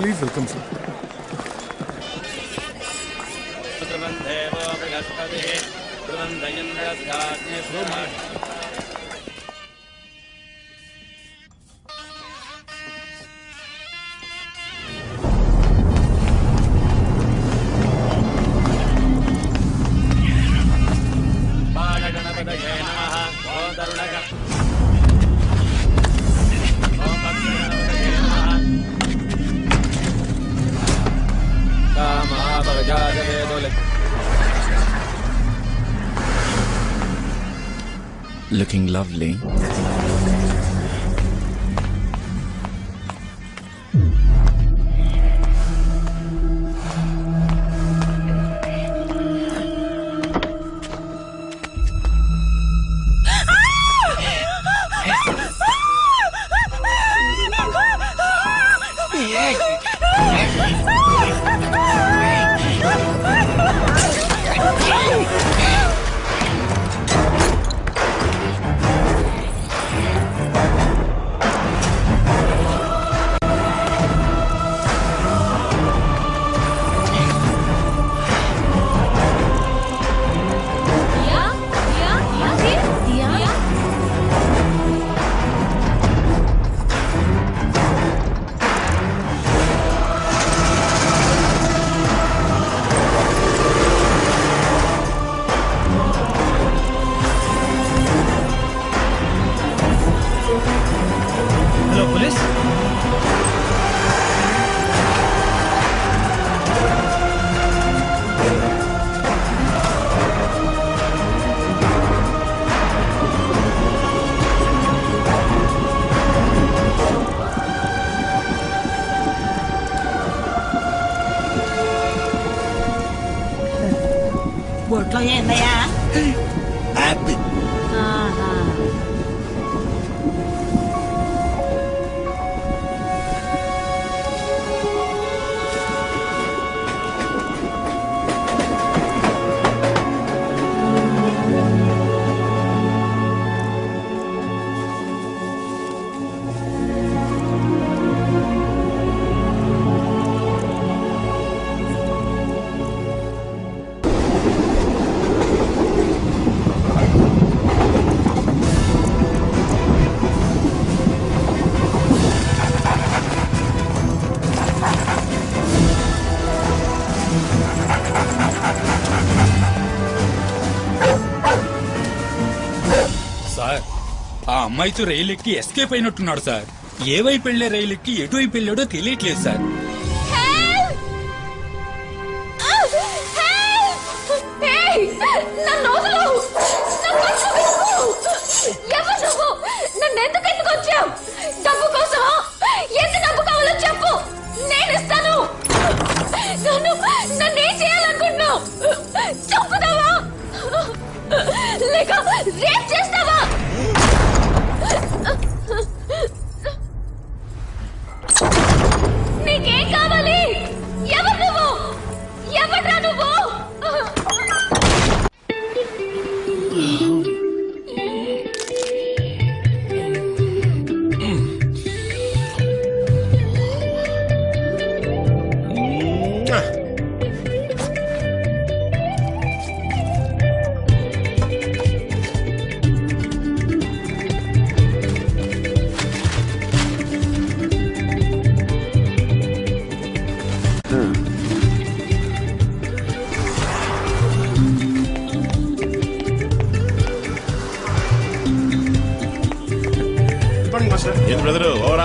Please welcome sir బాలగణపతయే నమః ఓం తరుణగ ఓం భక్తగణపతయే నమః కామాపగజాతవేదోలే Looking lovely. హలో పోలీస్ బొట్లో ఏందయ్యా హ్యాపీ ఆహా. సార్ ఆ అమ్మాయితో రైలు ఎక్కి ఎస్కేప్ అయినట్టున్నాడు సార్ ఏ వైపు వెళ్లే రైలు ఎక్కి ఎటువైపు వెళ్ళాడో తెలియట్లేదు సార్ నన్ను వదలు నా కొంచెం విప్పు. ఎవరు నువ్వు నన్ను ఎందుకు ఎందుకు వచ్చావు డబ్బు కోసం ఎంత డబ్బు కావాలో చెప్పు నేను ఇస్తాను నన్ను నన్ను ఏం చేయాలనుకుంటున్నావు చంపుతావా లేక రేప్ చేస్తావా నీకేం కావాలి ఎవరు నువ్వు ఎవడ్రా నువ్వు ఏంటి బ్రదరు ఓవరా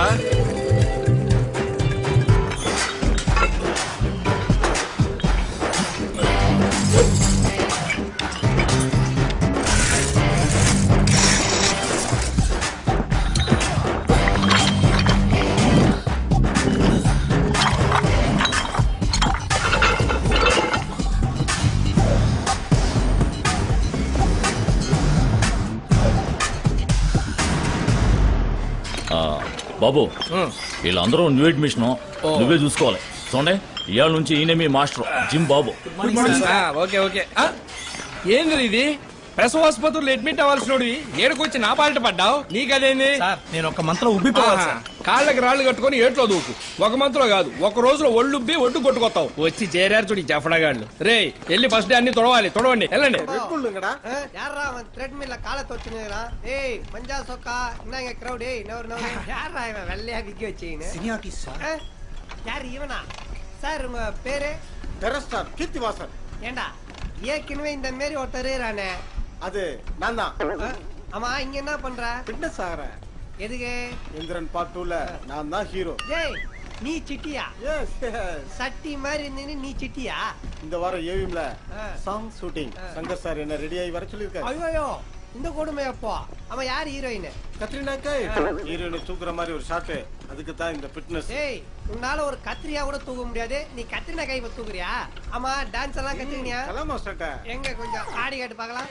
బాబు వీళ్ళందరూ న్యూ అడ్మిషన్ నువ్వే చూసుకోవాలి చూడండి ఇవాళ నుంచి ఈయన మీ మాస్టర్ జిమ్ బాబు ఓకే ఓకే ఆ, ఏంది ఇది ప్రసవాసుపత్రులు అడ్మిట్ అవ్వాల్సినోడివి ఏడుకొచ్చి నా పాలిట పడ్డావు నీకదేంది సార్ నేను ఒక మంత్రం ఉబ్బిపోవాలి ఆహా. సార్ కాళ్ళకి రాళ్ళు కట్టుకొని ఏట్లో దూకు ఒక మంత్లో కాదు ఒక రోజులో ఒళ్ళుబ్బి ఒడ్డు కొట్టుకొస్తావు వచ్చి చేరారు చూడు ఈ జఫడగాళ్ళు రే వెళ్ళి ఫస్ట్ డే అన్ని తొడవాలి తొడవండి వెళ్ళండి யாரா அவன் த்ரெட்மில்ல காலை தொச்சுனுறான் ஏய் மஞ்சா சொக்கா என்னங்க கிரௌட் ஏய் நவர் நவர் யாரா இவன் வெள்ளையா விக்கி வச்சீங்கன்னு సినియాటి సార్ யார் இவனா சார் உங்க பேரு టెరస్టార్ కీర్తివాసన్ ஏண்டா ஏற்கனவே இந்த மாரி ஒருத்தர் இருக்கானே அது நான் தான் அஹ், ஆமா இங்க என்ன பண்ற ஃபிட்னஸ் ஆகிறேன் எதுக்கு இந்திரன் பார்ட் டூல நான் தான் ஹீரோ ஏய் நீ சிட்டியா எஸ் எஸ் சட்டி மாதிரி இருந்தீன்னு நீ சிட்டியா இந்த வாரம் ஏவிஎம்ல ஆ. சாங் ஷூட்டிங் சங்கர் சார் என்ன ரெடி ஆகி வர சொல்லியிருக்காரு ஐயோ இந்த கொடுமை அப்போ அவன் யார் ஹீரோயின் கத்ரினா கை ஹீரோயினை தூக்குற மாதிரி ஒரு ஷாட் அதுக்கு தான் இந்த ஃபிட்னஸ் ஏய் உன்னால ஒரு கத்திரியா கூட தூக்க முடியாது நீ கத்திரினா கை தூக்குறியா ஆமா டான்ஸ் எல்லாம் கத்துக்கினியா கலாம் மாஸ்டர்ட்ட எங்க கொஞ்சம் ஆடி காட்டு பார்க்கலாம்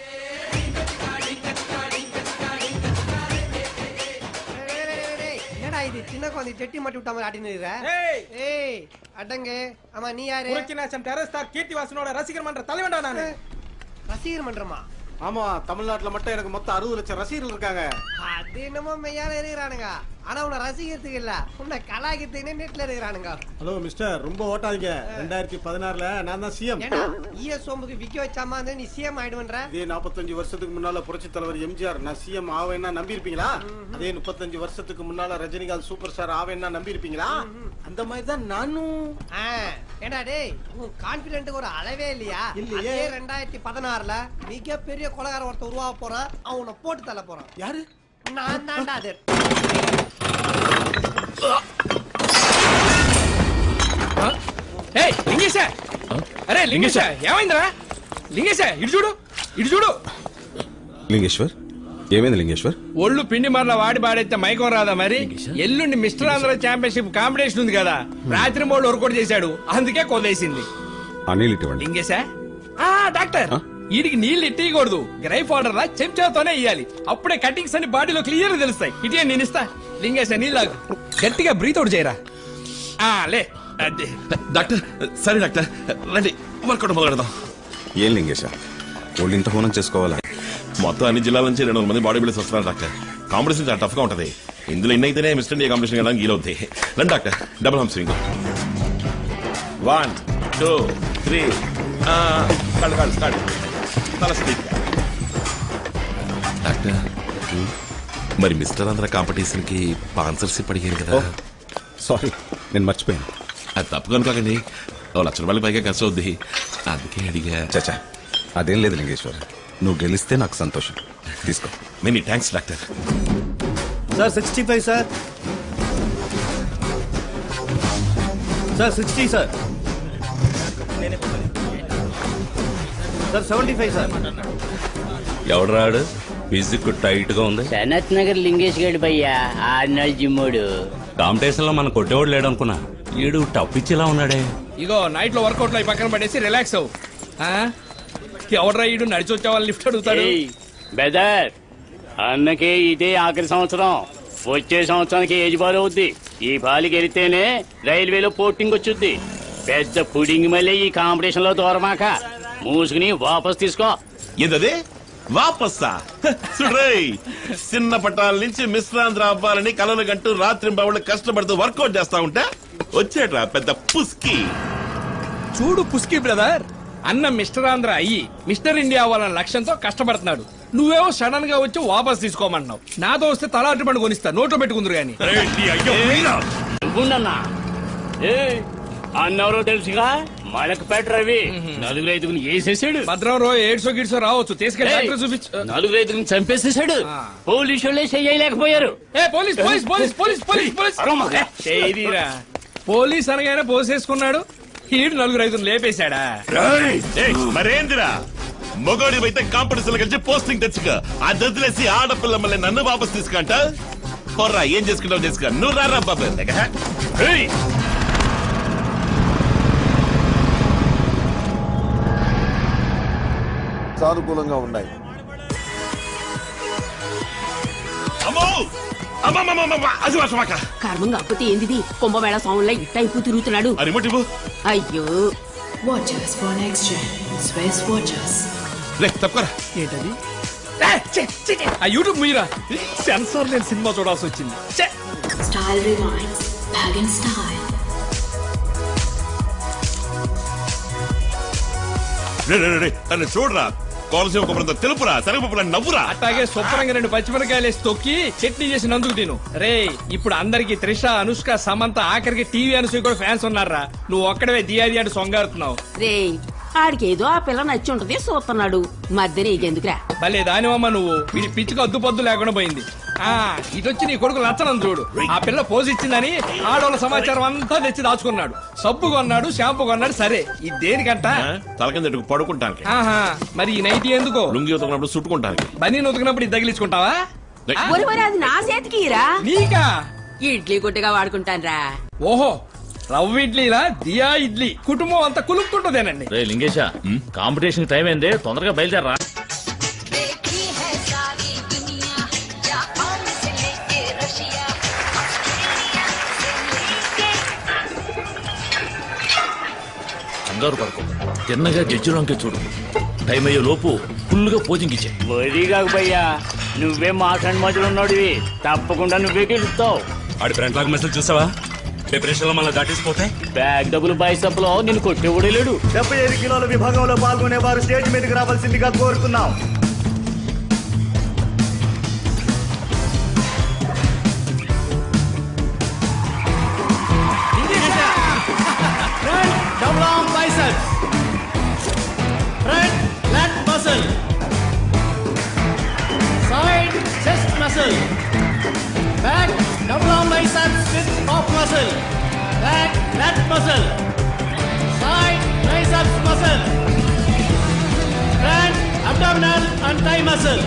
டேய், டேய், டேய், டேய், என்னடா இது சின்ன குழந்தை செட்டி மாட்டி விட்ட மாதிரி ஆடினு இருக்க? ஏய் ஏய் அடங்கு ஆமா நீ யாரு புரட்சிநாசன் டெரஸ் ஸ்டார் கீர்த்திவாசனோட ரசிகர் மன்ற தலைவன்டா நானு ரசிகர் மன்றமா ஆமா தமிழ்நாட்டுல மட்டும் எனக்கு மொத்தம் அறுபது லட்சம் ரசிகர்கள் இருக்காங்க அது என்னமோ மெய்யால இருக்கிறானுங்க ஆனா உன்னை ரசிக்கிறதுக்கு இல்ல உன்னை கலாய்க்கிறதுக்குன்னே நெட்ல இருக்கிறானுங்க ஹலோ மிஸ்டர் ரொம்ப ஓட்டாதீங்க ரெண்டாயிரத்தி பதினாறுல நான் தான் சிஎம் ஏண்டா ஈய சோம்புக்கு விக்க வச்சாமா இருந்தா நீ சிஎம் ஆயிடுவன்ற இதே 45 வருஷத்துக்கு முன்னால புரட்சி தலைவர் எம்ஜிஆர் நான் சிஎம் ஆவேன்னா நம்பி இருப்பீங்களா அதே 35 வருஷத்துக்கு முன்னால ரஜினிகாந்த் சூப்பர் ஸ்டார் ஆவேன்னா நம்பி இருப்பீங்களா அந்த மாதிரி தான் நானும் ஆ, ஏண்டா டேய் உன் கான்பிடென்ட்டுக்கு ஒரு அளவே இல்லையா இல்லையே. அதே ரெண்டாயிரத்தி பதினாறுல மிகப்பெரிய கொலகார ஒருத்தன் உருவாக போறான் அவனை போட்டு தள்ள போறான் யாரு நான் தான்டா அது ఏయ్ లింగేశ అరే లింగేశ ఏమైందిరా లింగేశ ఇటు చూడు ఇటు చూడు లింగేశ్వర్ ఏమైంది లింగేశ్వర్ ఒళ్ళు పిండి మరల వాడి పాడైతే మైకం రాదా మరి ఎల్లుండి మిస్టర్ ఆంధ్ర ఛాంపియన్షిప్ కాంపిటీషన్ ఉంది కదా రాత్రి మూడు వర్కౌట్ చేశాడు అందుకే కొదేసింది అనిల్ ఇటువంటి లింగేశా ఆ డాక్టర్ ఆ? వీడికి నీళ్ళు ఇట్టియకూడదు గ్రైఫ్ వాటర్ లా చెంచాతోనే ఇయ్యాలి అప్పుడే కటింగ్స్ అన్ని బాడీలో క్లియర్ తెలుస్తాయి ఇటే నేను ఇస్తా లింగేశ నీళ్ళు తాగు. గట్టిగా బ్రీత్ అవుట్ చేయరా ఆ లే అదే డాక్టర్ సరే డాక్టర్ రండి వర్కౌట్ మొదలెడదాం ఏం లింగేశ ఒళ్ళింత హోనం చేసుకోవాలా మొత్తం అన్ని జిల్లాల నుంచి రెండు వందల మంది బాడీ బిల్డర్స్ వస్తున్నారు డాక్టర్ కాంపిటీషన్ చాలా టఫ్ గా ఉంటది ఇందులో ఎన్ని అయితేనే మిస్టర్ ఇండియా కాంపిటీషన్ వెళ్ళడానికి వీలవుతాయి రండి డాక్టర్ డబుల్ హమ్ స్వింగ్ వన్ టూ త్రీ కాళ్ళు కాళ్ళు స్టార్ట్ తల స్పీక్ డాక్టర్ మరి మిస్టర్ ఆంధ్ర కాంపిటీషన్ కి స్పాన్సర్షిప్ అడిగారు కదా సారీ నేను మర్చిపోయాను అది తప్పు కనుకోకండి ఓ లక్ష రూపాయల పైగా ఖర్చు అవుద్ది అందుకే అడిగా చచా అదేం లేదు లింగేశ్వర్ నువ్వు గెలిస్తే నాకు సంతోషం తీసుకో many thanks doctor sir sixty five sir sir sixty sir sir seventy five sir ఎవడు రాడు ఫిజిక్ టైట్ గా ఉంది సనత్ నగర్ లింగేష్ గడి భయ్యా ఆడినాడు జిమ్మోడు కాంపిటీషన్ లో మనం కొట్టేవాడు లేడు అనుకున్నా ఈడు టప్ ఇచ్చేలా ఉన్నాడే ఇగో నైట్ లో వర్కౌట్ లో ఈ పక్కన పడేసి రిలాక్స్ అవ్వు ఆ? ఎవడ్రా ఈడు నడిచి వచ్చే వాళ్ళు లిఫ్ట్ అడుగుతాడు బెదర్ అన్నకే ఇదే ఆఖరి సంవత్సరం వచ్చే సంవత్సరానికి ఏజ్ బార్ అవుద్ది ఈ బాలి గెలితేనే రైల్వేలో పోర్టింగ్ వచ్చుద్ది పెద్ద పుడింగ్ మళ్ళీ ఈ కాంపిటీషన్ లో దూరమాక మూసుకుని వాపస్ తీసుకో ఏంటది వాపస్సా చూడ్రేయ్ చిన్న పట్టాల నుంచి మిశ్రాంధ్ర అవ్వాలని కలలు గంటూ రాత్రి బావులు కష్టపడుతూ వర్కౌట్ చేస్తా ఉంటే వచ్చేట్రా పెద్ద పుస్కి చూడు పుస్కి బ్రదర్ అన్న మిస్టర్ ఆంధ్ర అయ్యి మిస్టర్ ఇండియా అవ్వాలన్న లక్ష్యంతో కష్టపడుతున్నాడు నువ్వేమో సడన్ గా వచ్చి వాపస్ తీసుకోమంటున్నావు నాతో వస్తే తల అటు పండు కొనిస్తా నోట్లో పెట్టుకుందరు గాని నువ్వుండన్నా ఏ అన్నెవరో తెలుసుగా మలకపేట రవి నలుగురు ఐదుగురు వేసేసాడు భద్రం రో ఏడ్సో గిడ్సో రావచ్చు తీసుకెళ్ళి ఏయ్, డాక్టర్ చూపించు నలుగురు ఐదుగురు చంపేసేసాడు ఆ. పోలీసు వాళ్ళే చెయ్యలేకపోయారు ఏ police police police police police police అరవమ్మా. ఏ, చేయదీరా పోలీస్ అనగానే పోసేసుకున్నాడు ఈడు నలుగురు ఐదు లేపేశాడా ఏయ్, మరేందిరా మొగోడి అయితే కాంపిటీషన్ కలిసి పోస్టింగ్ తెచ్చుక ఆ దొదిలేసి ఆడపిల్ల మళ్ళీ నన్ను వాపస్ తీసుకుంట పొర్రా ఏం చేసుకుంటావు చేసుకో నువ్వు రారా బాబు ఏయ్, సానుకూలంగా ఉన్నాయి అమ్మో అమ్మమ్మమ్మమ్మ అది వర్షమాక కర్మం కాకపోతే ఏందిది కుంభమేళ స్వాముల్లో ఇట్టయిపు తిరుగుతున్నాడు ఆ రిమోట్ ఇవ్వు అయ్యో Watches for next gen. Swiss watches. రే తప్పుకోరా ఏంటది ఏ, ఛీ, ఛీ, ఛీ. ఆ యూట్యూబ్ మీరా సెన్సార్ లేని సినిమా చూడాల్సి వచ్చింది ఛే. Style Rewinds. Bag in Style. రే, రే, రే, రే, నన్ను చూడరా కోనసీమ కొబ్బరంత తెలుపురా శనగపప్పులా నవ్వురా అట్లాగే శుభ్రంగా రెండు పచ్చిమిరకాయలు వేసి తొక్కి చట్నీ చేసి నందుకు తిను రే ఇప్పుడు అందరికి త్రిష అనుష్క సమంత ఆఖరికి టీవీ అనసూయ కూడా ఫ్యాన్స్ ఉన్నారా నువ్వు ఒక్కడవే దియాది అంటే సొంగారుతున్నావు రే ఆడికేదో ఆ పిల్ల నచ్చి ఉంటది చూస్తున్నాడు మధ్య నీకెందుకురా భలే దానివమ్మ నువ్వు వీడి పిచ్చికి అద్దు పొద్దు లేకుండా పోయింది ఆ ఇటొచ్చి నీ కొడుకు లచ్చనం చూడు ఆ పిల్ల పోజ్ ఇచ్చిందని ఆడోళ్ళ సమాచారం అంతా తెచ్చి దాచుకున్నాడు సబ్బు కొన్నాడు షాంపూ కొన్నాడు సరే ఇది దేనికంట తలకింద ఇటుకు పడుకుంటానికి ఆహా మరి ఈ నైటీ ఎందుకో లుంగి ఉతకున్నప్పుడు చుట్టుకుంటానికి బనీ ఉతికినప్పుడు ఇది తగిలించుకుంటావా ఒరి ఒరి అది నా చేతికి ఇరా నీకా ఇడ్లీ గుడ్డగా వాడుకుంటాన్రా ఓహో రవ్వ ఇడ్లీలా దియా ఇడ్లీ కుటుంబం అంతా కులుక్కుంటుందేనండి రే లింగేశ కాంపిటీషన్ టైం ఏంది తొందరగా బయలుదేరరా కంగారు పడుకో తిన్నగా జడ్జిలోకి చూడు టైం అయ్యే లోపు ఫుల్గా పోజింగ్ ఇచ్చే వరి కాకపోయ్యా నువ్వే మాట్లాడి మధ్యలో ఉన్నాడివి తప్పకుండా నువ్వే గెలుస్తావు ఆడి ఫ్రంట్ లాగ్ మెసేజ్ చూసావా డిప్రెషన్ లో మళ్ళీ దాటేసిపోతే బ్యాగ్ డబ్బులు బైసప్ లో నేను కొట్టేవాడే లేడు డెబ్బై ఐదు కిలోల విభాగంలో పాల్గొనే వారు స్టేజ్ మీదకి రావాల్సిందిగా కోరుతున్నాం Double arm biceps. Front lat muscle. Side chest muscle. Back double arm biceps with off muscle. Back lat muscle. Side triceps muscle. Front abdominal and thigh muscle.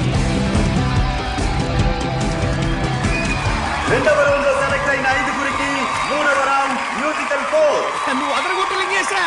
రెండవ రౌండ్ లో సెలెక్ట్ అయిన ఐదుగురికి మూడవ రౌండ్ మ్యూజికల్ ఫోర్ నువ్వు అదరగొట్టు Lingesha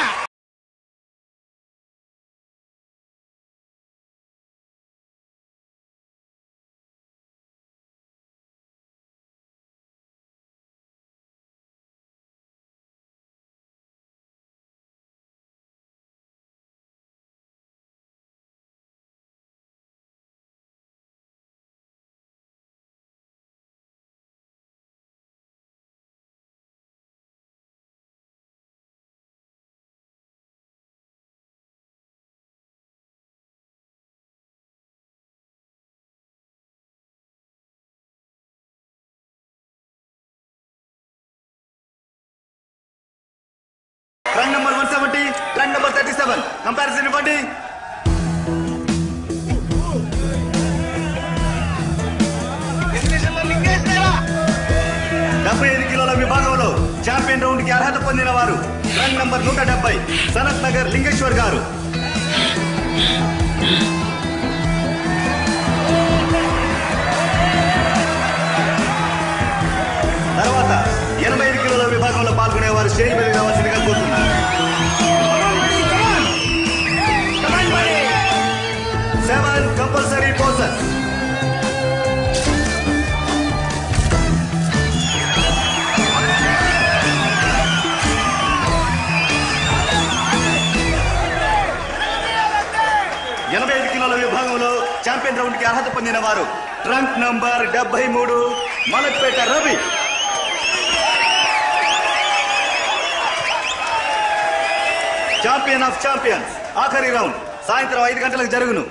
run number one seventy run number thirty seven comparison ఇవ్వండి డెబ్బై ఐదు కిలోల విభాగంలో ఛాంపియన్ రౌండ్ కి అర్హత పొందిన వారు రన్ నంబర్ నూట డెబ్బై సనత్ నగర్ లింగేశ్వర్ గారు తర్వాత ఎనభై ఐదు కిలోల విభాగంలో పాల్గొనే వారు స్టేజ్ మీద రావాల్సిందిగా కోరుతున్నారు సెవెన్ కంపల్సరీ పోసెస్ ఎనభై ఐదు కిలోల విభాగంలో ఛాంపియన్ రౌండ్ కి అర్హత పొందిన వారు ట్రంక్ నంబర్ డెబ్బై మూడు Malakpet Ravi champion of champions ఆఖరి రౌండ్ సాయంత్రం ఐదు గంటలకు జరుగును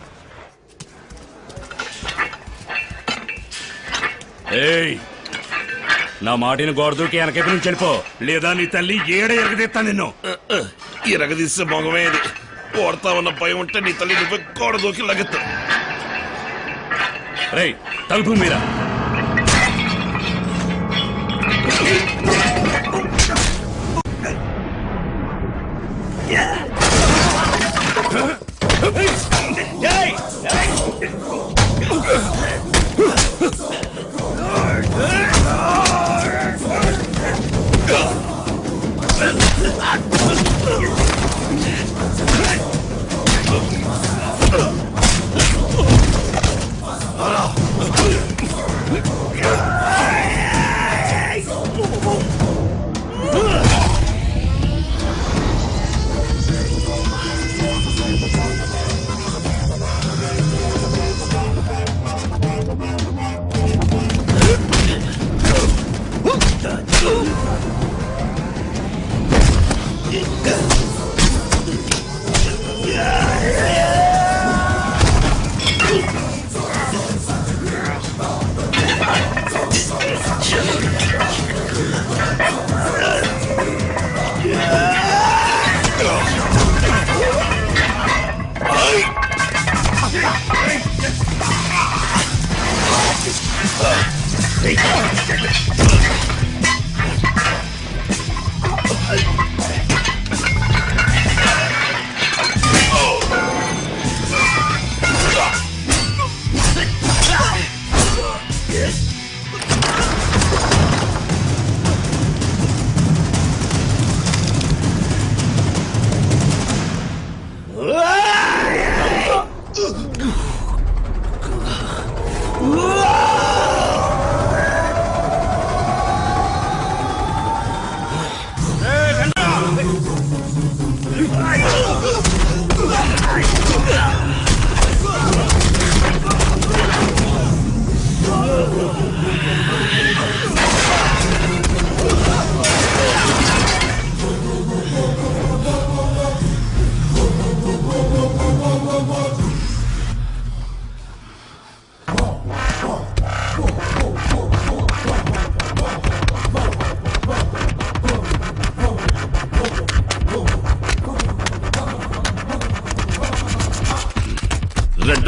ఏయ్ నా మాటిని గోడ దూకి వెనకైపు నుంచి వెళ్ళిపో లేదా నీ తల్లి ఏడ ఎరగదీస్తా నిన్ను ఇరగదీస్తే మొగమే ఇది కొడతా ఉన్న భయం ఉంటే నీ తల్లి నువ్వే గోడ దూకి లగెత్తు రేయ్ తలుపు మీరా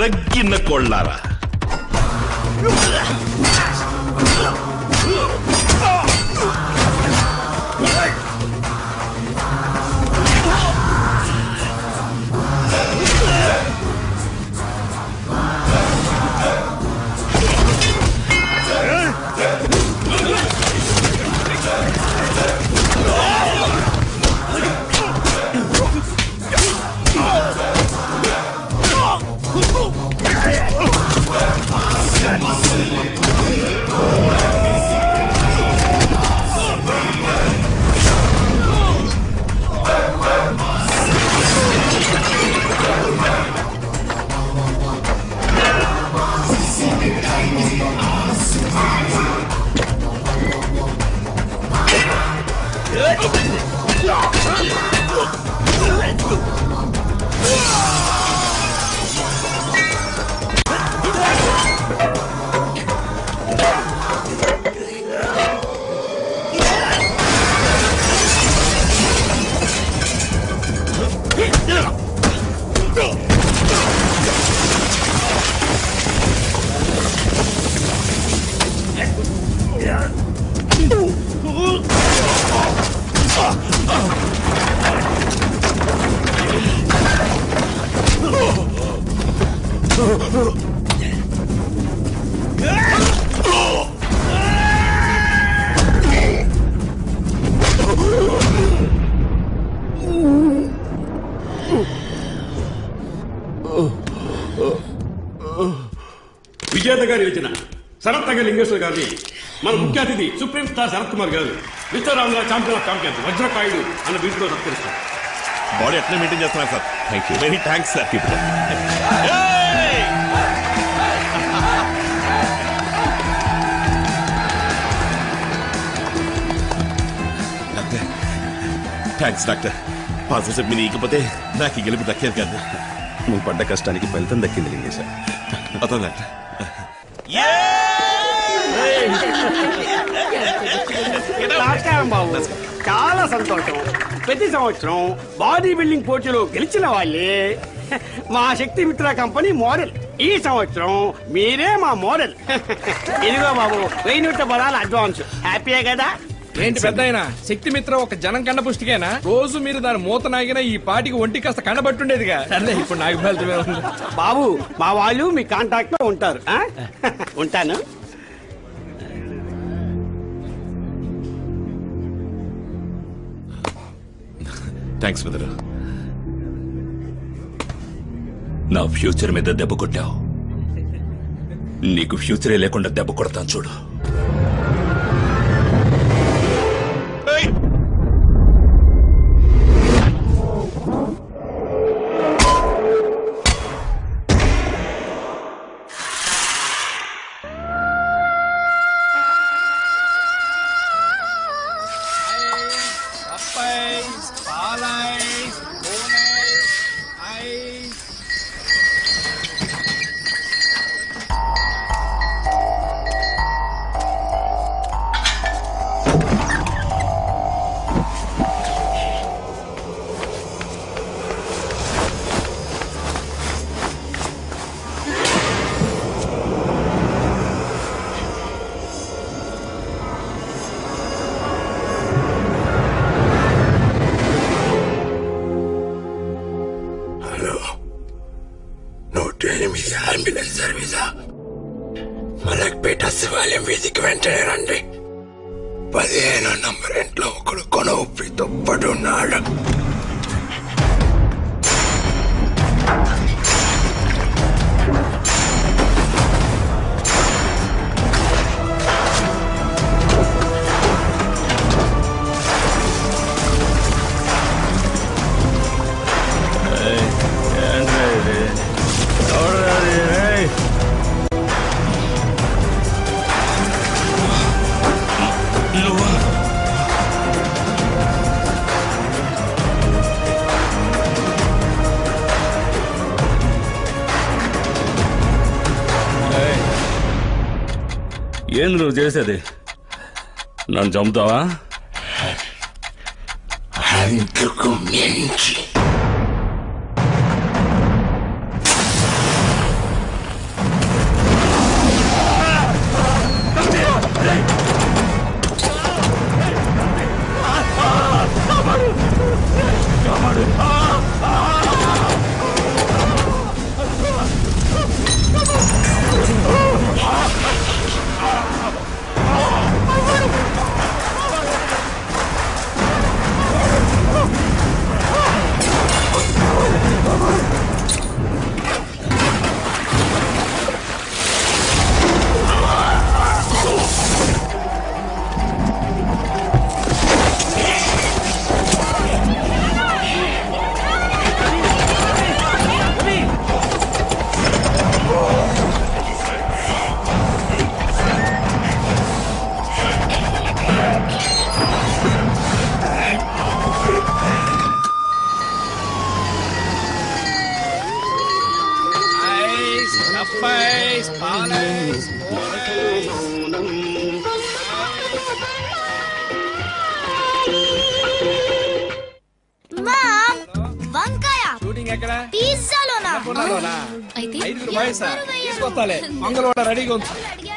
రగ్గిన కోళ్ళారా విజేత గారి యోచన శరత్ నగర్ లింగేశ్వర్ గారిని మన ముఖ్య అతిథి సుప్రీం స్టార్ శరత్ కుమార్ గారు మిస్టర్ రామ్ గారు ఛాంపియన్ ఆఫ్ ఛాంపియన్స్ వజ్రకాయుడు అన్న వీటిలో సత్కరిస్తారు బాడీ ఎట్లా మెయింటైన్ చేస్తున్నారు sir thank you very thanks sir doctor thanks doctor పాల్సేపు మీరు ఇకపోతే నాకు ఈ గెలుపు దక్కేది కాదు నువ్వు పడ్డ కష్టానికి ఫలితం దక్కింది లింగేశ అతను డాక్టర్ నమస్కారం బాబు చాలా సంతోషం ప్రతి సంవత్సరం బాడీ బిల్డింగ్ పోటీలో గెలిచిన వాళ్ళే మా శక్తి మిత్ర కంపెనీ మోడల్ ఈ సంవత్సరం మీరే మా మోడల్ ఇదిగో బాబు వెయ్యి నూట పదాల అడ్వాన్స్ హ్యాపీయే కదా ఏంటి పెద్ద శక్తి మిత్ర ఒక జనం కండ పుష్టికేనా రోజు మీరు దాని మూత నాగిన ఈ పాటికి ఒంటి కాస్త కండబట్టుండేదిగా సర్లే ఇప్పుడు నాకు ఫలితమే ఉంది బాబు మా వాళ్ళు మీ కాంటాక్ట్ లో ఉంటారు ఆ? ఉంటాను థ్యాంక్స్ బ్రదర్ నా ఫ్యూచర్ మీద దెబ్బ కొట్టావు నీకు ఫ్యూచరే లేకుండా దెబ్బ కొడతాను చూడు Papais, palais, bones, ais. Hello నూట ఎనిమిది అంబులెన్స్ సర్వీసా మలక్పేట శివాలయం వీధికి వెంటనే రండి పదిహేను నంబర్ ఇంట్లో ఒకడు కొన ఉప్పితో పడున్నాడు ఏంది నువ్వు చేసేది నన్ను చంపుతావా అందుకు మించి మంగళవానా అయితే ఐదుగురు బాయ్స్ తీసుకొస్తాలే మంగళవాడ రెడీగా ఉంది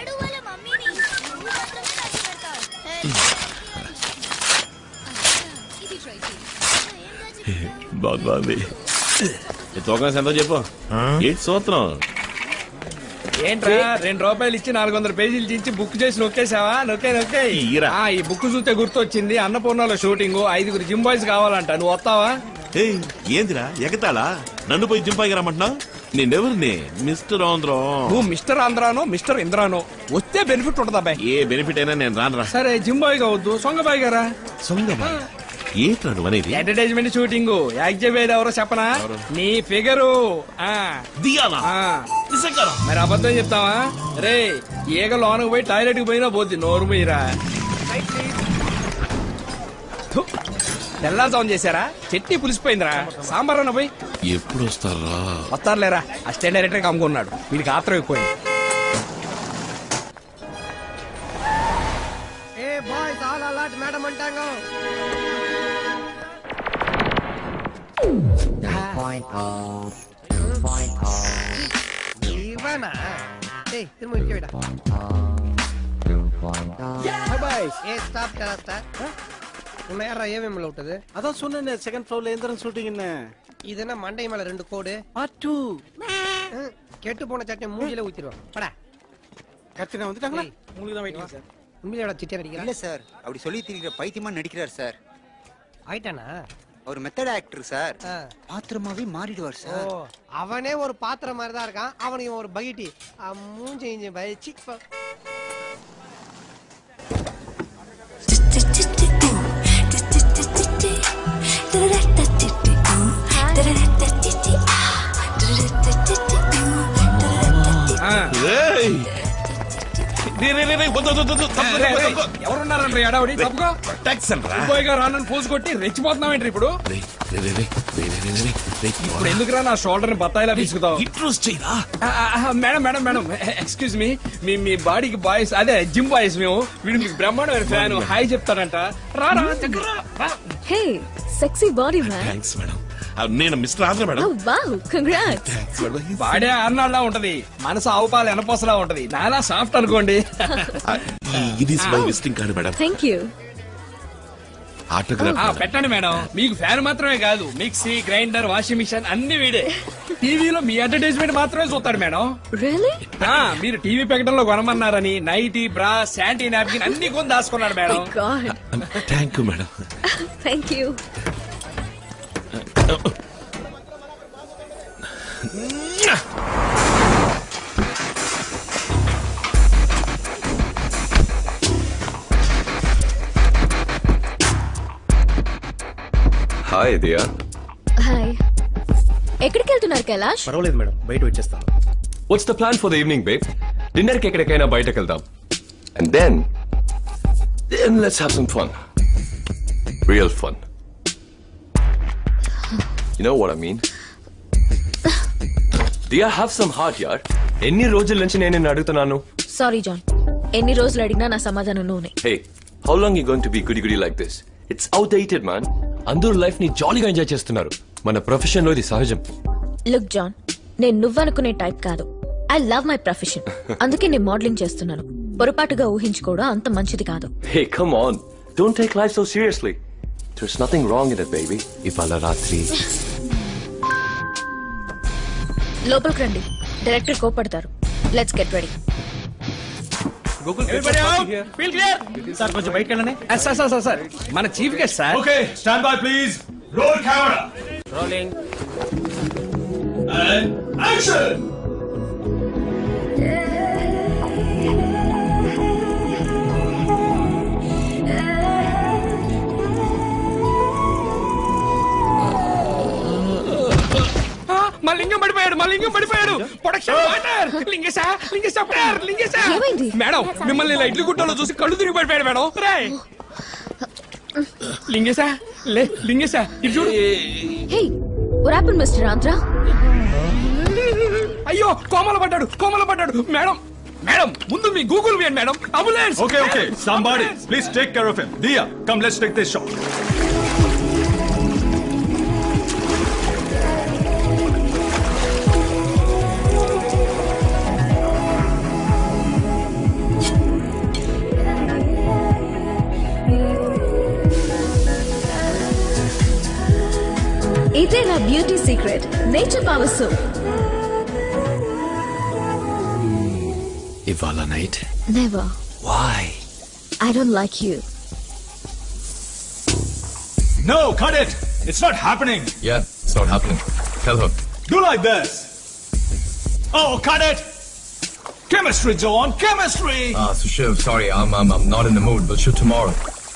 బాగుంది బాగుంది ఈ తూకం ఎంతో చెప్పు ఏంటి సూత్రం ఏంట్రా రెండు రూపాయలు ఇచ్చి నాలుగు వందల పేజీలు చించి బుక్ చేసి నొక్కేసావా నొక్కే నొక్కే ఆ, ఈ బుక్ చూస్తే గుర్తొచ్చింది అన్నపూర్ణలో షూటింగ్ ఐదుగురు జిమ్ బాయ్స్ కావాలంట నువ్వు వస్తావా ఏయ్ ఏందిరా ఎగతాళా నన్ను పోయి జింపాయికి రమ్మంటున్నావు నేనెవరిని మిస్టర్ ఆంధ్రం నువ్వు మిస్టర్ ఆంధ్రానో మిస్టర్ ఇంద్రానో వస్తే బెనిఫిట్ ఉంటది అబ్బాయి ఏ బెనిఫిట్ అయినా నేను రానురా సరే జిమ్ బాయ్ కావద్దు సొంగ బాయ్ గారా సొంగ ఏంట్రా నువ్వు అనేది అడ్వర్టైజ్మెంట్ షూటింగ్ యాక్ట్ చెప్పేది ఎవరో చెప్పనా నీ ఫిగరు ఆ దియానా మరి అబద్ధం చెప్తావా రే ఈగ లోనకు పోయి టాయిలెట్ కి పోయినా పోద్ది నోరు పోయిరా తెల్లాజాం చేశారా చట్నీ పులిసిపోయిందిరా సాంబార్ అన్న పోయి ఎప్పుడు వస్తారా వస్తారులేరా అసిస్టెంట్ డైరెక్టర్ కమ్ముకున్నాడు వీడికి ఆత్రం ఎక్కువ ఏ బాయ్స్ ఆల్ అలాట్ మేడం అంటాంగో ఇవ్వనా ఏయ్ తిరుమ ఇడికేవిడా ఏ ஸ்டாப் டெரஸ்டா உன்னை யாரா ஏவிஎம்ல விட்டது அதான் சொன்னேனே செகண்ட் ஃப்ளோர்ல எந்திரன் ஷூட்டிங் என்ன இது என்ன மண்டை மேல ரெண்டு கோடு அட்டு கெட்டு போன சட்டை மூஞ்சில ஊத்திடுவான் படா கத்தினா வந்துட்டாங்களா உங்களுக்கு தான் வெயிட்டிங் சார் உண்மையில சிட்டியா நடிக்கிறா இல்ல சார் அப்படி சொல்லி திரிக்கிற பைத்தியமா நடிக்கிறார் சார் ஆயிட்டானா அவர் மெத்தட் ஆக்டர் சார் பாத்திரமாவே மாறிடுவார் ஓ சார் அவனே ஒரு பாத்திரம் மாதிரி தான் இருக்கான் அவனுக்கு இவன் ஒரு பகிட்டி மூஞ்சி இஞ்சி பயிற்சி ఏయ్! రే, రే, రే, రే, వద్దు, వద్దు, వద్దు, తప్పు, రే, తప్పు, రే, తప్పు. ఎవరున్నారండి ఎడవడి తప్పుకో టాక్సన్ రా. పోయిగా రానని పోసు కొట్టి రెచ్చిపోతున్నావేంటి ఇప్పుడు రే, రే, రే, రే, రే, రే, రే, రే, రే, ఇప్పుడు ఎందుకురా నా షోల్డర్ ని బత్తాయిలా తీసుకుతావు ఇంట్రోస్ చేయరా madam madam madam excuse me మీ మీ బాడీకి బాయ్స్ అదే జిమ్ బాయ్స్ మేము వీడు మీకు బ్రహ్మాండమైన ఫ్యాన్ హాయ్ చెప్తాడంట రా రా దగ్గర రా, రా hey sexy body man thanks madam ఆ, నేను mister Andhra madam wow congrats thanks madam బాడే అన్నాళ్ళ ఉంటది మనసు ఆవుపాలు ఎనపోసలా ఉంటది నానా సాఫ్ట్ అనుకోండి ఆ, ఈ- ఇది my visiting card madam thank you autograph ఆ, పెట్టండి మేడం మీకు ఫ్యాన్ మాత్రమే కాదు మిక్సీ గ్రైండర్ వాషింగ్ మిషన్ అన్ని వీడే టీవీలో మీ అడ్వర్టైజ్మెంట్ మాత్రమే చూస్తాడు మేడం రియలీ ఆ, మీరు టీవీ ప్రకటనలో కొనమన్నారని నైటీ బ్రా శాంటీ నాప్కిన్ అన్ని కొని దాచుకున్నాడు madam god thank you madam thank you hi Diya hi ఎక్కడికి వెళ్తున్నారు కైలాష్ పర్వాలేదు మేడం బయట వచ్చేస్తాను what's the plan for the evening babe dinner కి ఎక్కడికైనా బయటకు వెళ్దాం and then then let's have some fun real fun you know what I mean Diya have some heart యార్ ఎన్ని రోజుల నుంచి నేను నిన్ను అడుగుతున్నాను సారీ జాన్ ఎన్ని రోజులు అడిగినా నా సమాధానం నూనె hey how long you going to be goody goody like this it's outdated man అందరూ లైఫ్ ని జాలీగా ఎంజాయ్ చేస్తున్నారు మన ప్రొఫెషన్ లో ఇది సహజం లుక్ జాన్ నేను నువ్వనుకునే టైప్ కాదు ఐ లవ్ మై ప్రొఫెషన్ అందుకే నేను మోడలింగ్ చేస్తున్నాను పొరపాటుగా ఊహించుకోవడం అంత మంచిది కాదు hey come on don't take life so seriously there's nothing wrong in it baby ఇవాళ రాత్రి లోపలికి రండి డైరెక్టర్ కోపడతారు లెట్స్ గెట్ రెడీ సార్ కొంచెం బయటకు వెళ్ళండి సార్ సార్ సార్ సార్ మన chief guest sir okay stand by please roll camera rolling and action ఆ, మా లింగం పడిపోయాడు మా లింగం పడిపోయాడు production water Lingesha Lingesha prayer Lingesha madam మిమ్మల్ని ఇలా ఇడ్లీ గుట్టలో చూసి కళ్ళు తిరిగి పడిపోయాడు మేడం రాయ్ లింగేశా లే లింగేశా ఇది చూడు hey what happened mister Andhra అయ్యో కోమల పడ్డాడు కోమల పడ్డాడు మేడం మేడం ముందు మీ గూగుల్ వేయండి madam ambulance Okay, okay. Somebody, please take care of him. Dia, come, let's take this shot. Beauty secret nature power soap ఇవాళ night never why I don't like you No, cut it! It's not happening! Yeah, it's not happening. Tell her. Do like this! Oh, cut it! Chemistry, John! Chemistry! Ah, so Shiv, sorry, I'm, I'm, I'm not in the mood. We'll shoot tomorrow.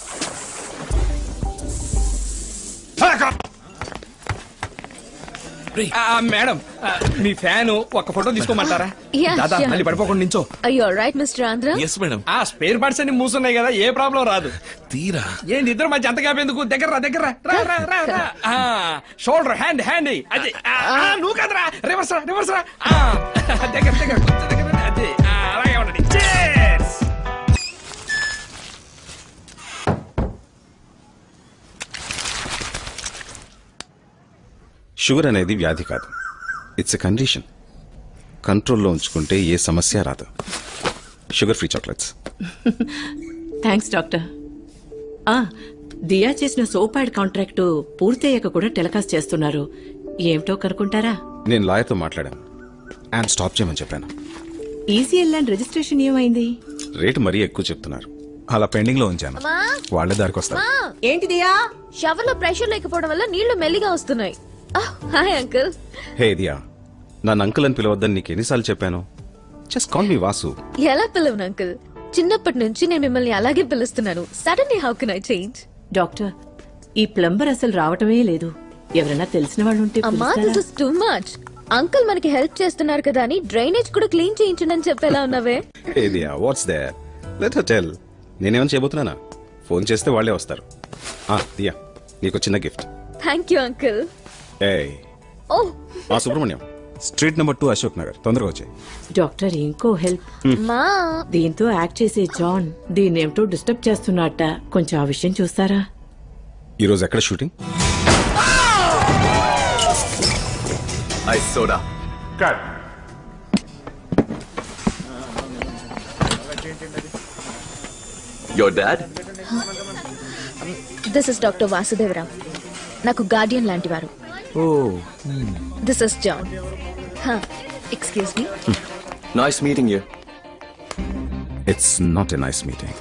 ఆ, madam ఆ, మీ fan ఒక photo తీసుకోమంటారా Yeah, దాదా sure. మళ్ళీ పడిపోకుండా నించో అయ్యో రైట్ మిస్టర్ ఆంధ్ర మేడం ఆ స్పేర్ పార్ట్స్ అన్ని మూసున్నాయి కదా ఏ ప్రాబ్లం రాదు తీరా ఏంటి ఇద్దరు మధ్య అంత గ్యాప్ ఎందుకు దగ్గర రా దగ్గర రా. రా రా రా రా ఆ, షోల్డర్ హ్యాండ్ హ్యాండ్ అది ఆ, ఆ, నువ్వు కదరా రివర్స్ రా రివర్స్ రా ఆ, దగ్గర దగ్గర కొంచెం దగ్గర రా. అది ఆ, అలాగే ఉండండి Cheers! షుగర్ అనేది వ్యాధి కాదు ఇట్స్ ఎ కండిషన్ కంట్రోల్లో ఉంచుకుంటే ఏ సమస్య రాదు sugar free chocolates thanks doctor ఆ దియా చేసిన సోప్ యాడ్ కాంట్రాక్టు పూర్తయ్యాక కూడా టెలికాస్ట్ చేస్తున్నారు ఏమిటో కనుక్కుంటారా నేను లాయర్తో మాట్లాడాను అండ్ స్టాప్ చేయమని చెప్పాను ఈసీఎల్ ల్యాండ్ రిజిస్ట్రేషన్ ఏమైంది రేటు మరీ ఎక్కువ చెప్తున్నారు అలా పెండింగ్ లో ఉంచాను అమ్మా వాళ్ళే దారికి వస్తారు ఏంటి దియా షవర్ లో ప్రెషర్ లేకపోవడం వల్ల నీళ్లు మెల్లిగా వస్తున్నాయి హాయ్ అంకుల్ హే దియా నన్ను అంకుల్ అని పిలవద్దని నీకు ఎన్నిసార్లు చెప్పాను జస్ట్ కాల్ మీ వాసు ఎలా పిలవను అంకుల్ చిన్నప్పటి నుంచి నేను మిమ్మల్ని అలాగే పిలుస్తున్నాను suddenly how can I change doctor ఈ ప్లంబర్ అసలు రావటమే లేదు ఎవరైనా తెలిసిన వాళ్ళు ఉంటే అమ్మా దిస్ పిలుస్తారా? ఇస్ టూ మచ్ అంకుల్ మనకి హెల్ప్ చేస్తున్నారు కదా అని డ్రైనేజ్ కూడా క్లీన్ చేయించండి అని చెప్పేలా ఉన్నావే hey Diya what's the let her tell నేనేమైనా చేయబోతున్నానా ఫోన్ చేస్తే వాళ్ళే వస్తారు ఆ దియా నీకు చిన్న గిఫ్ట్ థ్యాంక్ యూ అంకుల్ ఏ ఓ ఆ Subrahmanyam street number two Ashok Nagar తొందరగా వచ్చాయి డాక్టర్ ఇంకో హెల్ప్ మా దీంతో యాక్ట్ చేసే జాన్ దీన్నేమిటో డిస్టర్బ్ చేస్తున్నట్ట కొంచెం ఆ విషయం చూస్తారా ఈరోజు ఎక్కడ shooting Ice soda. Cut. Your dad? This is doctor Vasudevarao నాకు గార్డియన్ లాంటి వారు Oh. This is John excuse me Nice meeting you. It's not a nice meeting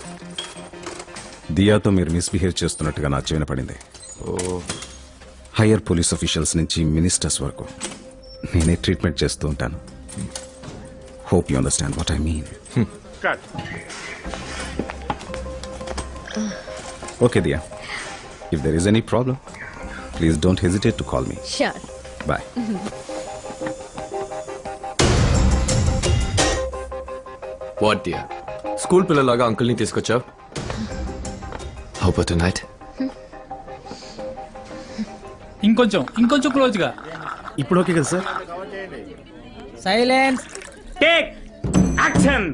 దియాతో మీరు మిస్బిహేవ్ చేస్తున్నట్టుగా నా చెవిన పడింది హయ్యర్ పోలీస్ అఫీషియల్స్ నుంచి మినిస్టర్స్ వరకు నేనే ట్రీట్మెంట్ చేస్తూ ఉంటాను hope you understand what I mean Cut. Okay Diya if there is any problem please don't hesitate to call me sure bye What dear? School పిల్లలాగా అంకుల్ని తీసుకొచ్చావు హౌ అబౌట్ నైట్ ఇంకొంచెం ఇంకొంచెం క్లోజ్ గా ఇప్పుడు ఓకే కదా సార్ సైలెన్స్ టేక్ యాక్షన్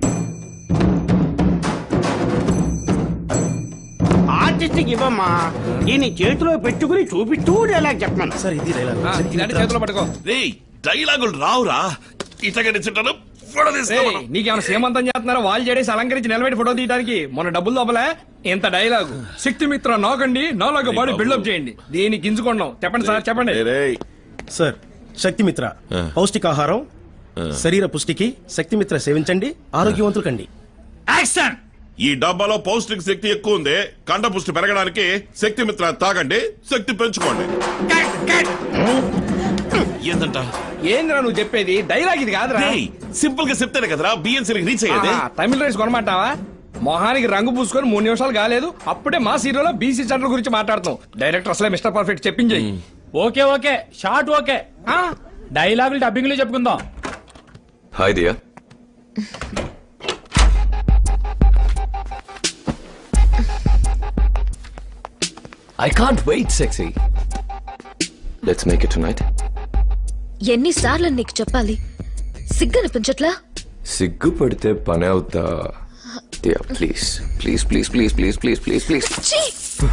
ఆర్టిస్ట్కి ఇవ్వమ్మా దీన్ని చేతిలో పెట్టుకుని చూపిస్తూ డైలాగ్ చెప్పమను సార్ ఇది ఆ, ఇలాంటి చేతిలో పట్టుకో రేయ్ డైలాగులు రావురా ఇటగా నిచ్చుంటాను ఫోటో ఏయ్, నీకేమైనా సీమంతం చేస్తున్నారా వాళ్ళు చేసి అలంకరించి నిలబెట్టి ఫోటో తీయడానికి మన డబ్బులు దొబ్బలే ఇంత డైలాగు శక్తి మిత్ర నాకండి నాలాగా బాడీ బిల్డప్ చేయండి దీన్ని గింజుకున్నాం చెప్పండి సార్ చెప్పండి సార్ శక్తిమిత్ర పౌష్టికాహారం శరీర పుష్టికి శక్తిమిత్ర సేవించండి ఆరోగ్యవంతులు కండి యాక్షన్ ఈ డబ్బాలో పౌష్టిక శక్తి ఎక్కువ ఉంది కండ పుష్టి పెరగడానికి శక్తి మిత్ర తాగండి శక్తి పెంచుకోండి ఏందంట ఏంద్రా నువ్వు చెప్పేది డైలాగ్ ఇది కాదురా సింపుల్ గా చెప్తేనే కదరా బిఎన్సీ రీచ్ అయ్యేది ఆహా, తమిళ రైస్ కొనమంటావా మొహానికి రంగు పూసుకొని మూడు నిమిషాలు కాలేదు అప్పుడే మా సీరియల్లో బీసీ సెంటర్ గురించి మాట్లాడుతాం డైరెక్టర్ అసలే మిస్టర్ పర్ఫెక్ట్ చెప్పించేయి ఓకే ఓకే షార్ట్ ఓకే డైలాగులు డబ్బింగ్ లో చెప్పుకుందాం hi Diya I can't wait, sexy. Let's make it tonight. ఎన్నిసార్లు నీకు చెప్పాలి సిగ్గనిపించట్లా సిగ్గుపడితే పని అవుతా Diya please please please please please please please please ఛీ!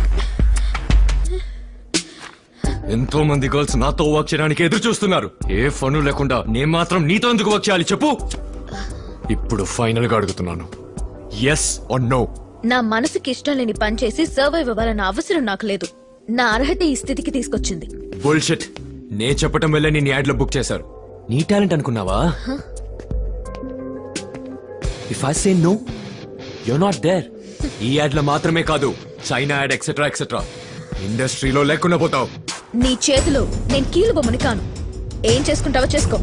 ఎంతో మంది గర్ల్స్ నాతో వర్క్ చేయడానికి ఎదురు చూస్తున్నారు ఏ ఫను లేకుండా నేను మాత్రం నీతో ఎందుకు వర్క్ చేయాలి చెప్పు ఇప్పుడు ఫైనల్ గా అడుగుతున్నాను ఎస్ ఆర్ నో నా మనసుకి ఇష్టం లేని పని చేసి సర్వైవ్ అవ్వాలన్న అవసరం నాకు లేదు నా అర్హత ఈ స్థితికి తీసుకొచ్చింది బుల్షిట్ నే చెప్పటం వల్లే నేను యాడ్ లో బుక్ చేశారు నీ టాలెంట్ అనుకున్నావా if I say no you not there ఈ యాడ్ లో మాత్రమే కాదు చైనా యాడ్ ఎక్సెట్రా ఎక్సెట్రా ఇండస్ట్రీలో లేకుండా పోతావు నీ చేతిలో నేను కీలు బొమ్మని కాను ఏం చేసుకుంటావో చేసుకో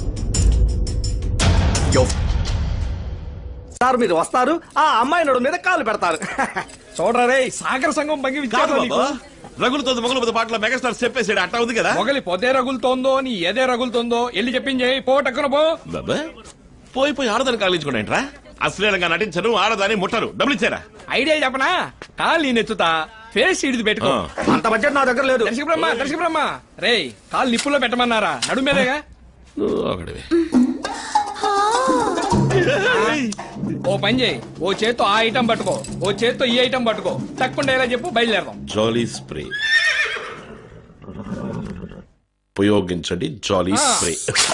సార్ మీరు వస్తారు ఆ అమ్మాయి నడు మీద కాలు పెడతారు చూడరా రే సాగర సంఘం భంగి కాదు విచ్చారు బాబా రగులుతో మొగలు పాటలో మెగాస్టార్ చెప్పేసాడు అట్టా ఉంది కదా మొగలి పొదే రగులుతోందో నీ ఏదే రగులుతోందో ఎల్లి చెప్పించే పో టక్కున పో బాబా పోయి పోయి ఆడదాన్ని కాలించుకోండి అశ్లీలంగా నటించను ఆడదాన్ని ముట్టరు డబ్బులు ఇచ్చారా ఐడియా చెప్పనా కాలు నేను ఎత్తుతా ఫేస్ ఇడిది పెట్టుకో అంత బడ్జెట్ నా దగ్గర లేదు దర్శక బ్రహ్మ దర్శక బ్రహ్మ రే కాలు నిప్పుల్లో పెట్టమన్నారా నడు మీదేగా ఒకటివి ఓ పని చేయి ఓ చేత్తో ఆ ఐటమ్ పట్టుకో ఓ చేత్తో ఈ ఐటమ్ పట్టుకో తక్కువ ఎలా చెప్పు బయలుదేరదాం జాలీ స్ప్రే ఉపయోగించండి జాలీ ఆ. స్ప్రే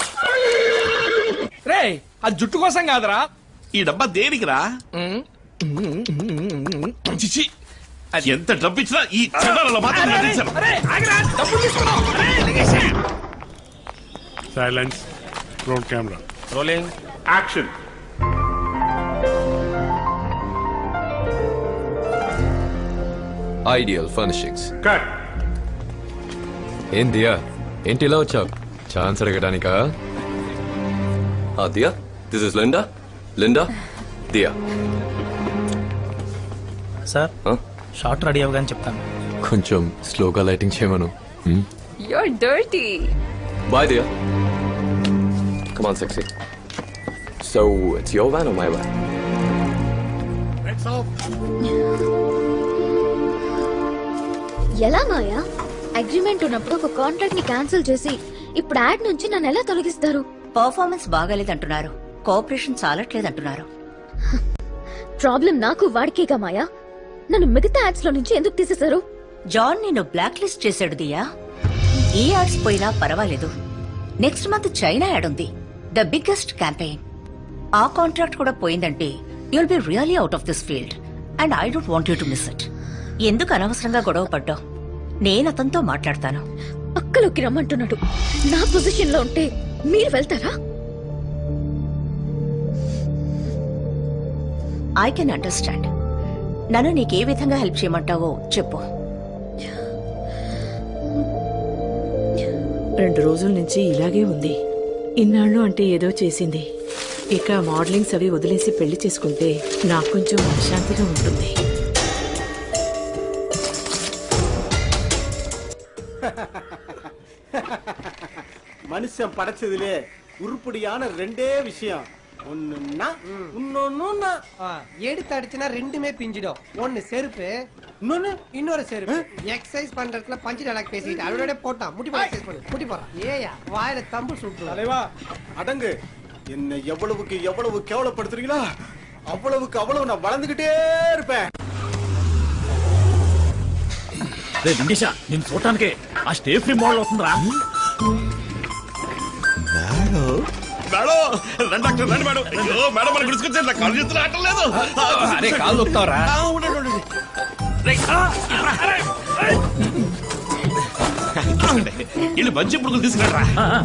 రే అది జుట్టు కోసం కాదురా ఈ డబ్బా దేనికిరా చిచి ఎంత డబ్బు ఇచ్చినా ఈ చెడ్డలలో మాత్రం నటించను silence roll camera rolling action ideal furnishings cut ఏం దియా ఏంటి ఇలా వచ్చావు ఛాన్స్ అడగడానికా Diya this is Linda Linda Diya sir shot ready అవ్వగానే చెప్తాను కొంచెం స్లోగా లైటింగ్ చేయమను You're dirty. Boy Diya come on sexy so it's your van my van ఎలా మాయా అగ్రిమెంట్ ఉన్నప్పుడు ఒక కాంట్రాక్ట్ ని క్యాన్సిల్ చేసి ఇప్పుడు యాడ్ నుంచి నన్ను ఎలా తొలగిస్తారు పర్ఫార్మెన్స్ బాగాలేదంటున్నారు కోఆపరేషన్ చాలట్లేదంటున్నారు ప్రాబ్లం నాకు వాడికేగా మాయా నన్ను మిగతా యాడ్స్ లో నుంచి ఎందుకు తీసేశారు జాన్ నిన్ను బ్లాక్ లిస్ట్ చేశాడు దియా ఈ యాడ్స్ పోయినా పర్వాలేదు నెక్స్ట్ మంత్ చైనా యాడ్ ఉంది ద బిగ్గెస్ట్ క్యాంపెయిన్ ఆ కాంట్రాక్ట్ కూడా పోయిందంటే you'll be really out of this field and I don't want you to miss it ఎందుకు అనవసరంగా గొడవ పడ్డావు నేను అతనితో మాట్లాడతాను పక్కలోకి రమ్మంటున్నాడు నా పొజిషన్ లో ఉంటే మీరు వెళ్తారా ఐ కెన్ అండర్స్టాండ్ నన్ను నీకే విధంగా హెల్ప్ చేయమంటావో చెప్పు రెండు రోజుల నుంచి ఇలాగే ఉంది ఇన్నాళ్ళు అంటే ఏదో చేసింది ఇక మోడలింగ్స్ అవి వదిలేసి పెళ్లి చేసుకుంటే నాకు కొంచెం మనశ్శాంతిగా ఉంటుంది மனுஷன் படைச்சதுலே உருப்படியான ரெண்டே விஷயம் ஒண்ணுன்னா இன்னொன்னுன்னா எடுத்து அடிச்சுனா ரெண்டுமே பிஞ்சிடும் ஒன்னு செருப்பு இன்னொன்னு இன்னொரு செருப்பு எக்ஸசைஸ் பண்றதுல பஞ்சு டயலாக் பேசிட்டு அவரோட போட்டான் முட்டி போட எக்ஸசைஸ் பண்ணு முட்டி போறான் ஏயா வாயில தம்பு சுட்டு தலைவா அடங்கு என்ன எவ்வளவுக்கு எவ்வளவு கேவலப்படுத்துறீங்களா அவ்வளவுக்கு அவ்வளவு நான் வளர்ந்துகிட்டே இருப்பேன் రే లింగేశ నేను చూడటానికే ఆ స్టే ఫ్రీ మోడల్ అవుతుందిరా మేడం రండి డాక్టర్ రండి మేడం అయ్యో మేడం మన గుడిసుకొచ్చారు నా కాళ్ళు చేతులు ఆటం లేదు అరే, కాళ్ళు నొక్కుతావురా? ఆ, ఉండండి, ఉండండి. రేయ్, ఆ, రేయ్, రేయ్. వీళ్ళు మంచి పురుగులు తీసుకురా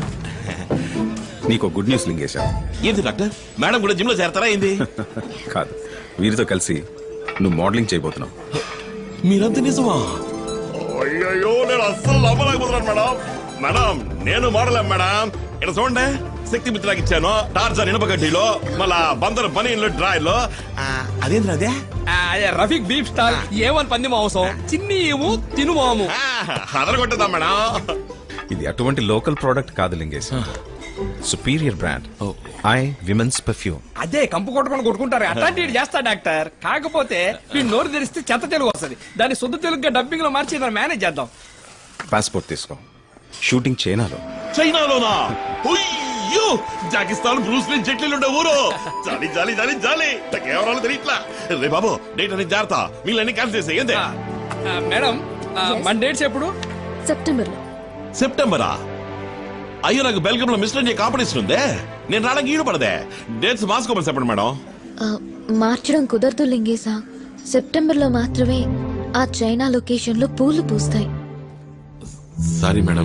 నీకు గుడ్ న్యూస్ లింగేశా ఏంది డాక్టర్ మేడం కూడా జిమ్ లో చేరతారా ఏంది కాదు వీరితో కలిసి నువ్వు మోడలింగ్ చేయబోతున్నావు మీరంతా నిజమా అయ్యో నేను అస్సలు నమ్మలేకపోతున్నాను మేడం మేడం నేను మోడల్ మేడం ఇక్కడ చూడండి శక్తి మిత్రాకి ఇచ్చాను టార్జాన్ ఇనుపగడ్డిలో మళ్ళా బందర్ బనీన్లో డ్రాయర్లో అదేంద్ర అదే అదే రఫీక్ బీఫ్ స్టాల్ ఏమని పంది మాంసం చిన్ని ఏము తిను మాము అదరగొట్టదా మేడం ఇది అటువంటి లోకల్ ప్రోడక్ట్ కాదు Lingesh superior brand I women's perfume అదే కంపు కొట్టుకొని కొట్టుకుంటారు అట్లాంటి వీడు చేస్తా డాక్టర్ కాకపోతే వీడు నోరు తెరిస్తే చెత్త తెలుగు వస్తది దాన్ని శుద్ధ తెలుగుగా డబ్బింగ్ లో మార్చి దాన్ని మేనేజ్ చేద్దాం పాస్పోర్ట్ తీసుకో షూటింగ్ చైనాలో చైనాలోనా అయ్యో జాకిస్తాన్ బ్రూస్లీ జెట్లీలు ఉండే ఊరు జాలి జాలి జాలి జాలి నాకేమరాలో తెలియట్లా రే బాబు డేట్ అనేది జాగ్రత్త వీళ్ళని క్యాన్సిల్ చేసే ఏందే ఆ, మేడం ఆ, మన డేట్స్ ఎప్పుడు సెప్టెంబర్ లో సెప్టెంబరా అయ్యో నాకు బెల్గం లో మిస్టర్ ఇండియా కాంపిటీషన్ ఉందే నేను రావడానికి ఈడు పడదే డేట్స్ మార్చుకోమని చెప్పండి మేడం ఆ, మార్చడం కుదరదు లింగేశా సెప్టెంబర్ లో మాత్రమే ఆ చైనా లొకేషన్ లో పూలు పూస్తాయి సారీ మేడం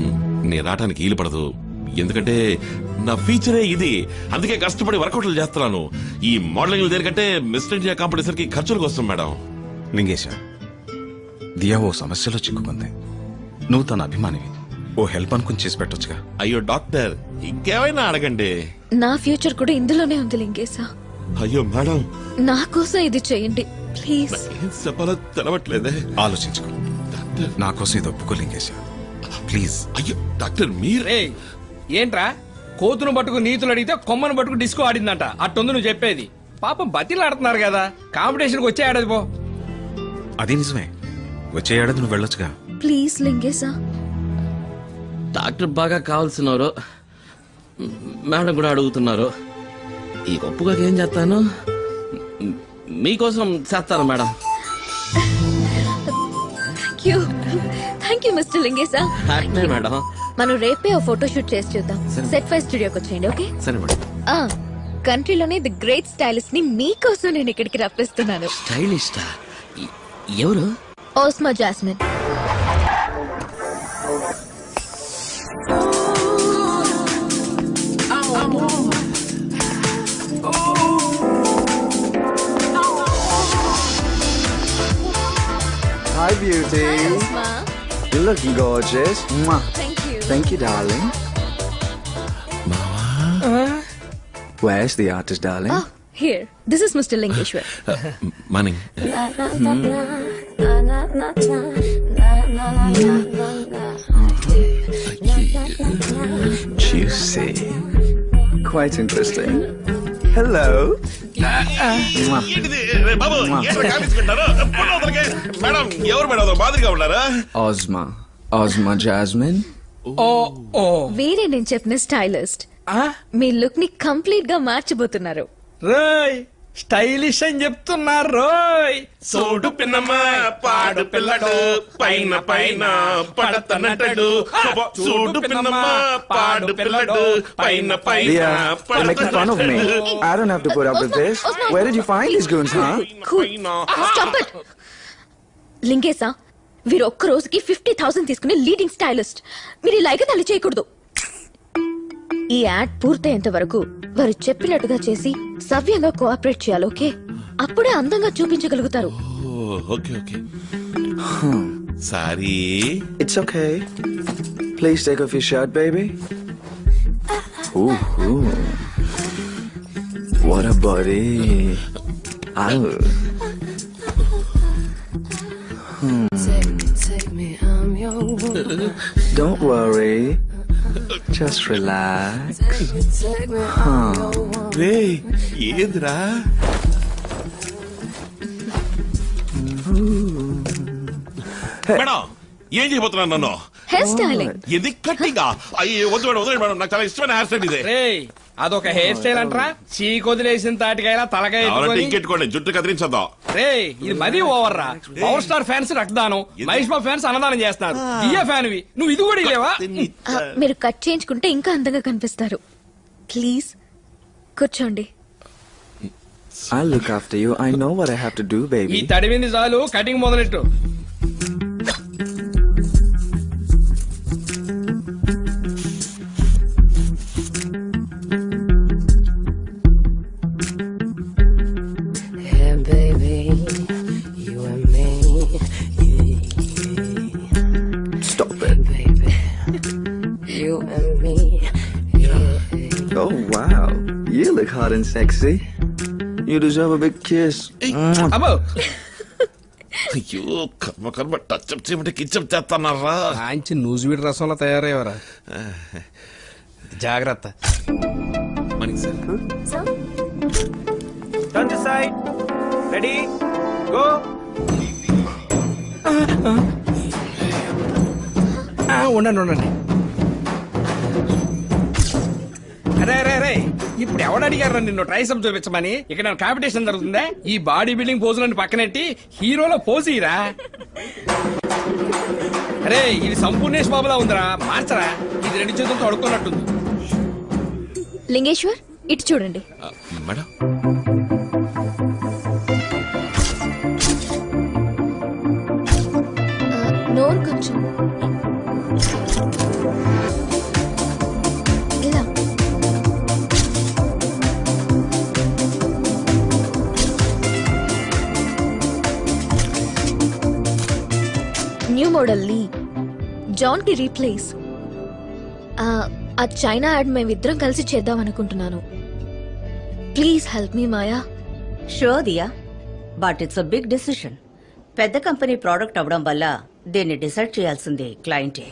నేను రావడానికి వీలు పడదు ఎందుకంటే నా ఫీచరే ఇది అందుకే కష్టపడి వర్కౌట్లు చేస్తున్నాను ఈ మోడలింగ్ దేనికంటే మిస్టర్ ఇండియా కాంపిటీషన్ కి ఖర్చులకు వస్తాం మేడం లింగేశ దియా ఓ సమస్యలో చిక్కుకుంది నువ్వు తన అభిమానివి ఓ హెల్ప్ అనుకుని చేసి పెట్టొచ్చుగా అయ్యో డాక్టర్ ఇంకేమైనా అడగండి నా ఫ్యూచర్ కూడా ఇందులోనే ఉంది లింగేశా అయ్యో మేడం నా కోసం ఇది చేయండి ప్లీజ్ ఏం చెప్పాలో తెలవట్లేదే ఆలోచించుకో నా కోసం ఇది ఒప్పుకో లింగేశ ప్లీజ్ అయ్యో డాక్టర్ మీరు రే ఏంట్రా కోతును పట్టుకు నీతులు అడిగితే కొమ్మను పట్టుకు డిస్కో ఆడిందంట అట్టుంది నువ్వు చెప్పేది పాపం బతిలు ఆడుతున్నారు కదా కాంపిటీషన్కి వచ్చే ఆడదు పో అది నిజమే వచ్చే ఏడాది నువ్వు వెళ్ళొచ్చుగా ప్లీజ్ లింగేశా డాక్టర్ బాగా కావాల్సినారు మేడం కూడా అడుగుతున్నారు ఈ గొప్పగా ఏం చేస్తాను మీకోసం చేస్తాను madam thank you thank you mister Lingesha happy madam మనం రేపే ఓ ఫోటో షూట్ చేసి చూద్దాం సరే. సెట్ ఫైవ్ స్టూడియోకి వచ్చేయండి ఓకే సరే మేడం ఆ కంట్రీలోనే ది గ్రేట్ స్టైలిస్ట్ ని మీకోసం నేను ఇక్కడికి రప్పిస్తున్నాను స్టైలిస్టా ఎవరు ఓస్మా Jasmine Hi, beauty. Hi, Osma. You're looking gorgeous. Mwah. Thank you. Thank you, darling. Where's the artist, darling? Oh, here. This is Mr. Lingeshwar. Morning Juicy. Quite interesting. Hello. Mwah. ఏంటిది రే బాబు ఏంట్రా కామించుకుంటారు పొన్ను అవతలకే. మేడం ఎవరు madam అదొక మాదిరిగా ఉన్నారా Ozma. Ozma Jasmine. ఓ ఓ వీరే నేను చెప్పిన stylist మీ లుక్ ని కంప్లీట్ గా మార్చబోతున్నారు రోయ్ స్టైలిష్ అని చెప్తున్నారు రోయ్ సోడు పిన్నమ్మ పాడు పిల్లడు పైన పైన పడతనటడు సూడు పిన్నమ్మ పాడు పిల్లడు పైన పైన Leah, you're making fun of me. I don't have to put up with this. Where did you find these goons, huh? Stop it! లింగేశా వీరు ఒక్క రోజుకి ఫిఫ్టీ థౌసండ్ తీసుకునే లీడింగ్ స్టైలిస్ట్ మీరు ఇలా ఎగతాళి చేయకూడదు ఈ యాడ్ పూర్తయ్యేంత వరకు వారు చెప్పినట్టుగా చేసి సవ్యంగా కోఆపరేట్ చేయాలి ఓకే అప్పుడే అందంగా చూపించగలుగుతారు okay okay sorry It's okay. Please take off your shirt, baby. Ooh, ooh. What a body. Ow. Hmm. Don't worry. Just relax. Huh. రే ఏదిరా మేడం ఏం చేయబోతున్నాను నన్ను హెయిర్ స్టైలింగ్ ఇది కట్టిగా అయ్యో వద్దు మేడం వద్దు మేడం నాకు చాలా ఇష్టమైన హెయిర్ స్టైల్ ఇదే రే అదొక హెయిర్ స్టైల్ అంటరా చీకు వదిలేసిన తాటికాయలా తలకాయ కావాలంటే ఎత్తుకొని ఇంకెట్టుకోండి జుట్టు కదిలించొద్దాం రే ఇది మరీ ఓవర్ రా పవర్ స్టార్ ఫ్యాన్స్ రక్తదానం మహేష్ బాబు ఫ్యాన్స్ అన్నదానం చేస్తారు దియా ఫ్యాన్ వి నువ్వు ఇది కూడా ఇలేవా ఆ, మీరు కట్ చేయించుకుంటే ఇంకా అందంగా కనిపిస్తారు ప్లీజ్ కూర్చోండి I'll look after you. I know what I have to do, ఈ baby. తడివింది చాలు కటింగ్ మొదలెట్టు Yeah, baby, you and me. Stop it. Baby, you and me. Oh, wow. You look hot and sexy. You deserve a big kiss. అబ్బో అయ్యో కర్మ కర్మ touch up చేయమంటే కిచ్చప్ చేస్తున్నారా మంచి నూజివీడి రసంలో తయారయ్యేవరా జాగ్రత్త మనకి sir Turn to side. Ready? Go. ఆ, ఉండండి ఉండండి అరే అరే అరే ఇప్పుడు ఎవడు అడిగారు నిన్ను ట్రైసప్ చూపించమని ఇక్కడ కాంపిటీషన్ జరుగుతుందా ఈ బాడీ బిల్డింగ్ పోజులను పక్కనెట్టి హీరోలో పోజ్ ఇరా అరే ఇది సంపూర్ణేష్ బాబులా ఉందిరా మార్చరా ఇది రెండు చేతులతో అడుక్కున్నట్టుంది లింగేశ్వర్ ఇటు చూడండి మేడం నోరు కొంచెం మోడల్ని జాన్ కి రీప్లేస్ ఆ చైనా యాడ్ మేమిద్దరం కలిసి చేద్దాం అనుకుంటున్నాను please help me Maya sure Diya but it's a big decision పెద్ద కంపెనీ ప్రోడక్ట్ అవ్వడం వల్ల దీన్ని డిసైడ్ చేయాల్సింది క్లయింటే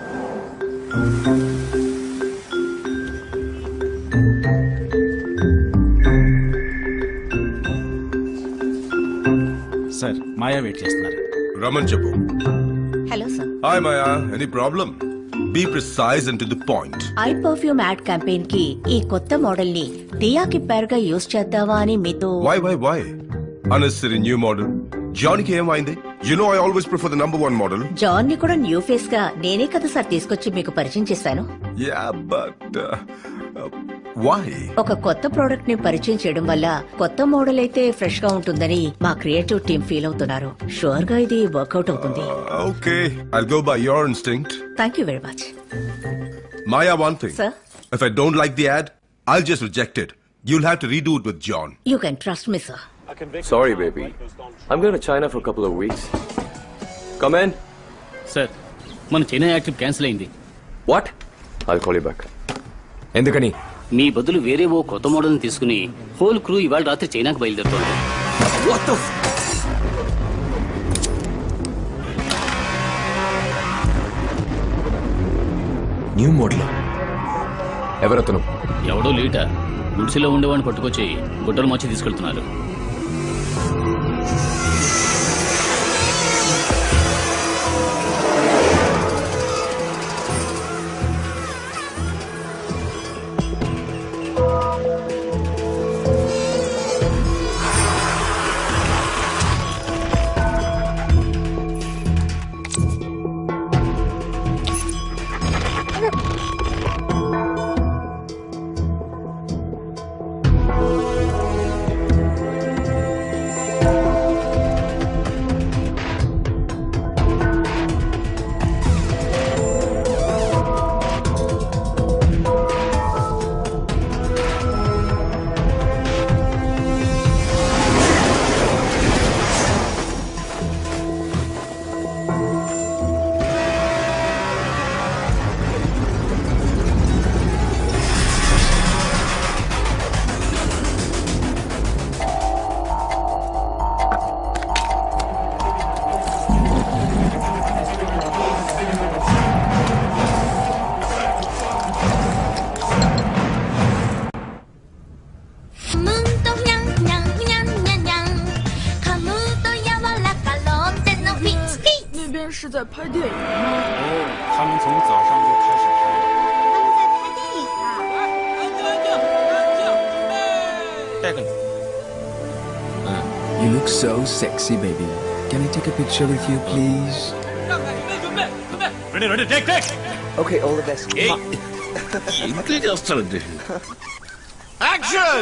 సార్ మాయా వెయిట్ చేస్తున్నారు రమన్ చెప్పు hello sir hi Maya any problem be precise and to the point I perfume ad campaign కి ఈ కొత్త మోడల్ ని దియాకి పేరుగా యూజ్ చేద్దామా అని మీతో why why why unnecessary new model జాన్కి ఏమైంది you know I always prefer the number one model John ని కూడా న్యూ ఫేస్ గా నేనే కదా సార్ తీసుకొచ్చి మీకు పరిచయం చేశాను యా బట్ వై ఒక కొత్త ప్రోడక్ట్ ని పరిచయం చేయడం వల్ల కొత్త మోడల్ అయితే ఫ్రెష్ గా ఉంటుందని మా క్రియేటివ్ టీం ఫీల్ అవుతున్నారు షూర్ గా ఇది వర్కౌట్ అవుతుంది okay I go by your instinct thank you very much Maya, one thing. Sir? If I don't like the ad, I'll just reject it. You'll have to redo it with John. You can trust me sir Sorry, baby. I'm going to China for a couple of weeks. Come in. Sir మన China active cancel అయింది what I'll call you back. ఎందుకని మీ బదులు వేరే ఓ కొత్త model తీసుకుని whole crew ఇవాళ రాత్రి చైనాకు బయలుదేరుతోంది న్యూ మోడల్ ఎవరతను ఎవడో లేట గుడిసెలో ఉండేవాడిని పట్టుకొచ్చి గుడ్డలు మార్చి తీసుకెళ్తున్నారు 那边是在拍电影吗？ 哦，他们从早上就开始拍。带个你。 You look so sexy, baby. Can I take a picture with you, please? Ready, ready, take, take. Okay, all the best. ఇంతే చేస్తారండి Action!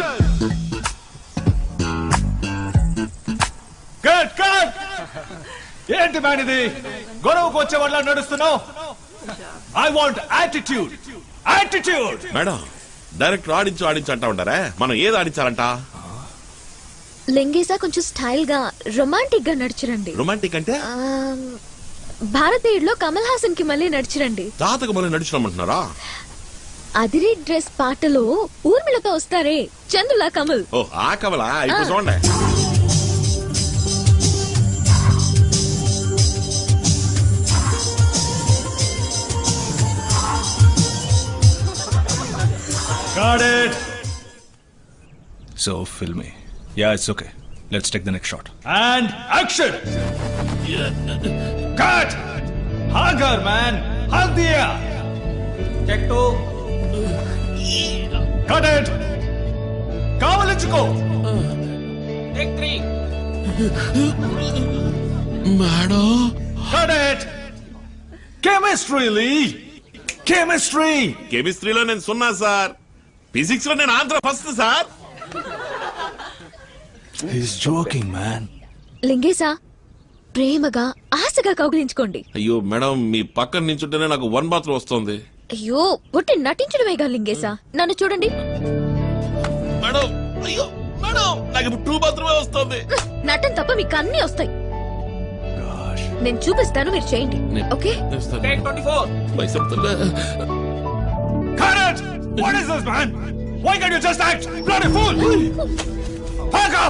Good, good. ఏంటి మ్యాన్ ఇది గొడవకు వచ్చే వాళ్ళ నడుస్తున్నావు I want attitude attitude madam direct ఆడించు ఆడించు అంటా ఉంటారా మనం ఏది ఆడించాలంట లెంగేసా కొంచెం స్టైల్ గా రొమాంటిక్ గా నడిచిరండి రొమాంటిక్ అంటే ఆ, భారతీయుడిలో కమల్ హాసన్ కి మళ్ళీ నడిచిరండి తాతకు మళ్ళీ నడుచుకోమంటున్నారా అదిరి డ్రెస్ పాటలో ఊర్మిళతో వస్తారే చందులా కమల్ ఓ ఆ కవలా ఇప్పుడు ఆ. చూడండి Got it. So filmy. Yeah, it's okay. Let's take the next shot. And action! Cut! Hagar, man! Haldia! Take two. Cut it! కావలించుకో Take three. Madam Cut it! Chemistry, Lee! Chemistry! కెమిస్ట్రీలో నేను సున్నా sir physics లో నేను Andhra first sir He's joking, man. Lingesha ప్రేమగా ఆశగా కౌగిలించుకోండి అయ్యో madam మీ పక్కన నించుంటేనే నాకు వన్ బాత్రూమ్ వస్తుంది అయ్యో ఒట్టి నటించడమేగా లింగేసా నన్ను చూడండి మేడం అయ్యో మేడం నాకు ఇప్పుడు టూ బాత్రూమే వస్తుంది నటన తప్ప మీకు అన్ని వస్తాయి నేను చూపిస్తాను మీరు చేయండి okay Kenneth! What is this, man? Why can't you just act? Bloody fool! Pack up!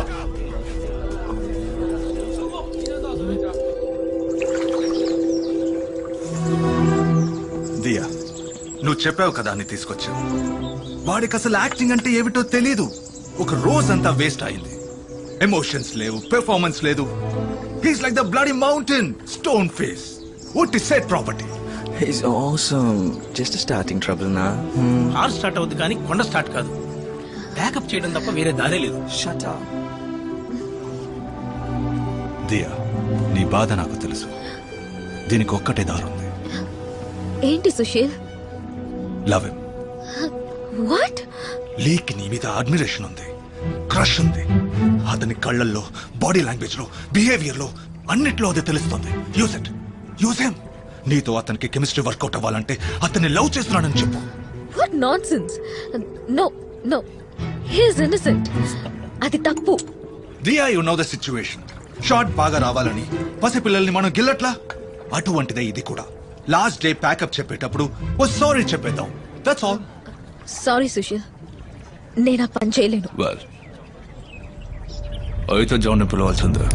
Diya నువ్వు చెప్పావు కదా అని తీసుకొచ్చావు వాడికి అసలు యాక్టింగ్ అంటే ఏమిటో తెలీదు ఒక రోజంతా వేస్ట్ అయింది ఎమోషన్స్ లేవు పెర్ఫార్మెన్స్ లేదు he's like the bloody mountain stone face ఉట్టి set property He's awesome. Just a starting trouble now. Hmm. Car start అవుద్ది కానీ కొండ స్టార్ట్ కాదు బ్యాకప్ చేయడం తప్ప వేరే దారే లేదు Shut up. దియా నీ బాధ నాకు తెలుసు దీనికి ఒక్కటే దారుంది ఏంటి సుశీల్ లవ్ హిమ్ వాట్ లీక్ నీ మీద అడ్మిరేషన్ ఉంది క్రష్ ఉంది అతని కళ్ళల్లో బాడీ లాంగ్వేజ్ లో బిహేవియర్ లో అన్నిట్లో అది తెలుస్తుంది యూజ్ ఇట్ యూజ్ హిమ్ నీతో అతనికి కెమిస్ట్రీ వర్కౌట్ అవ్వాలంటే అతన్ని లవ్ చేస్తున్నానని చెప్పు what nonsense no no he's innocent అది తప్పు Diya you know the situation shot బాగా రావాలని పసిపిల్లల్ని మనం గిల్లట్లా అటువంటిదే ఇది కూడా లాస్ట్ డే ప్యాకప్ చెప్పేటప్పుడు ఓ సారీ చెప్పేద్దాం దట్స్ ఆల్ సారీ సుశీల్ నేను ఆ పని చేయలేను వెల్ అయితే జాన్ పిలవాల్సిందే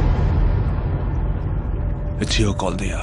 ఇట్స్ యువర్ కాల్ దియా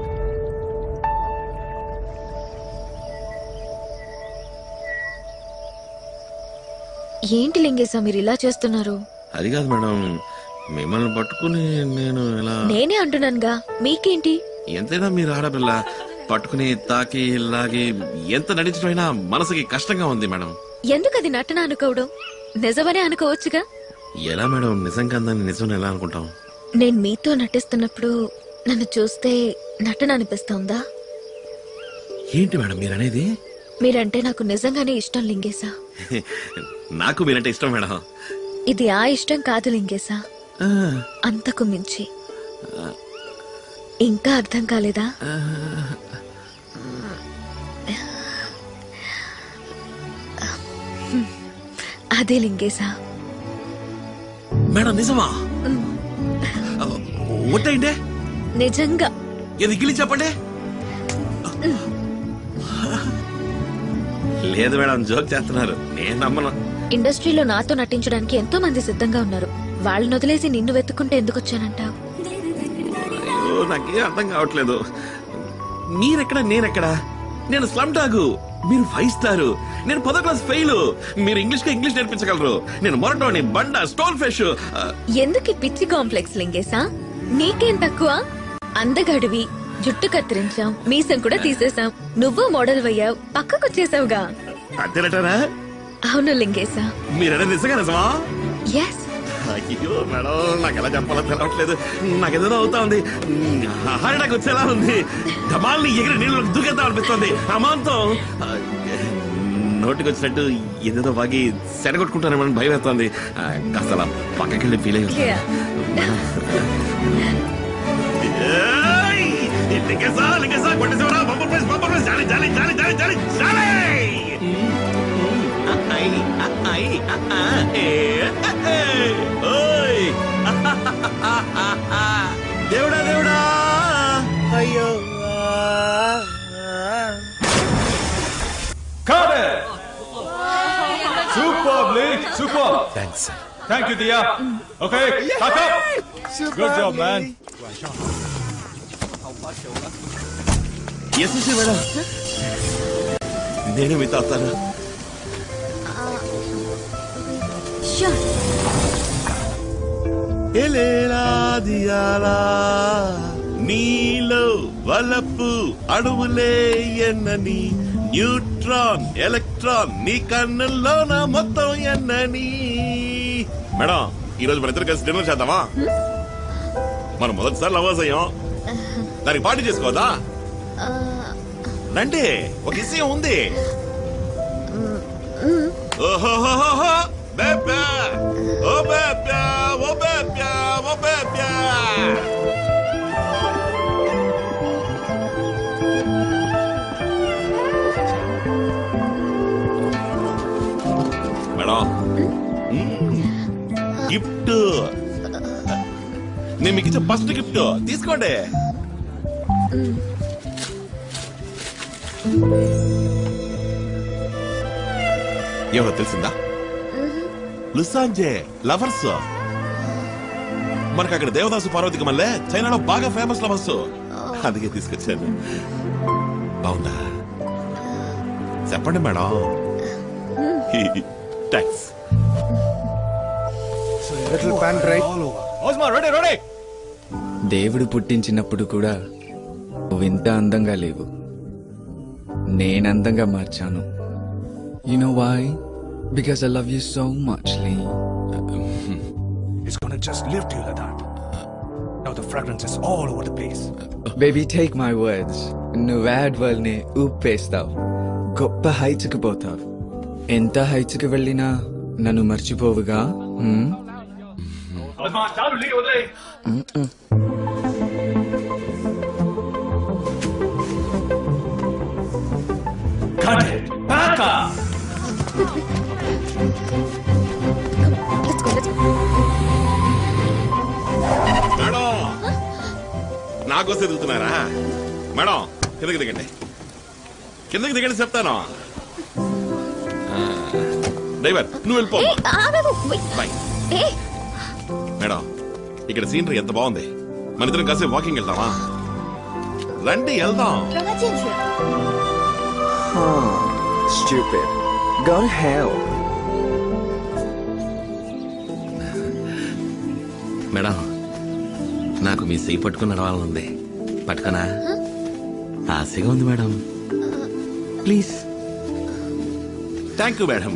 ఏంటి లింగేశా మీరు ఇలా చేస్తున్నారు అది కాదు మేడం మిమ్మల్ని పట్టుకుని నేను ఇలా నేనే అంటున్నానుగా మీకేంటి ఎంతైనా మీరు ఆడపిల్ల పట్టుకుని తాకి లాగి ఎంత నడిచిపోయినా మనసుకి కష్టంగా ఉంది మేడం ఎందుకు అది నటన అనుకోవడం నిజమనే అనుకోవచ్చుగా ఎలా మేడం నిజంగా దాన్ని నిజం ఎలా అనుకుంటాం నేను మీతో నటిస్తున్నప్పుడు నన్ను చూస్తే నటన అనిపిస్తోందా ఏంటి మేడం మీరు అనేది మీరంటే నాకు నిజంగానే ఇష్టం లింగేశా నాకు మీరంటే ఇష్టం మేడం ఇది ఆ ఇష్టం కాదు లింగేశా అంతకు మించి ఇంకా అర్థం కాలేదా అదే లింగేశా మేడం నిజమా ఒట్టయింటే నిజంగా ఇది గిలి చెప్పండి లేదు మేడం జోక్ చేస్తున్నారు నేను నమ్మను ఇండస్ట్రీలో నాతో నటించడానికి ఎంతో మంది సిద్ధంగా ఉన్నారు వాళ్ళని వదిలేసి నిన్ను వెతుక్కుంటే ఎందుకు వచ్చానంటావు అయ్యో నాకేం అర్థం కావట్లేదు మీరెక్కడ నేనెక్కడ నేను స్లమ్ డాగు మీరు ఫైవ్ స్టార్ నేను పదో క్లాస్ ఫెయిల్ మీరు ఇంగ్లీష్ కి ఇంగ్లీష్ నేర్పించగలరు నేను మొరటోని బండ స్టోన్ ఫిష్ ఎందుకు ఈ పిచ్చి కాంప్లెక్స్ లింగేశా నీకేం తక్కువ అందగాడివి జుట్టు కత్తిరించాం మీసం కూడా తీసేసాం నువ్వు మోడల్ అయ్యావు పక్కకొచ్చేసావుగా అంతేనటారా అవును లింగేశా మీరనే నిజంగా నిజమా ఎస్ అయ్యో మేడం నాకు ఎలా చెప్పాలో తెలవట్లేదు నాకు ఏదో అవుతా ఉంది ఆహార నాకు వచ్చేలా ఉంది ధమాల్ని ఎగిరి నీళ్ళు దూకేద్దాం అనిపిస్తుంది అమాంతం ఆ, నోటికి వచ్చినట్టు ఏదేదో వాగి సెడగొట్టుకుంటానేమని భయం వేస్తుంది ఆ, కాస్త అలా పక్కకి వెళ్ళి ఫీల్ అయ్యి లింగేశా లింగేశా కొట్టేసేవరా బంపర్ ప్రైస్ బంపర్ ప్రైస్ జాలి జాలి జాలి జాలి జాలి జాలి ఐ ఐ ఆ ఏ ఓయ్ దేవుడా దేవుడా అయ్యో Cut it! Superb, Lee. Superb. Thanks. Thank you, Dia. Okay, pack up. Good job, man. Yes madam నేను మీతో వస్తాను ఎలేలా దియాలా నీలో వలపు అణువులే ఎన్నని న్యూట్రాన్ ఎలక్ట్రాన్ నీ కన్నుల్లోన మొత్తం ఎన్నని మేడం ఈ రోజు మన ఇద్దరు కలిసి డిన్నర్ చేద్దామా మనం మొదటిసారి లవర్స్ అయ్యాం దానికి పార్టీ చేసుకోవద్దా రండి ఒక విషయం ఉంది ఓహోహోహో బేబ్యా ఓ బేబ్యా ఓ బేబ్యా ఓ బేబ్యా మేడం గిఫ్ట్ నేను మీకు ఇచ్చే ఫస్ట్ గిఫ్ట్ తీసుకోండి ఎవరో తెలిసిందా లుసాంజే లవర్స్ మనకు అక్కడ దేవదాసు పార్వతికి మళ్ళీ చైనాలో బాగా ఫేమస్ లవర్స్ అందుకే తీసుకొచ్చాను బాగుందా చెప్పండి madam thanks Little pan right. ఓస్మా రెడీ రెడీ దేవుడు పుట్టించినప్పుడు కూడా నువ్వు ఇంత అందంగా లేవు నేను అందంగా మార్చాను you know why because I love you so much Lee It's gonna just lift you like that. Now the fragrance is all over the place. Baby take my words నువ్వు యాడ్ వల్ని ఊపేస్తావు గొప్ప హైట్స్కి పోతావు ఎంత హైట్స్కి వెళ్ళినా నన్ను మర్చిపోవుగా హ్మ్? ఓస్మా చాలు లీక్ వదిలే మ్మ్. Cut it. Back up. Madam నాకోసం ఎదుగుతున్నారా మేడం కిందకి దిగండి కిందకి దిగండి చెప్తాను ఆ, డ్రైవర్ నువ్వు వెళ్ళిపో బాయ్ మేడం ఇక్కడ సీనరీ ఎంత బాగుంది మన ఇద్దరం కాసేపు వాకింగ్ వెళ్దామా రండి వెళ్దాం Huh. Stupid. Go to hell. Madam నాకు మీ చెయ్యి పట్టుకుని నడవాలనుంది పట్టుకనా ఆశగా ఉంది madam please thank you madam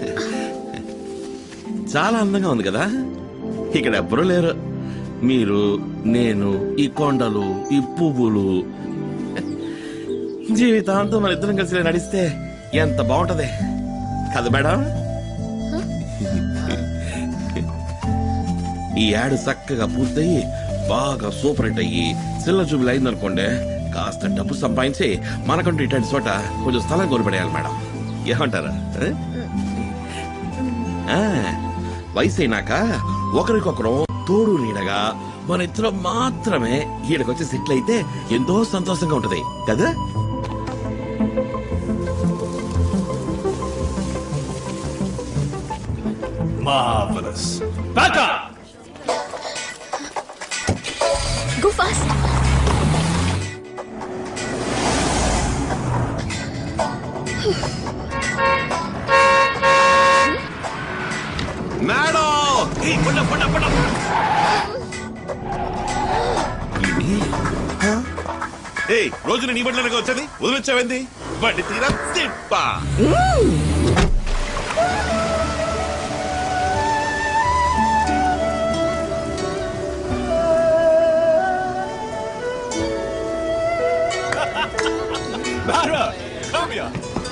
చాలా అందంగా ఉంది కదా ఇక్కడ ఎవ్వరూ లేరు మీరు నేను ఈ కొండలు ఈ పువ్వులు జీవితాంతం మన ఇద్దరం కలిసి ఇలా నడిస్తే ఎంత బాగుంటది కదా మేడం ఈ యాడ్ చక్కగా పూర్తయి బాగా సూపర్ హిట్ అయ్యి సిల్ల చూపులు అయిందనుకోండి కాస్త డబ్బు సంపాదించి మనకంటూ ఇట్లాంటి చోట కొంచెం స్థలం కొనిపడేయాలి మేడం ఏమంటారు ఆ? ఆ, వయసు అయినాక ఒకరికొకరు తోడు నీడగా మన ఇద్దరం మాత్రమే ఈడకొచ్చి సెటిల్ అయితే ఎంతో సంతోషంగా ఉంటది కదా Marvelous. Back up. Go fast. Madam ఏయ్, పడ్డా, పడ్డా, పడ్డా. ఏయ్ రోజు నీ బండ్లోనే వచ్చేది వదిలిచ్చావేంది బండి తీరా తిప్పా Lara, come here.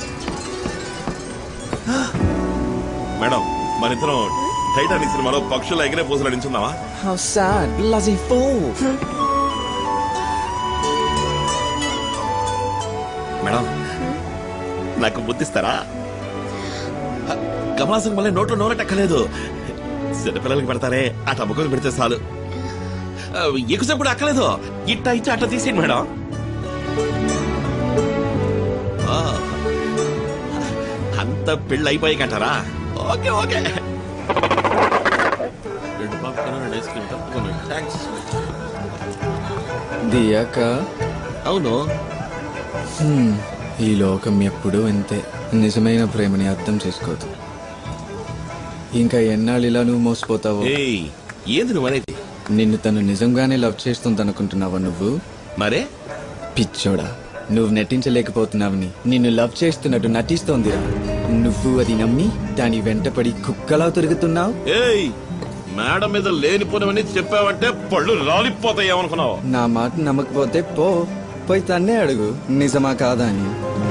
మేడం మన ఇద్దరం టైటానిక్ సినిమాలో పక్షుల ఎగిరే పూసలు నడించున్నావా How sad. Bloody fool. Madam నాకు బుద్ధిస్తారా కమలాసన్ మళ్ళీ నోట్లో నోరటక్కలేదు చిన్నపిల్లలకి పెడతారే ఆ టబ్బుకొని పెడితే చాలు ఆ, ఎక్కువసేపు కూడా అక్కలేదు ఇట్ట ఇట్ట అట్ట తీసేయండి మేడం ఆ, అంత పెళ్ళి అయిపోయి కంటారా ఓకే ఓకే రెండు పాపకన్నా రెండు ఐస్ క్రీమ్ తప్పకుండా థ్యాంక్స్ దియాక అవును హ్మ్, ఈ లోకం ఎప్పుడూ అంతే నిజమైన ప్రేమని అర్థం చేసుకోదు ఇంకా ఎన్నాళ్ళు ఇలా నువ్వు మోసపోతావు ఏయ్ ఏంది నువ్వు అనేది నిన్ను తను నిజంగానే లవ్ చేస్తుంది అనుకుంటున్నావా నువ్వు మరే పిచ్చోడా నువ్వు నటించలేకపోతున్నావని నిన్ను లవ్ చేస్తున్నట్టు నటిస్తోందిరా నువ్వు అది నమ్మి దాని వెంటపడి కుక్కలా తిరుగుతున్నావు ఏయ్ మేడం మీద లేనిపోనివని చెప్పావంటే పళ్ళు రాలిపోతాయి ఏమనుకున్నావు నా మాట నమ్మకపోతే పో పోయి తన్నే అడుగు నిజమా కాదా అని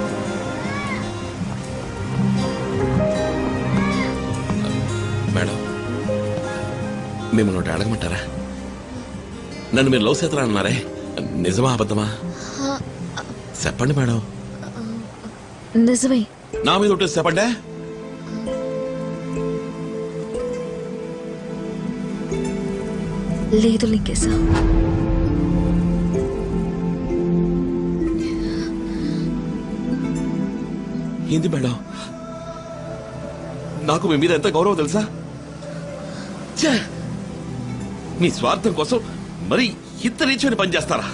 మేడం మిమ్మల్ని ఒకటి అడగమంటారా నన్ను మీరు లవ్ చేతరా అన్నారే నిజమా అబద్ధమా చెప్పండి మేడం నిజమే నా మీద ఒకటి చెప్పండి లేదు లింగేశ ఏంది మేడం నాకు మీ మీద ఎంత గౌరవం తెలుసా ఛే! మీ స్వార్థం కోసం మరి ఇంత నీచని పని చేస్తారా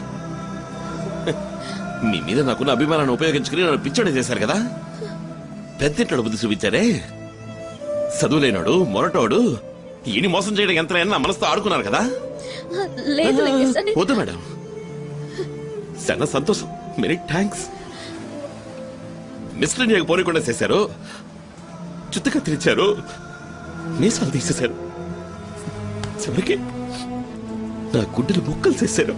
మీ మీద నాకున్న అభిమానాన్ని ఉపయోగించుకుని నన్ను పిచ్చోడి చేశారు కదా పెద్దింటాడు బుద్ధి చూపించారే చదువులేనాడు మొరటోడు ఈయన మోసం చేయడం ఎంత నా మనసుతో ఆడుకున్నారు కదా లేదు లింగేశ నే- వద్దు మేడం చాలా సంతోషం మెనీ థ్యాంక్స్ మిస్టర్ ఇండియాకి పోనీకుండా చేశారు చుట్టుగా తెరిచారు మీసాలు తీసేశారు చివరికి నా గుడ్డలు ముక్కలు చేశారు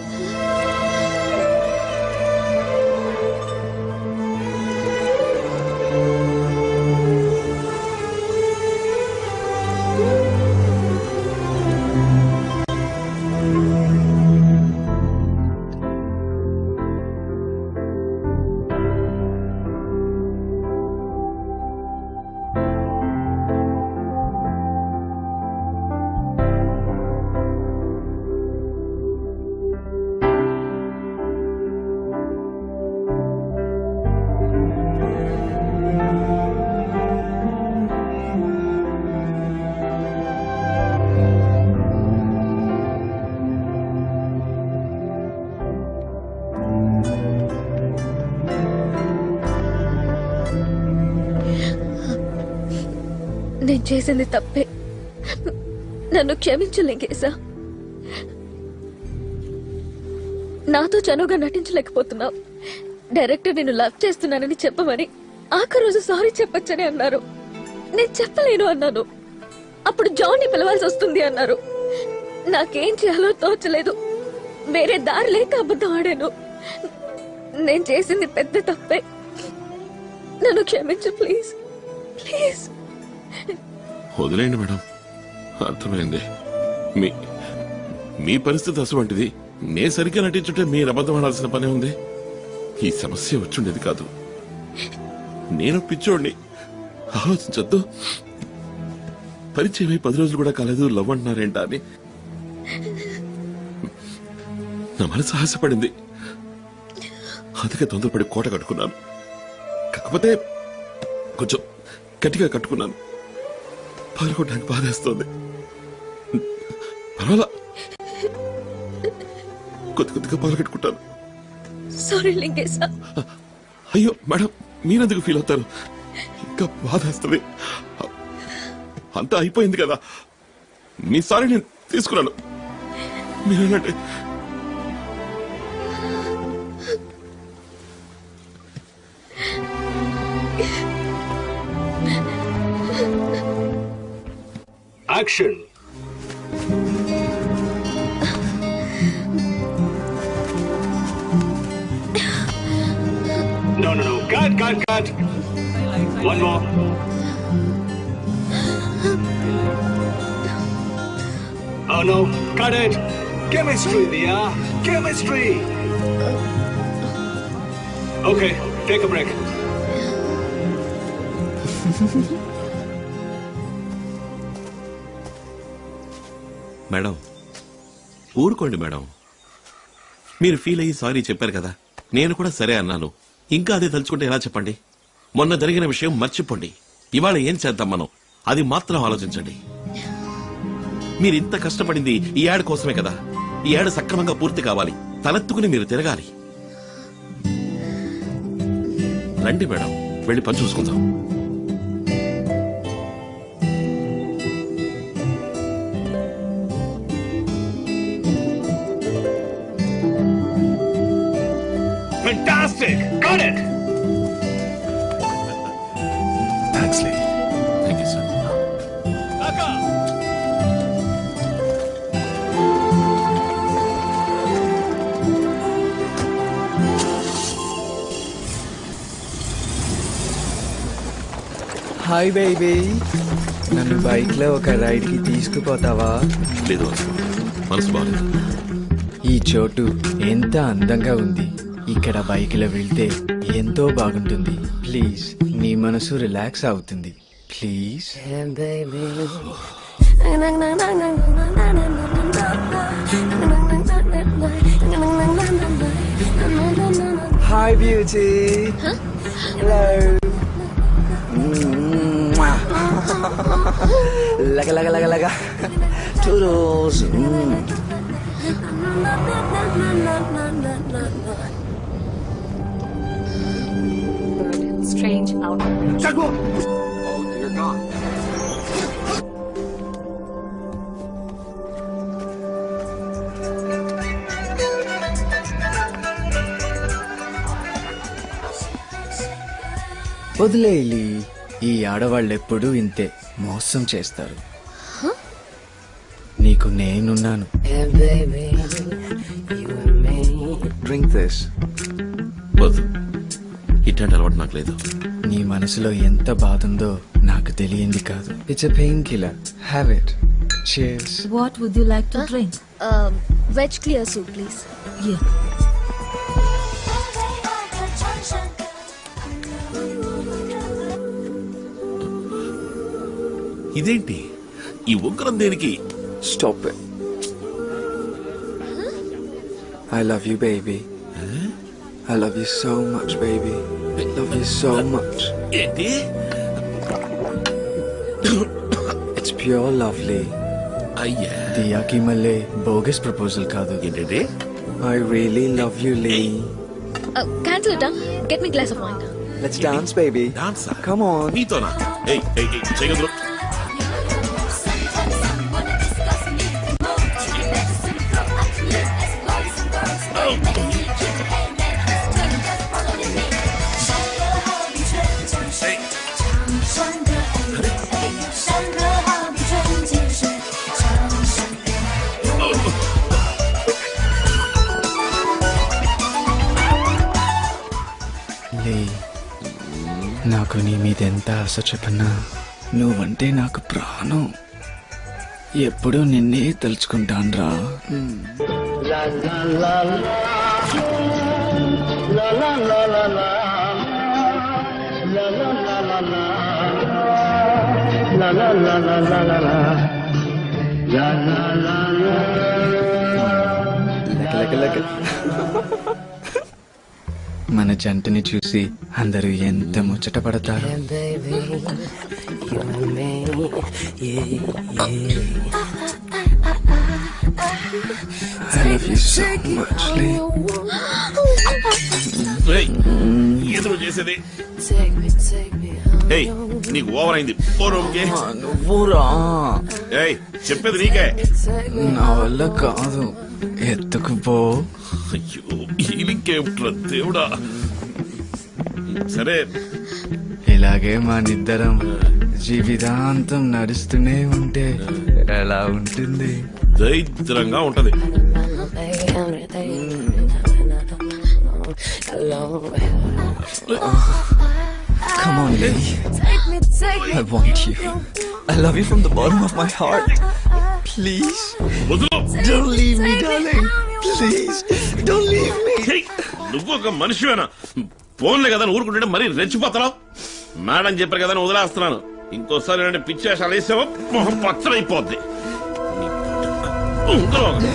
నేను చేసింది తప్పే నన్ను క్షమించు లింగేశ నాతో చనువుగా నటించలేకపోతున్నావు డైరెక్టర్ నేను లవ్ చేస్తున్నానని చెప్పమని ఆఖరి రోజు సారీ చెప్పొచ్చని అన్నారు నేను చెప్పలేను అన్నాను అప్పుడు జాన్ని పిలవాల్సి వస్తుంది అన్నారు నాకేం చేయాలో తోచలేదు వేరే దారి లేక అబద్ధం ఆడాను నేను చేసింది పెద్ద తప్పే నన్ను క్షమించు ప్లీజ్ ప్లీజ్ వదిలేండి మేడం అర్థమైంది మీ మీ పరిస్థితి అటువంటిది నే సరిగ్గా నటించుంటే మీరు అబద్ధం ఆడాల్సిన పనే ఉంది ఈ సమస్య వచ్చుండేది కాదు నేను పిచ్చోడిని ఆలోచించొద్దు పరిచయం అయి పది రోజులు కూడా కాలేదు లవ్ అంటున్నారేంటా అని నా మనసు ఆశపడింది అందుకే తొందరపడి కోట కట్టుకున్నాను కాకపోతే కొంచెం గట్టిగా కట్టుకున్నాను పాల్గొనడానికి బాధేస్తోంది పర్వాలా కొద్ది కొద్దిగా పాల్గొట్టుకుంటాను సారీ లింగేశ అయ్యో మేడం మీరెందుకు ఫీల్ అవుతారు ఇంకా బాధేస్తుంది అంతా అయిపోయింది కదా మీ సారీ నేను తీసుకున్నాను మీరేనంటే Action. No, no, no. Cut, cut, cut. One more. Oh no, cut it. Chemistry, Dia. Chemistry. Okay, take a break. Madam ఊరుకోండి మేడం మీరు ఫీల్ అయ్యి సారీ చెప్పారు కదా నేను కూడా సరే అన్నాను ఇంకా అదే తలుచుకుంటే ఎలా చెప్పండి మొన్న జరిగిన విషయం మర్చిపోండి ఇవాళ ఏం చేద్దాం మనం అది మాత్రం ఆలోచించండి మీరు ఇంత కష్టపడింది ఈ యాడ్ కోసమే కదా ఈ యాడ్ సక్రమంగా పూర్తి కావాలి తలెత్తుకుని మీరు తిరగాలి రండి మేడం వెళ్ళి పని చూసుకుందాం Fantastic. Got it. Thanks, Lee. Thank you, sir. Hi baby నన్ను బైక్ లో ఒక రైడ్ కి తీసుకుపోతావా లేదు మనసు బాగాలేదు ఈ చోటు ఎంత అందంగా ఉంది ఇక్కడ బైక్ లో వెళ్తే ఎంతో బాగుంటుంది ప్లీజ్ నీ మనసు రిలాక్స్ అవుతుంది please baby. Hi, beauty. Hello. Mwah. Laga, laga, laga, laga. Toodles. Mm. Strange outfit. Oh, you're gone. వదిలేయి ఈ ఆడవాళ్ళెప్పుడూ ఇంతే మోసం చేస్తారు నీకు నేనున్నాను Yeah, baby, you and me. Drink this. వద్దు ఇట్లాంటి అలవాటు నాకు లేదు నీ మనసులో ఎంత బాధ ఉందో నాకు తెలియంది కాదు it's a pain killer have it Cheers. What would you like to drink? Um, veg clear soup, please. Yeah. ఇదేంటి ఈ ఉగ్రం దేనికి Stop it. I love you, baby. I love you so much, baby. I love you so much. ఏంటి It's pure lovely. అయ్యా దియాకి మళ్ళీ bogus proposal కాదు ఏంటంటే I really love you, Lee. Uh, cancel it, huh? Get me a glass of wine. Let's dance, baby. Dance? Come on. నీతోనా ఏయ్ ఏయ్ ఏయ్, చేయగలరు లే నాకు నీ మీద ఎంత ఆశ చెప్పన్నా నువ్వంటే నాకు ప్రాణం ఎప్పుడూ నిన్నే తలుచుకుంటాన్రా లక లక లక. మన జంటని చూసి అందరూ ఎంత ముచ్చట పడతారు Yeah, baby, you and me. Yeah, yeah. I love you so much, Lee. ఏయ్, ఏదో చేసేది Take me, take me ఏయ్ నీకు ఓవర్ అయింది ఓ రూమ్కి నువ్వురా ఏయ్ చెప్పేది నీకే నా వల్ల కాదు ఎత్తుకుపో అయ్యో హీలింగ్ ఏమిట్రా దేవుడా సరే ఇలాగే మానిద్దరం జీవితాంతం నడుస్తూనే ఉంటే ఎలా ఉంటుంది దరిద్రంగా ఉంటది Come on, Lee. Take me, take me. I want you. I love you from the bottom of my heart. Please. Don't leave me, darling. Please. Don't leave me. Hey, నువ్వు ఒక మనిషివేనా ఫోన్లే కదా అని ఊరుకుంటుంటే మరీ రెచ్చిపోతున్నావు మేడం చెప్పారు కదా అని వదిలేస్తున్నాను ఇంకోసారి ఇలాంటి పిచ్చేషాలు వేసావో మొహం పచ్చడైపోద్ది ఉంగరం ఒకటి.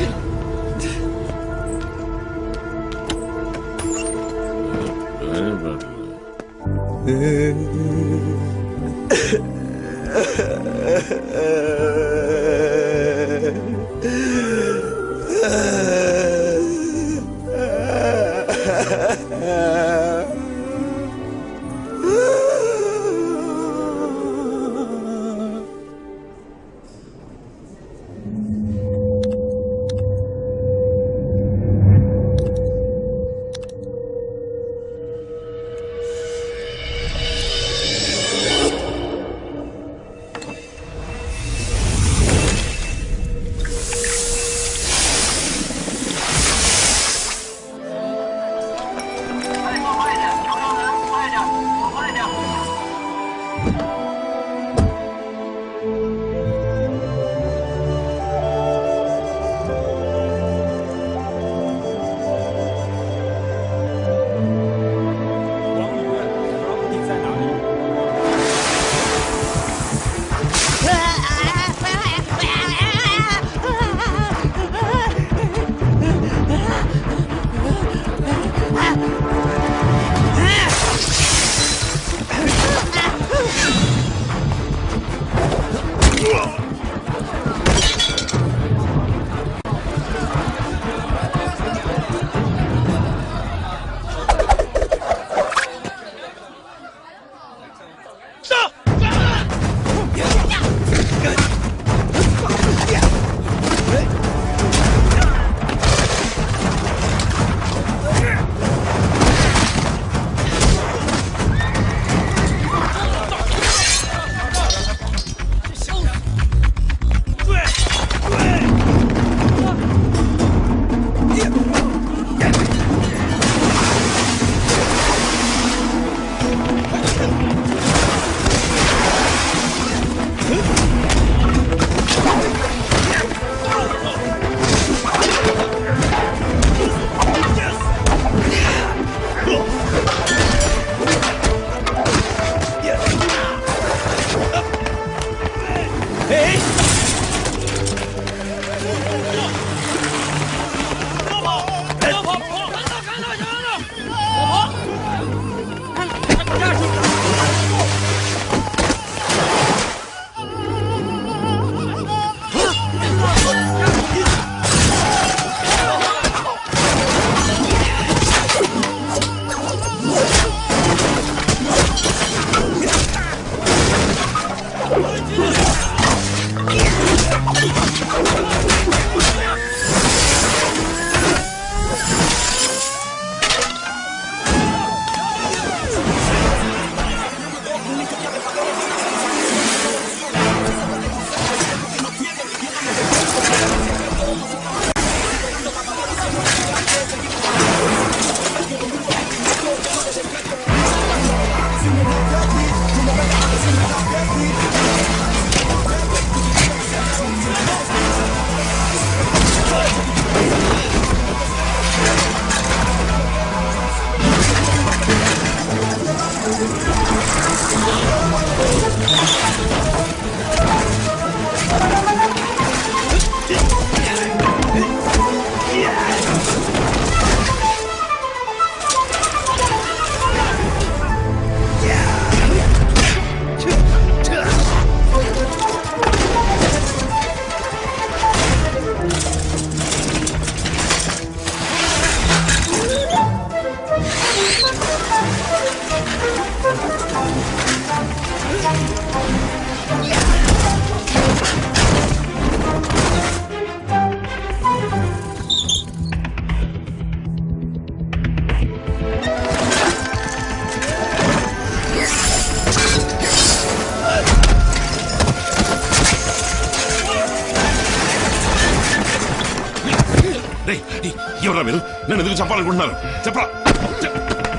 రేయ్, ఎవరా మీరు నన్ను ఎందుకు చెప్పాలనుకుంటున్నారు చెప్పరా చెప్-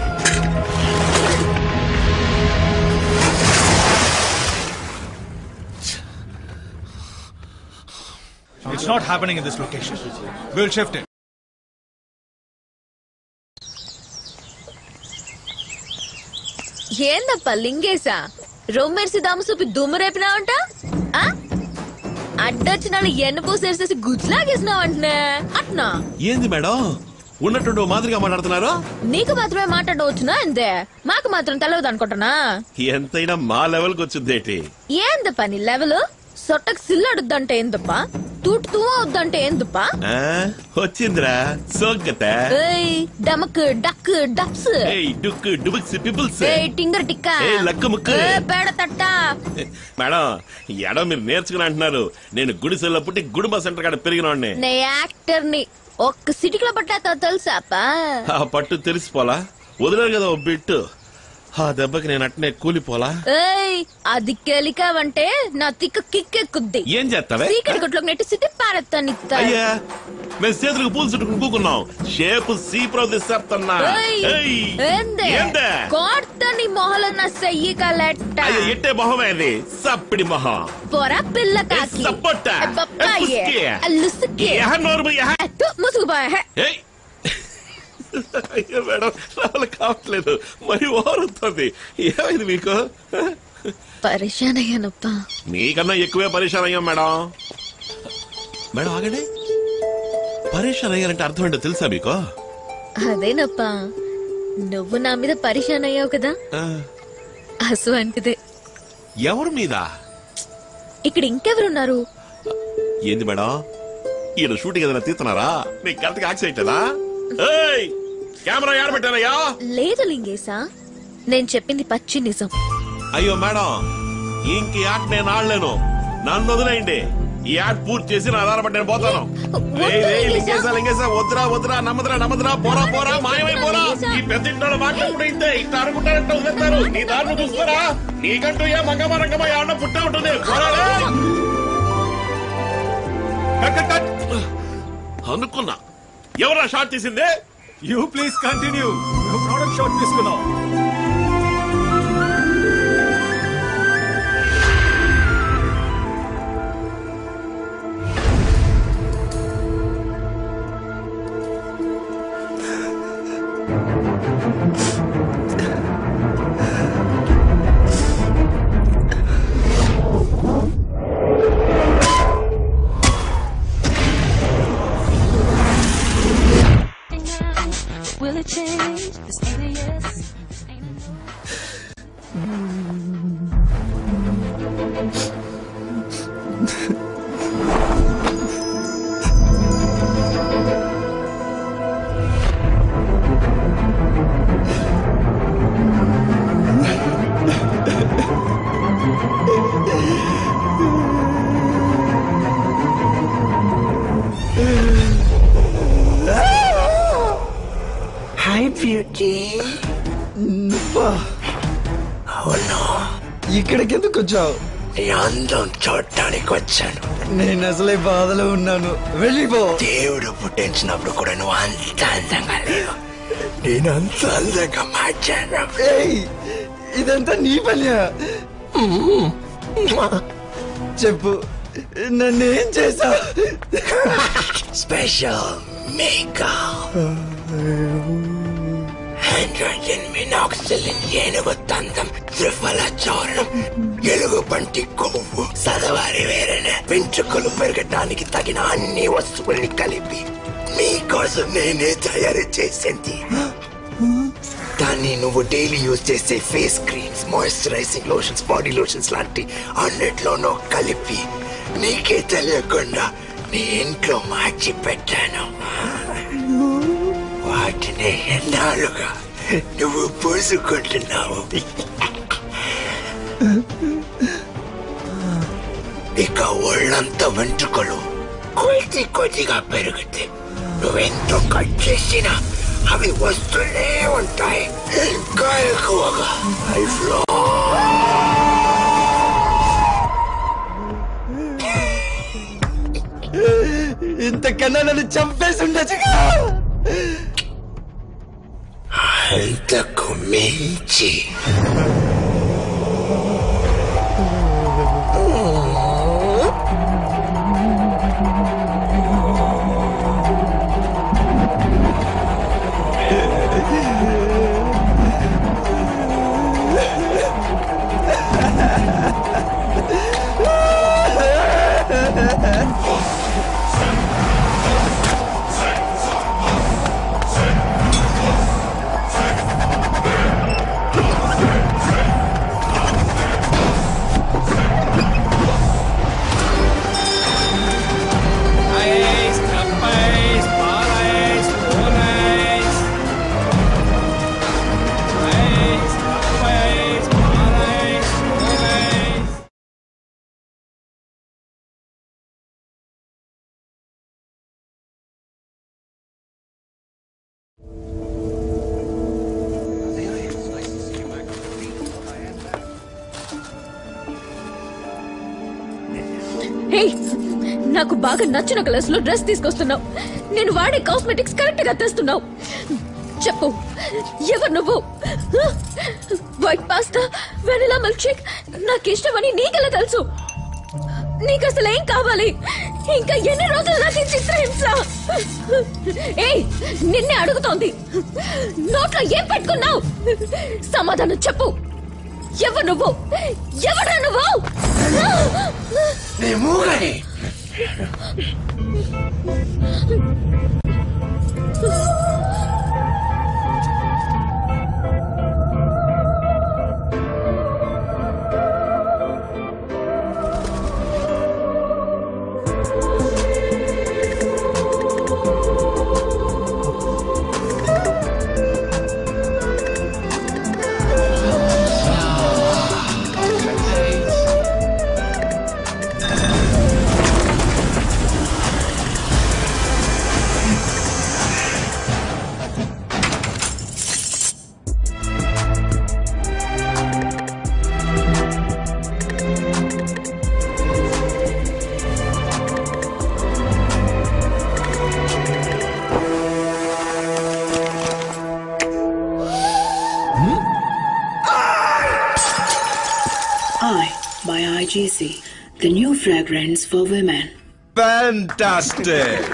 It's not happening in this location. We'll shift it. ఏందప్ప లింగేశా రొమ్మెర్సి దాము చూపి దుమ్ము రేపినావంట ఆ? అడ్డొచ్చిన వాళ్ళు ఎన్న పూసేసేసి గుజ్లాగేసినావంటనే అట్నా ఏంది మేడం ఉన్నట్టుండి ఓ మాదిరిగా మాట్లాడుతున్నారు నీకు మాత్రమే మాట్లాడవచ్చునా అంతే మాకు మాత్రం తెలవదు అనుకుంటున్నా ఎంతైనా మా లెవెల్కి వచ్చిందేటి ఏందప్ప నీ లెవెల్ సొట్టకు సిల్లడుద్దంటే ఏందప్ప తూటు తువ్వ వద్దంటే ఏందప్ప ఆ? వచ్చిందిరా సోగ్గత ఏయ్ డమక్ డక్ డప్స్ ఏయ్ డుక్ డుబుక్స్ పిపుల్స్ ఏయ్ టింగర్ టిక్క ఏయ్, లక్కు ముక్కు. ఏ, పేడ తట్ట మేడం ఎడో మీరు నేర్చుకుని అంటున్నారు నేను గుడిసెల్లో పుట్టి గుడుంబ సెంటర్ కాడ పెరిగినవాడిని నే యాక్టర్ ని ఒక్క సిటికిలో పట్టా తెలుసాపా ఆ పట్టు తెలిసిపోలా వదిలేరు కదా ఓ బిట్టు ఆ దెబ్బకి నేను అట్నే కూలిపోలా ఏయ్ అది కెలికావంటే నా తిక్క కిక్కెక్కుద్ది ఏం చేస్తావే సీకటి గుట్లోకి నెట్టి సిట్టి పారెత్తానిత్తా అయ్యా మేము చేతులకు పూలు చుట్టుకుని కూకున్నాం షేపు సీప్రో తీసేస్తున్నా ఏయ్, ఏందే ఏందే? కోర్త నీ మొహల నా సెయ్యి కలెట్ట అయ్యో ఎట్టే మొహమే అది సప్పిడి మొహం పొర పిల్ల కాకి సప్పొట్ట. ఏ బొప్పాయే. ఏ పుస్కే. ఆ లుసుకే. ఏహ నోరు మూయి, ఏహ. ఏ తు, ముసుగుపోయే హే. ఏయ్ అయ్యో మేడం రావాలి కావట్లేదు మరి ఓరుతుంది ఏమైంది మీకు పరిశాన్ అయ్యానప్పా మీకన్నా ఎక్కువే పరేషాన్ అయ్యాం మేడం మేడం ఆగండి పరేషాన్ అయ్యారంటే అర్థం ఏంటో తెలుసా మీకు అదేనప్పా నువ్వు నా మీద పరిశాన్ అయ్యావు కదా ఆ, అసువంటిదే ఎవరి మీద ఇక్కడ ఇంకెవరున్నారు ఏంది మేడం ఈయన షూటింగ్ ఏదైనా తీస్తున్నారా నీకు కరెక్ట్ గా యాక్సిడెంట్ కదా ఏయ్ కెమెరా ఏడబెట్టారయ్యా లేదు లింగేశా నేను చెప్పింది పచ్చి నిజం అయ్యో మేడం ఇంక ఈ ఆట నేను ఆడలేను నన్ను వదిలేయండి ఈ ఆట పూర్తి చేసి నా ఆధారపడి నేను పోతాను రేయ్, రేయ్, లింగేశా లింగేశా వద్దురా వద్దురా నమ్మదురా నమ్మదురా పోరా పోరా మాయమైపోరా ఈ పెద్ద ఇంట్లో మాట్లాడుకుంటే ఇంతే ఇట్లా అనుకుంటారంటే వదిలేస్తారు నీ దారిని చూస్తారా నీకంటూ ఏ మంగమ్మ రంగమ్మ ఏమన్నా పుట్టే ఉంటుంది పోరా, రేయ్. Cut, cut, cut. అనుకున్నా ఎవరా షాట్ తీసింది you please continue product shot తీసుకున్నాం Will it change? This ain't a yes. Hi beauty అవును ఇక్కడికి ఎందుకు వచ్చావు నీ అందం చూడటానికి వచ్చాను నేను అసలే బాధలో ఉన్నాను వెళ్ళిపో దేవుడు పుట్టించినప్పుడు కూడా నువ్వు అంత అందంగా లేవు నేను అంత అందంగా మార్చాను ఏయ్ ఇదంతా నీ పనియా చెప్పు నన్నేం చేసా స్పెషల్ మేకప్ హైడ్రోజన్ మినాక్సిలిన్ ఏనుగు తంతం త్రిఫల చౌరం ఎలుగు పంటి కొవ్వు సదవారి వేరన వెంట్రుకలు పెరగటానికి తగిన అన్ని వస్తువుల్ని కలిపి మీకోసం నేనే తయారు చేసింది దాన్ని నువ్వు డైలీ యూజ్ చేసే face creams moisturising lotions body lotions లాంటి అన్నిట్లోనూ కలిపి నీకే తెలియకుండా నీ ఇంట్లో మార్చి పెట్టాను వాటిని ఎన్నాళ్ళుగా నువ్వు పూసుకుంటున్నావు ఇక ఒళ్ళంతా వెంట్రుకలు కొద్ది కొద్దిగా పెరుగుతాయి నువ్వెంతో కట్ చేసినా అవి వస్తూనే ఉంటాయి ఇంకా ఎక్కువగా లైఫ్లో ఇంతకన్నా నన్ను చంపేసి ఉండొచ్చుగా అంతకు మించి Eis, Kappeis, Pareis, Ohneis. Eis, Kappeis, Pareis, Ohneis. హే నాకు బాగా నచ్చిన కలర్స్ లో డ్రెస్ తీసుకొస్తున్నావు నేను వాడే కాస్మెటిక్స్ కరెక్ట్ గా తెస్తున్నావు చెప్పు ఎవరు నువ్వు white pasta vanilla milkshake నాకు ఇష్టమని నీకెలా తెలుసు నీకు అసలు ఏం కావాలి ఇంకా ఎన్ని రోజులు నాకు ఈ చిత్రహింస ఏయ్ నిన్నే అడుగుతోంది నోట్లో ఏం పెట్టుకున్నావు సమాధానం చెప్పు ఎవరు నువ్వు ఎవరా నువ్వు నీ మూగని I by IGC, the new fragrance for women. Fantastic!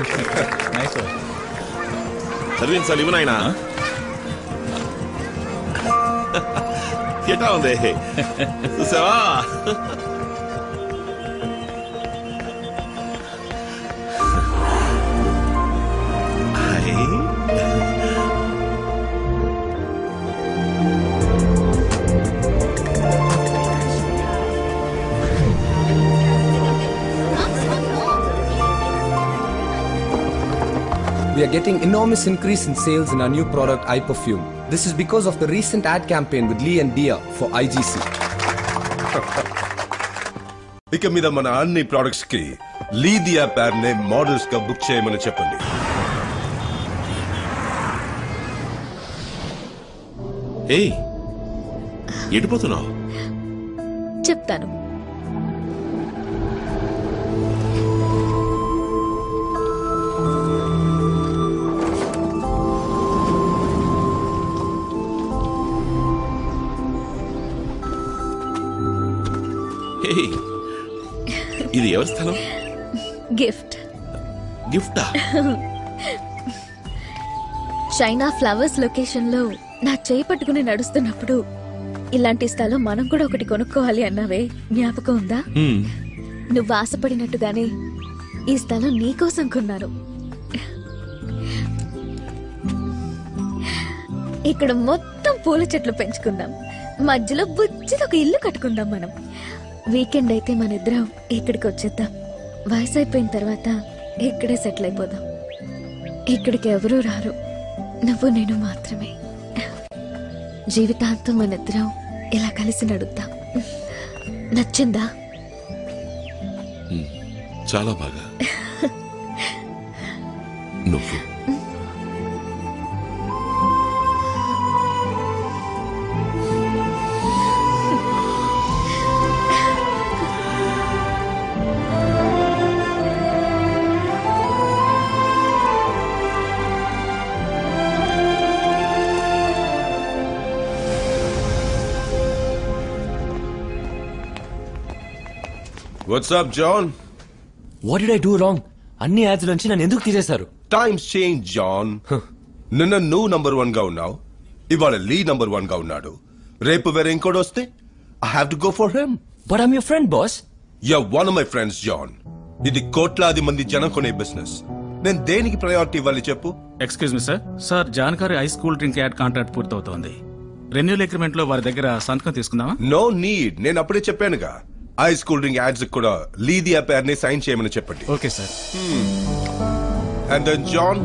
చదివింది సార్ ఇవి నాయనా ఎట్లా ఉంది చూసావా We are getting enormous increase in sales in our new product, eye perfume. This is because of the recent ad campaign with Lee and Dia for IGC. ఇక మీద మన అన్ని ప్రొడక్ట్స్ కి లీదియా పేర్ నే మోడల్స్ గా బుక్ చేయమని చెప్పండి ఏయ్ ఎడిపోతున్నావు చెప్తాను ఏయ్ ఇది ఎవరి స్థలం గిఫ్ట్ గిఫ్టా చైనా ఫ్లవర్స్ లొకేషన్ లో నా చేయి పట్టుకుని నడుస్తున్నప్పుడు ఇలాంటి స్థలం మనం కూడా ఒకటి కొనుక్కోవాలి అన్నావే జ్ఞాపకం ఉందా నువ్వు ఆశపడినట్టుగానే ఈ స్థలం నీకోసం కొన్నాను ఇక్కడ మొత్తం పూల చెట్లు పెంచుకుందాం మధ్యలో బుజ్జిది ఒక ఇల్లు కట్టుకుందాం మనం వీకెండ్ అయితే మన ఇద్దరం ఇక్కడికి వచ్చేద్దాం వయసు అయిపోయిన తర్వాత ఇక్కడే సెటిల్ అయిపోదాం ఇక్కడికి ఎవరూ రారు నువ్వు నేను మాత్రమే జీవితాంతం మన ఇద్దరం ఇలా కలిసి నడుద్దాం నచ్చిందా చాలా బాగా నువ్వు WhatsApp John what did I do wrong అన్ని యాడ్స్ నుంచి నన్ను ఎందుకు తీసేశారు టైమ్స్ చేంజ్ జాన్ నిన్న నువ్వు నంబర్ వన్ గా ఉన్నావు ఇవాళ లీ నంబర్ వన్ గా ఉన్నాడు రేపు వేరే ఇంకోటి వస్తే I have to go for him but I'm your friend boss you one of my friends John ఇది కోట్లాది మంది జనం కొనే బిజినెస్ నేను దేనికి ప్రయారిటీ ఇవ్వాలి చెప్పు ఎక్స్క్యూజ్ మీ సార్ సార్ జాన్కారి ice cool drink ad contract పూర్తవుతోంది రెన్యూల్ అగ్రిమెంట్ లో వారి దగ్గర సంతకం తీసుకుందామా నో నీడ్ నేను అప్పుడే చెప్పానుగా ఐస్ కూల్ డ్రింక్ యాడ్స్ కూడా లీది ఆ పేరుని సైన్ చేయమని చెప్పండి okay sir and then John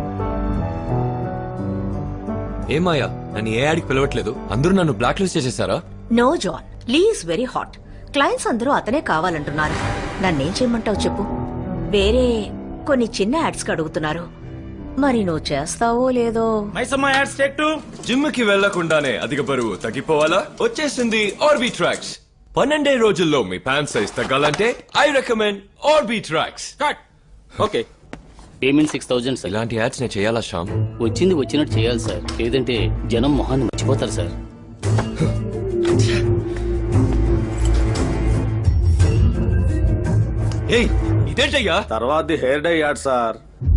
ఏమాయా నన్ను ఏ యాడ్కి పిలవట్లేదు అందరూ నన్ను బ్లాక్ లిస్ట్ చేసేసారా no John Lee is very hot clients అందరూ అతనే కావాలంటున్నారు నన్నేం చేయమంటావు చెప్పు వేరే కొన్ని చిన్న యాడ్స్ కి అడుగుతున్నారు మరి నువ్వు చేస్తావో లేదో Maisamma ads take to gym కి వెళ్లకుండానే అధిక బరువు తగ్గిపోవాలా వచ్చేసింది ఆర్బీ ట్రాక్స్ పన్నెండే రోజుల్లో మీ ప్యాంట్ సైజ్ తగ్గాలంటే I recommend RB tracks cut okay payment six thousand sir ఇలాంటి యాడ్స్ నేను చేయాలా శ్యామ్ వచ్చింది వచ్చినట్టు చేయాలి సార్ లేదంటే జనం మొహాన్ని మర్చిపోతారు సార్ ఏయ్ ఇదేంటయ్యా తర్వాత హెయిర్ డై యాడ్ సార్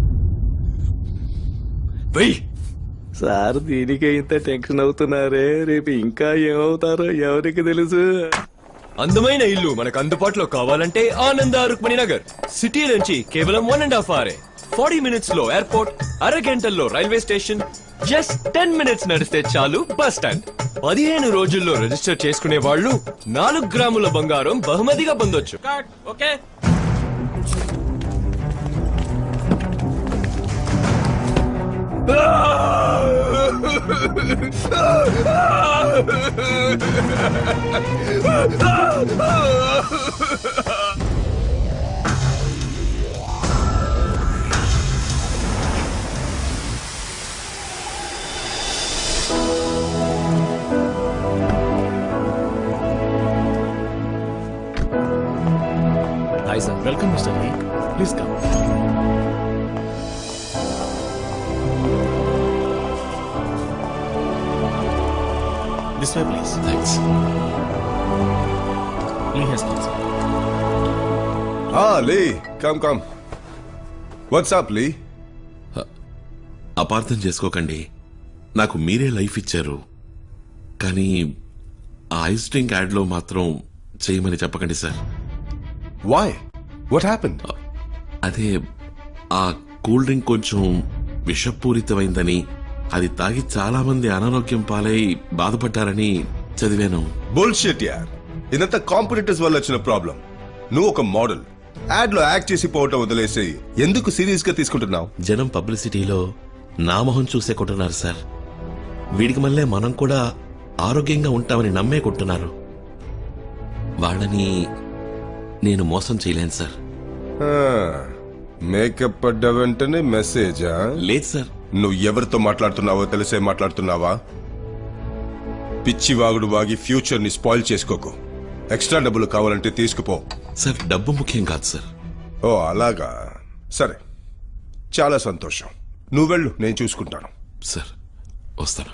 వెయ్యి సార్ దీనికే ఇంత టెన్షన్ అవుతున్నారే రేపు ఇంకా ఏమవుతారో ఎవరికి తెలుసు అందమైన ఇల్లు మనకు అందుబాటులో కావాలంటే ఆనంద రుక్మణి నగర్ సిటీ నుంచి కేవలం వన్ అండ్ హాఫ్ అవరే ఫార్టీ మినిట్స్ లో ఎయిర్పోర్ట్ అర గంటల్లో railway station just ten minutes నడిస్తే చాలు బస్ స్టాండ్ పదిహేను రోజుల్లో రిజిస్టర్ చేసుకునే వాళ్ళు నాలుగు గ్రాముల బంగారం బహుమతిగా పొందొచ్చు okay hi sir welcome mister Lee please come this way please thanks Lee he's come Ah, Lee, come, come. What's up, Lee? అపార్థం చేసుకోకండి నాకు మీరే లైఫ్ ఇచ్చారు కానీ ఆ ఐస్ డ్రింక్ యాడ్లో మాత్రం చేయమని చెప్పకండి సార్ వై వాట్ హ్యాపెన్ అదే ఆ కూల్ డ్రింక్ కొంచెం విషపూరితమైందని అది తాగి చాలా మంది అనారోగ్యం పాలై బాధపడ్డారని చదివాను బుల్షిట్ యార్ ఇదంతా కాంపిటీటర్స్ వల్ల వచ్చిన ప్రాబ్లం నువ్వు ఒక మోడల్ యాడ్ లో యాక్ట్ చేసి పోవటం వదిలేసి ఎందుకు సీరియస్ గా తీసుకుంటున్నావు జనం పబ్లిసిటీలో నా మొహం చూసే కొంటున్నారు సార్ వీడికి మళ్ళీ మనం కూడా ఆరోగ్యంగా ఉంటామని నమ్మే కొంటున్నారు వాళ్ళని నేను మోసం చేయలేను సార్ మేకప్ పడ్డ వెంటనే మెసేజా లేదు సార్ నువ్వు ఎవరితో మాట్లాడుతున్నావో తెలిసే మాట్లాడుతున్నావా పిచ్చి వాగుడు వాగి ఫ్యూచర్ ని స్పాయిల్ చేసుకోకు ఎక్స్ట్రా డబ్బులు కావాలంటే తీసుకుపో సార్ డబ్బు ముఖ్యం కాదు సార్ ఓ అలాగా సరే చాలా సంతోషం నువ్వు వెళ్ళు నేను చూసుకుంటాను సార్ వస్తాను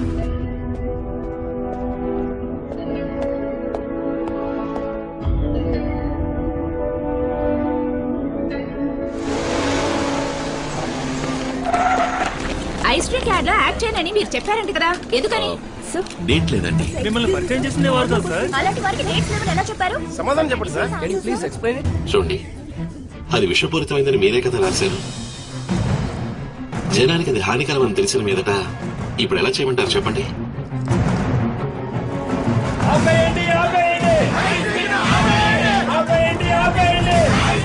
ఐస్ డ్రింక్ యాడ్ లో యాక్ట్ చేయనని మీరు చెప్పారంట కదా ఎందుకని డేట్ లేదండి మిమ్మల్ని పరిచయం చేసిందే వారు కదా సార్ అలాంటి వారికి డేట్స్ లేవని ఎలా చెప్పారు సమాధానం చెప్పండి సార్ ప్లీజ్ ఎక్స్ప్లెయిన్ ఇట్ చూడండి అది విషపూరితమైందని మీరే కదా రాశారు జనానికి అది హానికరం అని తెలిసిన మీదట ఇప్పుడు ఎలా చేయమంటారు చెప్పండి ఆపేయండి ఆపేయండి ఆపేయండి ఆపేయండి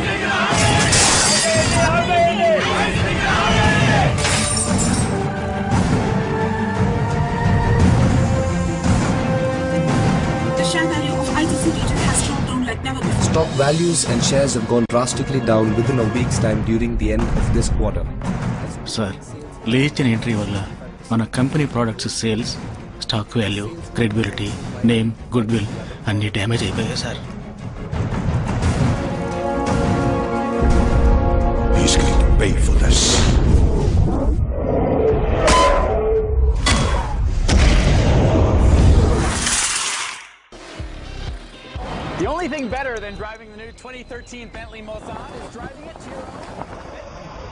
The share value of ITC region has dropped down like never before. Stock values and shares have gone drastically down within a week's time during the end of this quarter. Sir లేచిన entry వల్ల మన company products sales stock value credibility name goodwill అన్ని డ్యామేజ్ అయిపోయాయి sir He's going to pay for this. The only thing nothing better than driving the new 2013 Bentley Mulsanne is driving it to your own.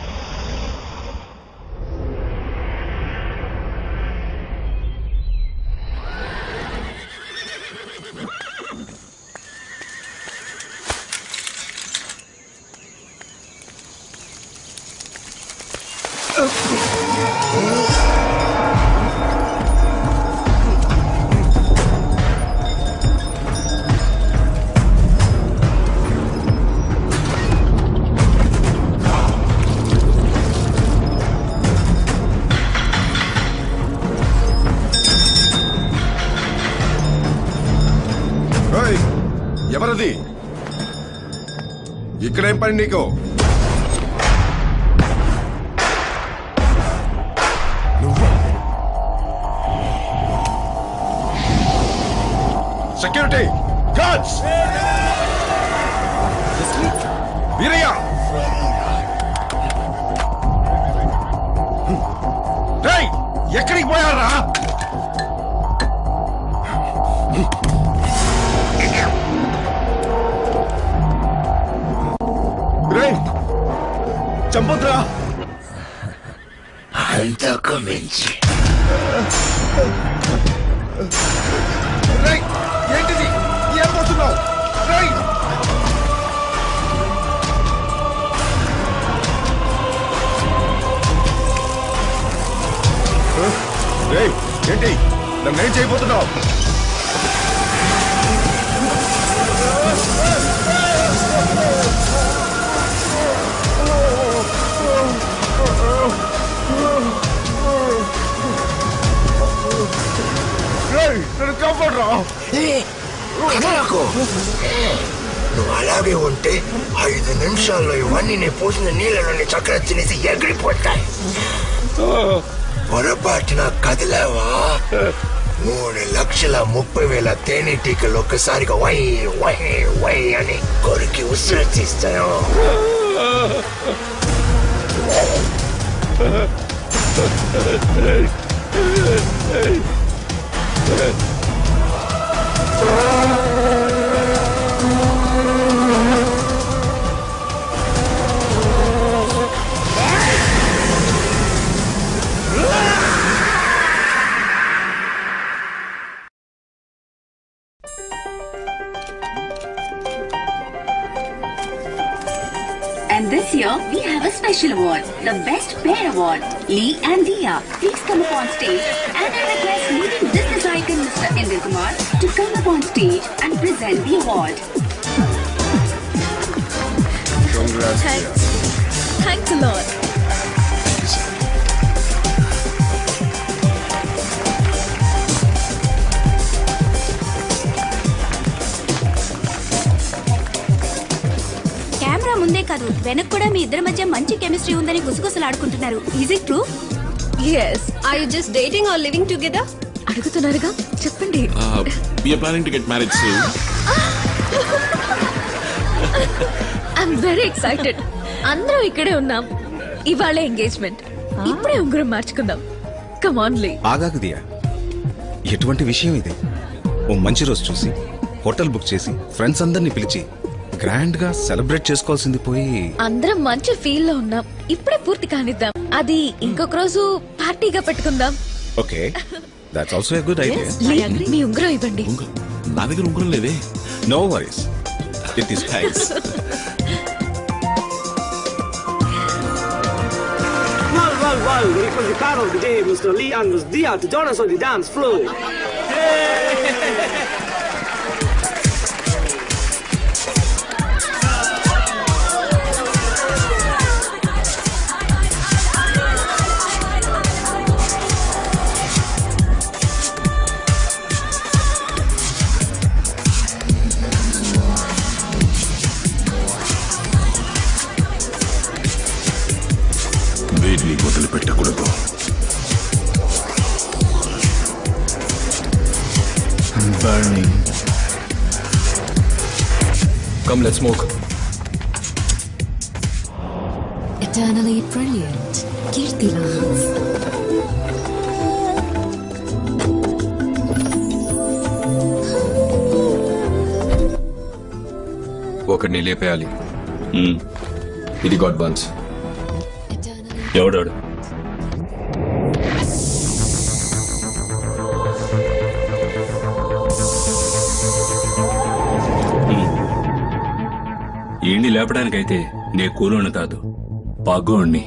ఏయ్, ఎవరది ఇక్కడేం పని నీకు security guards Veeraiah రేయ్, ఎక్కడికి పోయారా రేయ్ చంపొద్దురా అంతకు మించి రేయ్ ఏంటిది ఏం పోతున్నావు రేయ్ రేయ్ ఏంటి నన్ను ఏం చేయబోతున్నావు రేయ్ నన్ను కాపాడరా కదలకు నువ్వు అలాగే ఉంటే ఐదు నిమిషాల్లో ఇవన్నీ నేను పోసిన నీళ్ళలోని చక్కెర తినేసి ఎగిరిపోతాయి పొరపాటున కదిలావా మూడు లక్షల ముప్పై వేల తేనెటీకలు ఒక్కసారిగా వై వై వై అని కొరికి ఉసిరి తీస్తాను And this year, we have a special award, the Best Pair Award. Lee and Dia, please come up on stage. And I request leading business icon Mr. Indra Kumar to come up on stage and present the award. Congrats. Thanks a lot. Camera ముందే కాదు వెనక్ కూడా మీ ఇద్దరి మధ్య మంచి chemistry ఉందని గుసగుసలాడుకుంటున్నారు is it true yes I you just dating or living together అడుగుతున్నారుగా చెప్పండి we're planning to get marriage soon I'm very excited అందరం ఇక్కడే ఉన్నాం ఇవాళ ఎంగేజ్మెంట్ ఇప్పుడే ఉంగరం మార్చుకుందాం కమ్ ఆన్ లీ ఆగాకు దియా ఎటువంటి విషయం ఇది ఓ మంచి రోజు చూసి హోటల్ బుక్ చేసి ఫ్రెండ్స్ అందరినీ పిలిచి గ్రాండ్ గా సెలబ్రేట్ చేసుకోవాల్సింది పోయి అందరం మంచి ఫీల్ లో ఉన్నాం ఇప్పుడే పూర్తి కానిద్దాం అది ఇంకొక రోజు పార్టీగా పెట్టుకుందాం okay that's also a good idea Lee, మీ ఉంగరం ఇవ్వండి నా దగ్గర ఉంగరం లేదే no worries it is thanks Well, well, well, it was the car of the day, Mr. Lee and Miss Dia to join us on the dance floor. వీటిని వదిలిపెట్టకూడదు burning. Come, let's smoke. Eternally brilliant. Kirtilans. ఒకరిని లేపేయాలి ఇది God once ఎవడాడు ఈయన్ని లేపడానికైతే నే కూలోని కాదు పగ్గోణ్ణి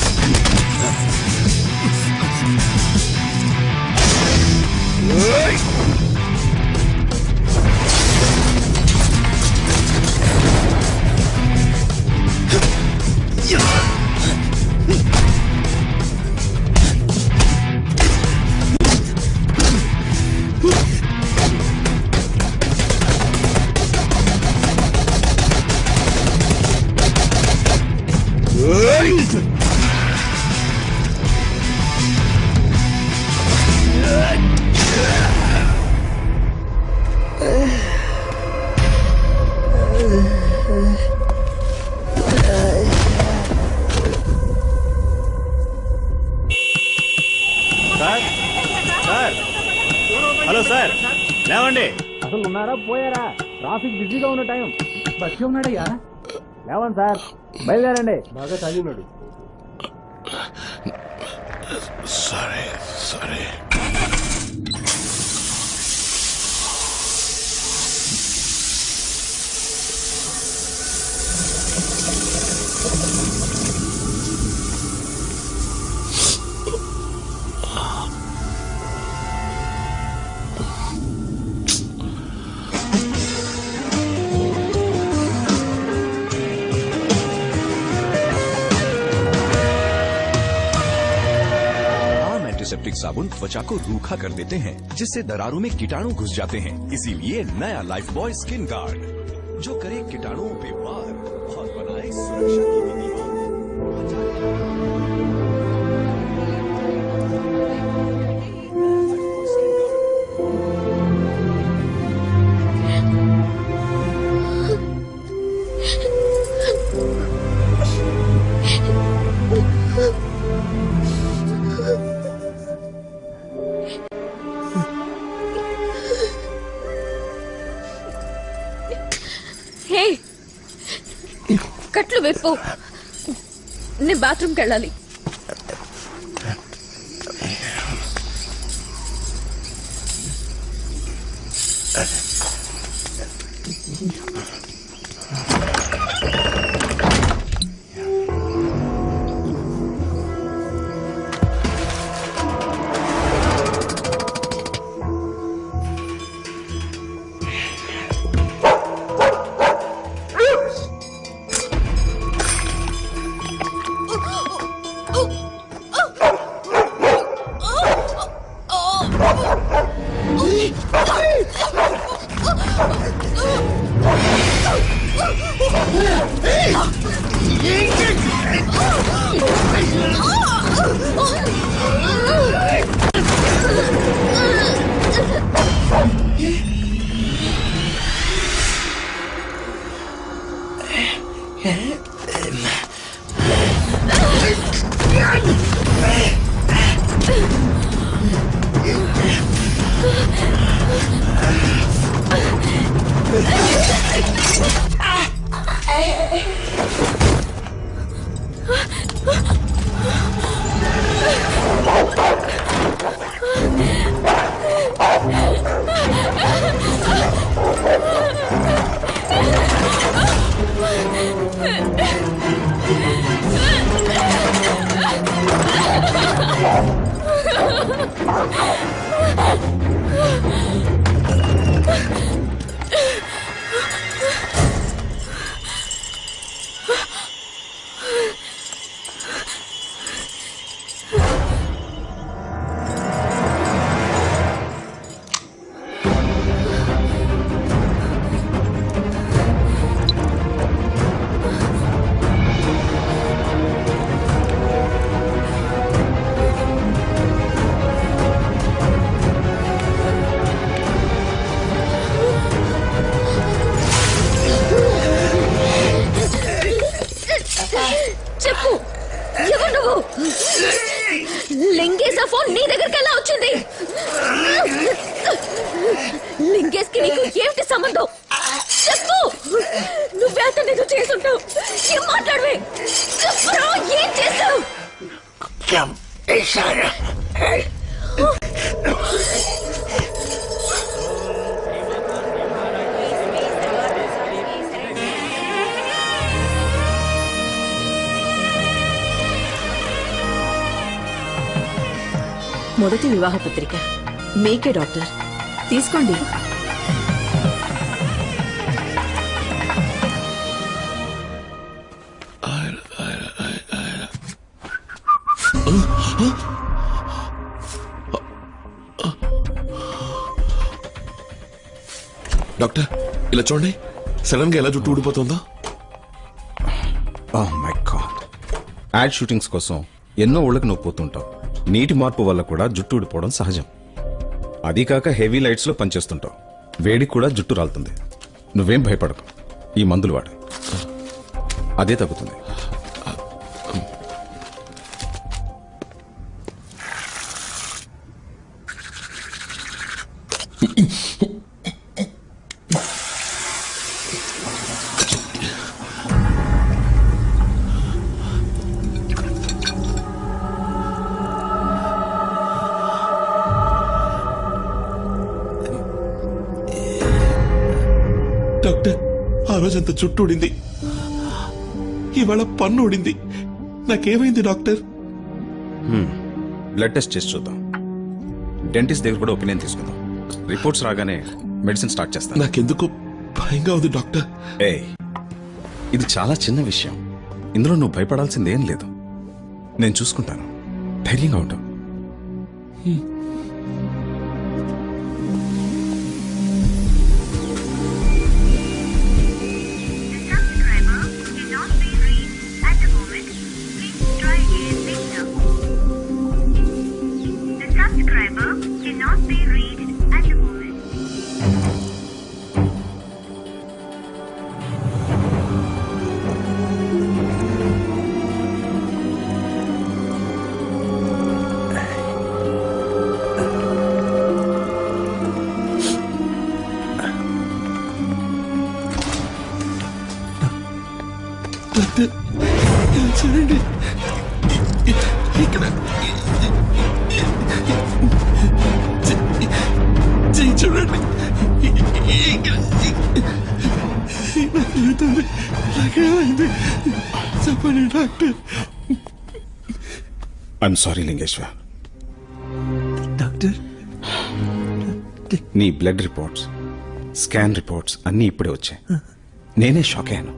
Hey! Sir hello sir లేవండి అసలు ఉన్నారా పోయారా ట్రాఫిక్ బిజీగా ఉన్న టైం బస్సు ఉన్నాడయ్యా లేవండి సార్ బయలుదేరండి బాగా చదివినాడు సరే సరే आम एंटीसेप्टिक साबुन त्वचा को रूखा कर देते हैं जिससे दरारों में कीटाणु घुस जाते हैं इसीलिए नया लाइफ बॉय स्किन गार्ड जो करे कीटाणुओं पे वार और बनाए सुरक्षा की दीवार హే కట్లు విప్పు నేను బాత్రూమ్కి వెళ్ళాలి చెప్పు ఎవరు నువ్వు లింగేశ ఫోన్ నీ దగ్గరికి ఎలా వచ్చింది లింగేష్ కి నీకు ఏమిటి సంబంధం చెప్పు నువ్వే అతను ఏదో చేసుంటావు ఏం మాట్లాడవే చెప్పురా ఏం చేస్తావు చంపేశారా మొదటి వివాహ పత్రిక మీకే డాక్టర్ తీసుకోండి డాక్టర్ ఇలా చూడండి సడన్ గా ఎలా జుట్టు ఊడిపోతుందో oh my god ad shootings కోసం ఎన్నో ఊళ్ళకి నువ్వు పోతుంటావు నీటి మార్పు వల్ల కూడా జుట్టు ఊడిపోవడం సహజం అది కాక హెవీ లైట్స్ లో పనిచేస్తుంటావు వేడికి కూడా జుట్టు రాలుతుంది నువ్వేం భయపడకు ఈ మందులు వాడు అదే తగ్గుతుంది డాక్టర్ ఆ రోజంతా చుట్టూ ఊడింది ఇవాళ పన్ను ఊడింది నాకేమైంది డాక్టర్ బ్లడ్ టెస్ట్ చేసి చూద్దాం డెంటిస్ట్ దగ్గర కూడా ఒపీనియన్ తీసుకుందాం రిపోర్ట్స్ రాగానే మెడిసిన్ స్టార్ట్ చేస్తాను నాకెందుకు భయంగా ఉంది డాక్టర్ ఏ ఇది చాలా చిన్న విషయం ఇందులో నువ్వు భయపడాల్సింది ఏం లేదు నేను చూసుకుంటాను ధైర్యంగా ఉంటావు డాక్టర్ ఇది చూడండి ఇక్కడ చెయ్యి చూడండి ఇక్కడ నాకు వెళ్తుంది నాకేమైంది చెప్పండి doctor I'm sorry Lingeshwar doctor నీ బ్లడ్ రిపోర్ట్స్ స్కాన్ రిపోర్ట్స్ అన్నీ ఇప్పుడే వచ్చాయి నేనే షాక్ అయ్యాను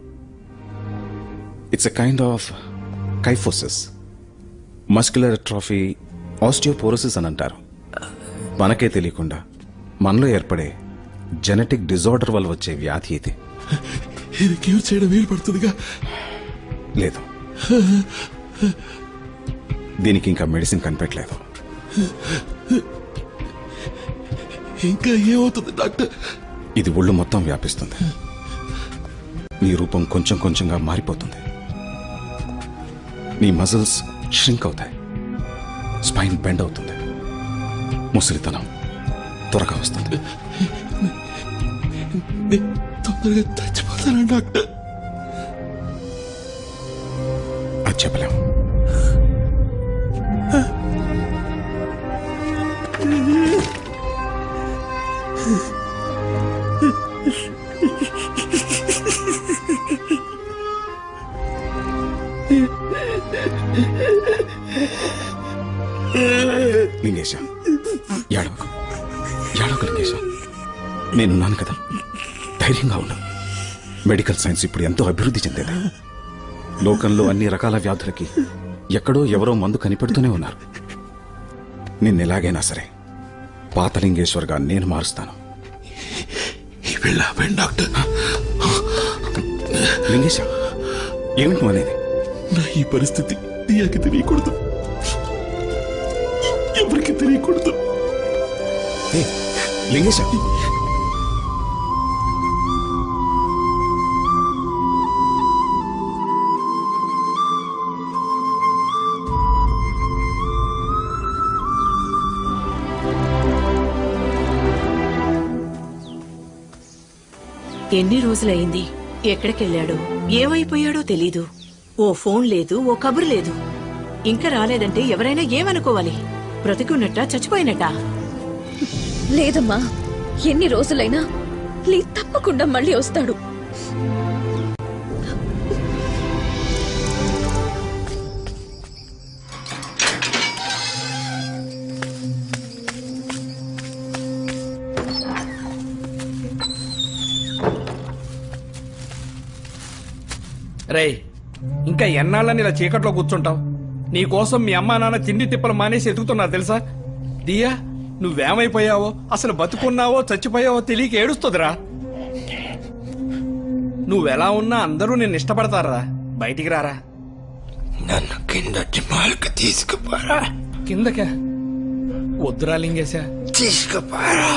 it's a kind of kyphosis muscular trophy osteoporosis అని అంటారు మనకే తెలియకుండా మనలో ఏర్పడే జెనెటిక్ డిజార్డర్ వల్ల వచ్చే వ్యాధి ఇది ఇది క్యూర్ చేయడం వీలు పడుతుందిగా లేదు దీనికి ఇంకా మెడిసిన్ కనిపెట్టలేదు ఇంకా ఏమవుతుంది డాక్టర్ ఇది ఒళ్ళు మొత్తం వ్యాపిస్తుంది నీ రూపం కొంచెం కొంచెంగా మారిపోతుంది నీ మజిల్స్ ష్రింక్ అవుతాయి స్పైన్ బెండ్ అవుతుంది ముసలితనం త్వరగా వస్తుంది నేను తొందరగా చచ్చిపోతాను డాక్టర్ అది చెప్పలేం లింగేశ ఏడవకు ఏడవకు లింగేశ నేనున్నాను కదా ధైర్యంగా ఉండు మెడికల్ సైన్స్ ఇప్పుడు ఎంతో అభివృద్ధి చెందేది లోకంలో అన్ని రకాల వ్యాధులకి ఎక్కడో ఎవరో మందు కనిపెడుతూనే ఉన్నారు నిన్ను ఎలాగైనా సరే పాతలింగేశ్వర్గా నేను మారుస్తాను ఈ వెళ్ళ డాక్టర్ లింగేశ ఏమిటి నువ్వు అనేది నా ఈ పరిస్థితి దియాకి తెలియకూడదు ఎవరికి తెలియకూడదు లింగేశ ఎన్ని రోజులైంది ఎక్కడికెళ్ళాడో ఏమైపోయాడో తెలీదు ఓ ఫోన్ లేదు ఓ కబురు లేదు ఇంకా రాలేదంటే ఎవరైనా ఏమనుకోవాలి బ్రతికున్నట్ట చచ్చిపోయినట్ట లేదమ్మా ఎన్ని రోజులైనా లీ తప్పకుండా మళ్ళీ వస్తాడు రేయ్ ఇంకా ఎన్నాళ్ళని ఇలా చీకట్లో కూర్చుంటావు నీ కోసం మీ అమ్మా నాన్న తిండి తిప్పలు మానేసి ఎదుగుతున్నారు తెలుసా దియా నువ్వేమైపోయావో అసలు బతుకున్నావో చచ్చిపోయావో తెలియక ఏడుస్తుందిరా నువ్వెలా ఉన్నా అందరూ నిన్ను ఇష్టపడతారా బయటికి రారా నన్ను కిందటి మాలకు తీసుకుపోరా కిందకా వద్దురా లింగేశా తీసుకుపోరా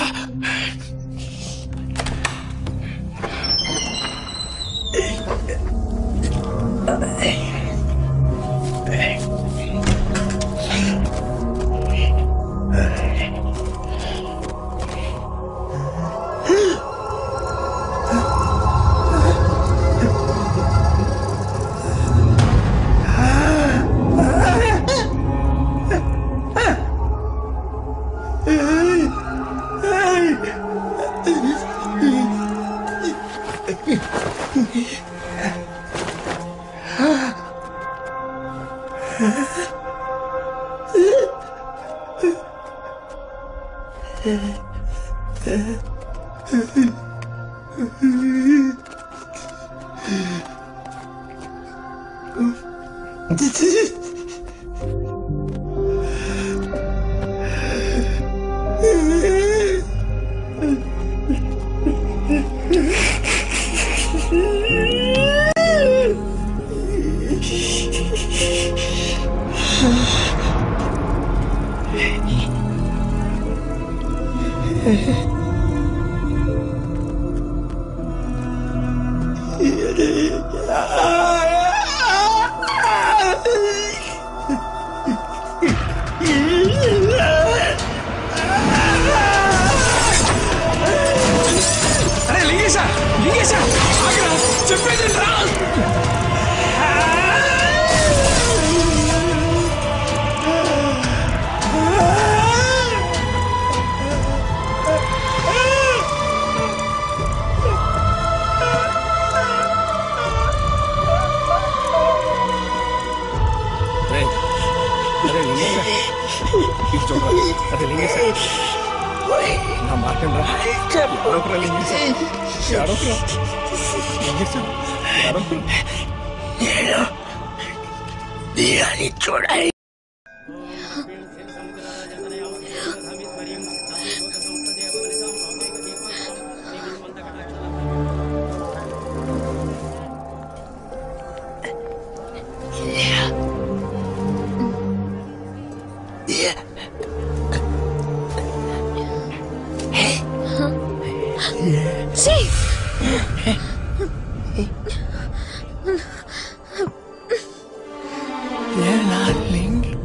అరే లింగేశా లింగేశా ఆగ్రా చెప్పేది రా రేయ్, అరే లింగేశా ఇటు చూడరా అరే లింగేశా నా మాట వినరా? ఏడవకురా లింగేశా ఏడవకురా. లింగేశా ఏడవకు. నేను దియాని చూడాలి See? You're not Ling.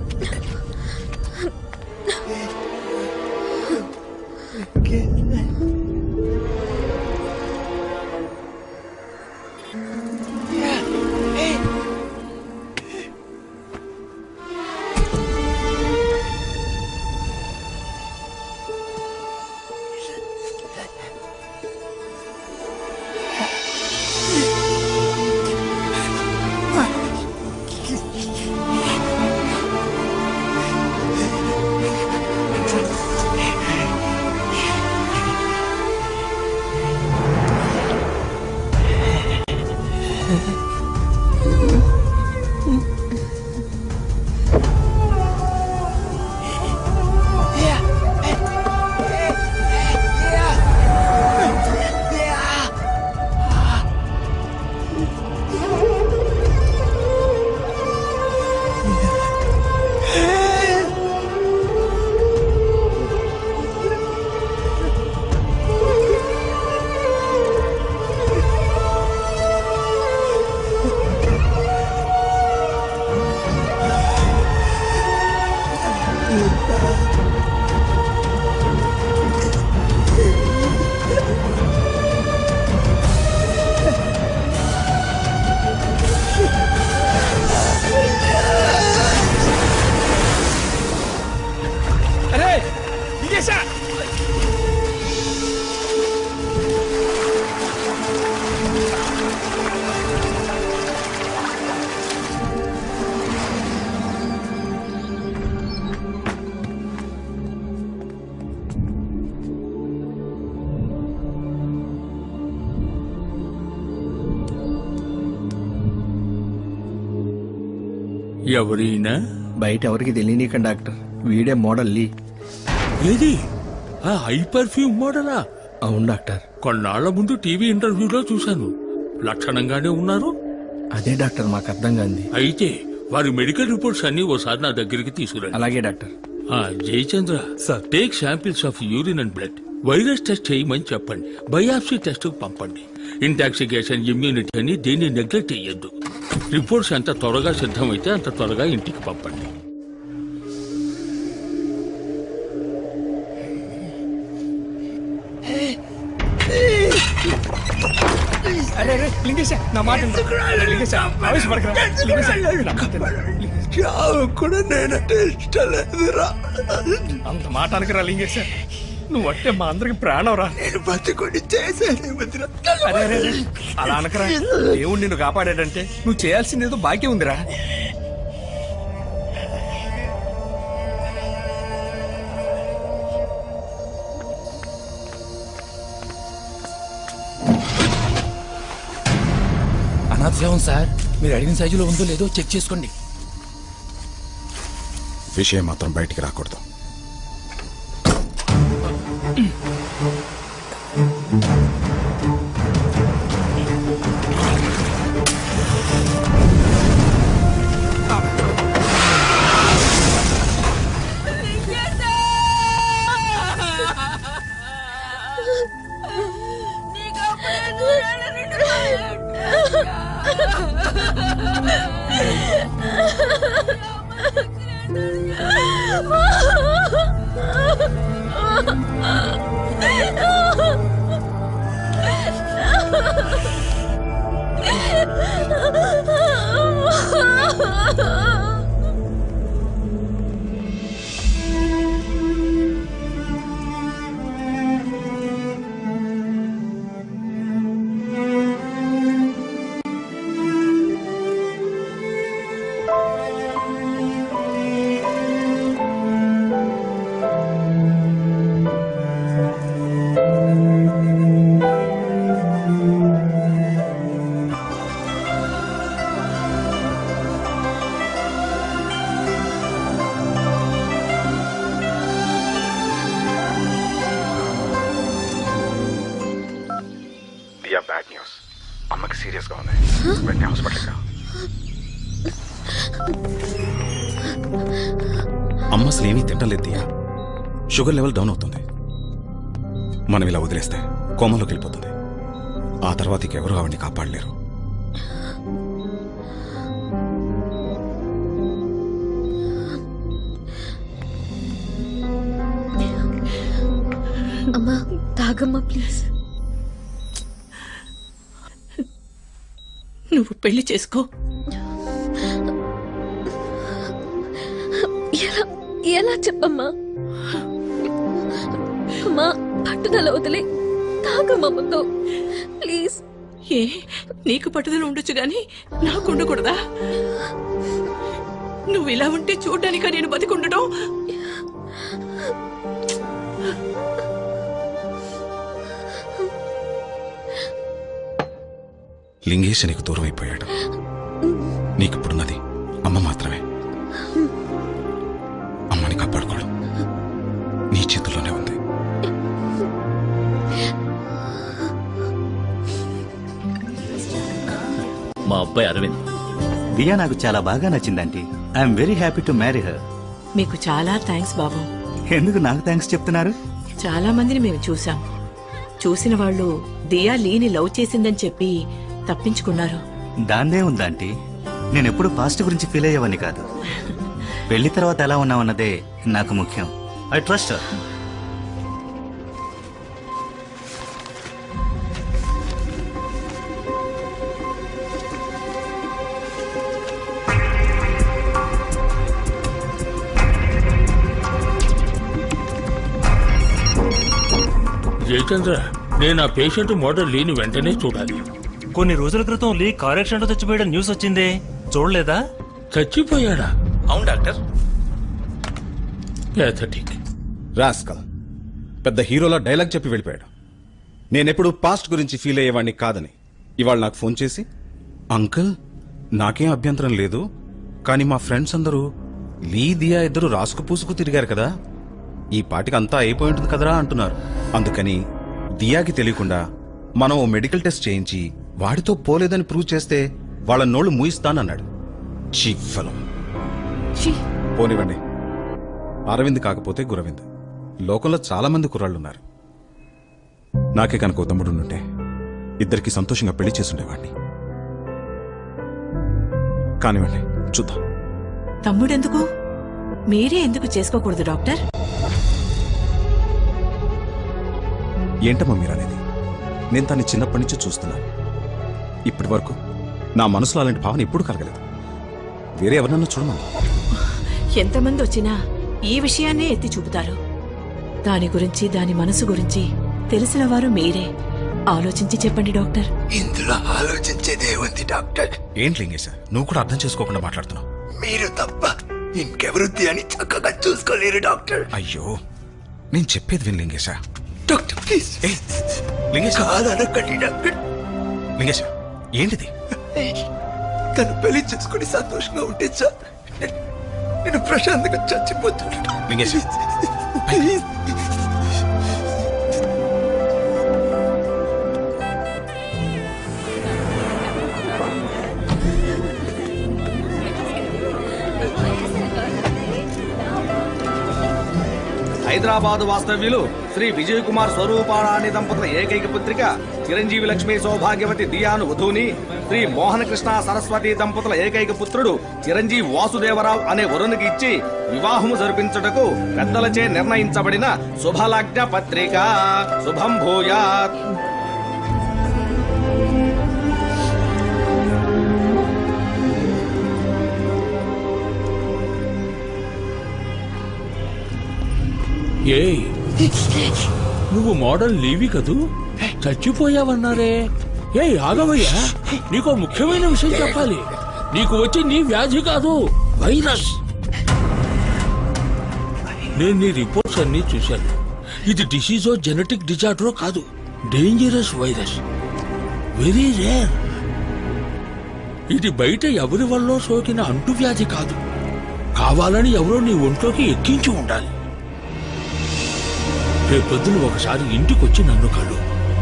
అరే లింగేశా ఎవరైనా బయట ఎవరికి తెలియనీకండి డాక్టర్ వీడే మోడల్ లీ ఏది ఆ హై పర్ఫ్యూమ్ మోడలా అవును డాక్టర్ కొన్నాళ్ల ముందు టీవీ ఇంటర్వ్యూలో చూశాను లక్షణంగానే ఉన్నారు అదే డాక్టర్ మాకు అర్థం కాంది అయితే వారి మెడికల్ రిపోర్ట్స్ అన్ని ఓసారి నా దగ్గరికి తీసుకురండి అలాగే డాక్టర్ ఆ, Jayachandra sir take samples of urine and blood virus test చేయమని చెప్పండి బయాప్సీ టెస్ట్ పంపండి ఇంటాక్సికేషన్ ఇమ్యూనిటీ అని దేన్ని నెగ్లెక్ట్ చేయొద్దు రిపోర్ట్స్ ఎంత త్వరగా సిద్ధమైతే అంత త్వరగా ఇంటికి పంపండి అరే అరే లింగేశా నా మాట వినరా? అరే, లింగేశా ఆవేశపడకురా. లింగేశా, నా మాట వినరా? చావు కూడా నేనంటే ఇష్టం లేదురా అంత మాట అనకరా లింగేశా నువ్వు అంటే మా అందరికి ప్రాణం రా నేను బతుకుని చేసేది వదిరా. అరే అరే అరే, అలా అనకరా దేవుడు నిన్ను కాపాడాడంటే నువ్వు చేయాల్సింది ఏదో బాకీ ఉందిరా క్లాత్ సెవెన్ సార్ మీరు అడిగిన సైజులో ఉందో లేదో చెక్ చేసుకోండి విషయం మాత్రం బయటికి రాకూడదు దియా బ్యాడ్ న్యూస్ అమ్మకి సీరియస్ గా ఉంది వెంటనే హాస్పిటల్కి రా అమ్మ అసలు ఏమీ తింటలేదు దియా షుగర్ లెవెల్ డౌన్ అవుతుంది మనం ఇలా వదిలేస్తే కోమలోకి వెళ్ళిపోతుంది ఆ తర్వాత ఇంకెవరూ ఆవిడ్ని కాపాడలేరు అమ్మా తాగమ్మా ప్లీజ్ నువ్వు పెళ్లి చేసుకో ఎలా ఎలా చెప్పమ్మా అమ్మా పట్టుదల వదిలే తాగమ్మా ముందు ప్లీజ్ ఏ నీకు పట్టుదల ఉండొచ్చు గాని నాకు ఉండకూడదా నువ్వు ఇలా ఉంటే చూడ్డానిక నేను బతికుండటం లింగేష్ నీకు దూరం అయిపోయాడు నీకిప్పుడున్నది అమ్మ మాత్రమే అమ్మని కాపాడుకోవడం నీ చేతుల్లోనే ఉంది మా అబ్బాయి అరవింద్ దియా నాకు చాలా బాగా నచ్చిందంటీ I'm very happy to marry her మీకు చాలా థ్యాంక్స్ బాబు ఎందుకు నాకు థ్యాంక్స్ చెప్తున్నారు చాలా మందిని మేము చూసాం చూసిన వాళ్ళు దియా లీని లవ్ చేసిందని చెప్పి తప్పించుకున్నారు దాందే ఉందంటీ నేను ఎప్పుడు పాస్ట్ గురించి ఫీల్ అయ్యేవాడిని కాదు పెళ్లి తర్వాత ఎలా ఉన్నామన్నదే నాకు ముఖ్యం ఐ ట్రస్ట్ జయచంద్ర నేను ఆ పేషెంట్ మోడల్ లేని వెంటనే చూడాలి కొన్ని రోజుల క్రితం లీ కార్ యాక్సిడెంట్ చచ్చిపోయడం న్యూస్ వచ్చిందే చూడలేదా చచ్చిపోయాడా అవును డాక్టర్ ప్యాథటిక్ రాస్కల్ పెద్ద హీరోలా డైలాగ్ చెప్పి వెళ్ళిపోయాడు నేనెప్పుడు పాస్ట్ గురించి ఫీల్ అయ్యేవాడిని కాదని ఇవాళ నాకు ఫోన్ చేసి అంకుల్ నాకేం అభ్యంతరం లేదు కానీ మా ఫ్రెండ్స్ అందరూ లీ దియా ఇద్దరు రాసుకు పూసుకు తిరిగారు కదా ఈ పాటికి అంతా అయిపోయి ఉంటుంది కదరా అంటున్నారు అందుకని దియాకి తెలియకుండా మనం ఓ మెడికల్ టెస్ట్ చేయించి వాడితో పోలేదని ప్రూవ్ చేస్తే వాళ్ళ నోళ్ళు మూయిస్తానన్నాడు చీఫ్ ఫలం పోనివ్వండి అరవింద్ కాకపోతే గురవింద్ లోకంలో చాలా మంది కుర్రాళ్ళున్నారు నాకే కనుక ఓ తమ్ముడు ఉంటే ఇద్దరికి సంతోషంగా పెళ్లి చేసుండేవాడిని కానివ్వండి చూద్దాం తమ్ముడెందుకు మీరే ఎందుకు చేసుకోకూడదు డాక్టర్ ఏంటమ్మా మీరు అనేది నేను తన్ని చిన్నప్పటి నుంచి చూస్తున్నాను ఇప్పటి వరకు నా మనసులో అలాంటి భావన ఎప్పుడు కలగలేదు వేరే ఎవరినన్నా చూడమన్నా ఎంతమంది వచ్చినా ఈ విషయాన్నే ఎత్తి చూపుతారు దాని గురించి దాని మనసు గురించి తెలిసిన వారు మీరే ఆలోచించి చెప్పండి డాక్టర్ ఇందులో ఆలోచించేదే ఉంది డాక్టర్ ఏంటి లింగేశ నువ్వు కూడా అర్థం చేసుకోకుండా మాట్లాడుతున్నావు మీరు తప్ప ఇంకెవరు అని చక్కగా చూసుకోలేరు డాక్టర్ అయ్యో నేను చెప్పేది విను లింగేశ డాక్టర్ ప్లీజ్ లింగేశ కాదనకండి డాక్టర్ లింగేశ ఏంటిది తను పెళ్లి చేసుకుని సంతోషంగా ఉంటే సార్ నేను ప్రశాంతంగా చచ్చిపోతాను ప్లీజ్ హైదరాబాద్ వాస్తవ్యులు శ్రీ విజయ్ కుమార్ స్వరూపారాణి దంపతుల ఏకైక పుత్రిక చిరంజీవి లక్ష్మి సౌభాగ్యవతి దియాను వధువుని శ్రీ మోహన కృష్ణ సరస్వతి దంపతుల ఏకైక పుత్రుడు చిరంజీవి వాసుదేవరావు అనే వరునికి ఇచ్చి వివాహము జరిపించుటకు పెద్దలచే నిర్ణయించబడిన శుభలగ్న పత్రిక శుభం భూయాత్ ఏయ్ నువ్వు మోడల్ లీవి కదూ చచ్చిపోయావన్నారే ఏ ఆగవయ్యా నీకు ముఖ్యమైన విషయం చెప్పాలి నీకు వచ్చి నీ వ్యాధి కాదు వైరస్ నేను నీ రిపోర్ట్స్ అన్ని చూశాను ఇది డిసీజో జెనెటిక్ డిజార్డరో కాదు డేంజరస్ వైరస్ వెరీ రేర్ ఇది బయట ఎవరి వల్ల సోకిన అంటువ్యాధి కాదు కావాలని ఎవరో నీ ఒంట్లోకి ఎక్కించి ఉండాలి రేపొద్దున ఒకసారి ఇంటికొచ్చి నన్ను కలు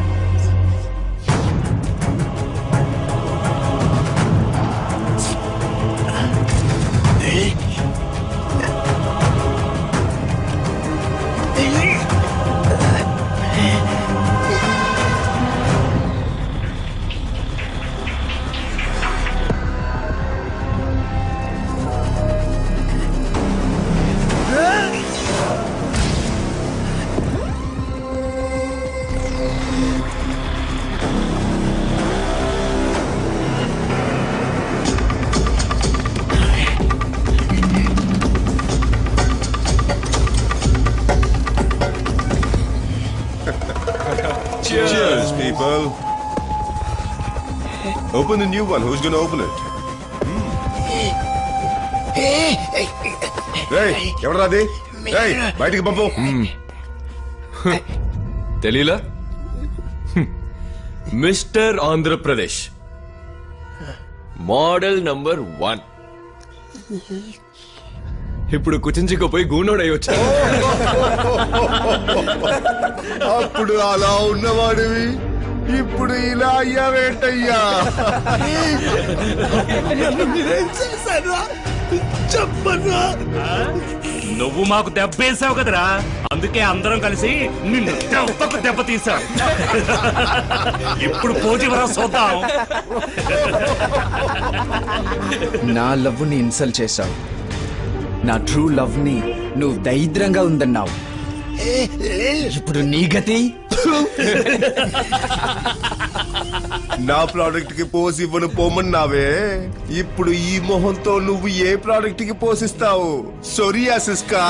Cheers, people. Open the new one. Who's gonna open it? రేయ్ ఎవడరా అది రేయ్ బయటికి పంపు తెలీలా mister Andhra Pradesh model number one ఇప్పుడు కుచించుకుపోయి గూనోడై వచ్చా అప్పుడు అలా ఉన్నవాడివి ఇప్పుడు ఇలా అయ్యావేంటయ్యా మీరేం చేశారా చెప్పరా నువ్వు మాకు దెబ్బేసావు కదరా అందుకే అందరం కలిసి నిన్ను దెబ్బకు దెబ్బ తీసాం ఇప్పుడు పోటీవరా చూద్దాం నా లవ్ ని ఇన్సల్ట్ చేశావు నా ట్రూ లవ్ ని నువ్వు దరిద్రంగా ఉందన్నావు ఇప్పుడు నీ గతి నా ప్రోడక్ట్ కి పోసి ఇవ్వను పోమన్నావే ఇప్పుడు ఈ మొహంతో నువ్వు ఏ ప్రోడక్ట్ కి పోసిస్తావు సొరియాసిస్ కా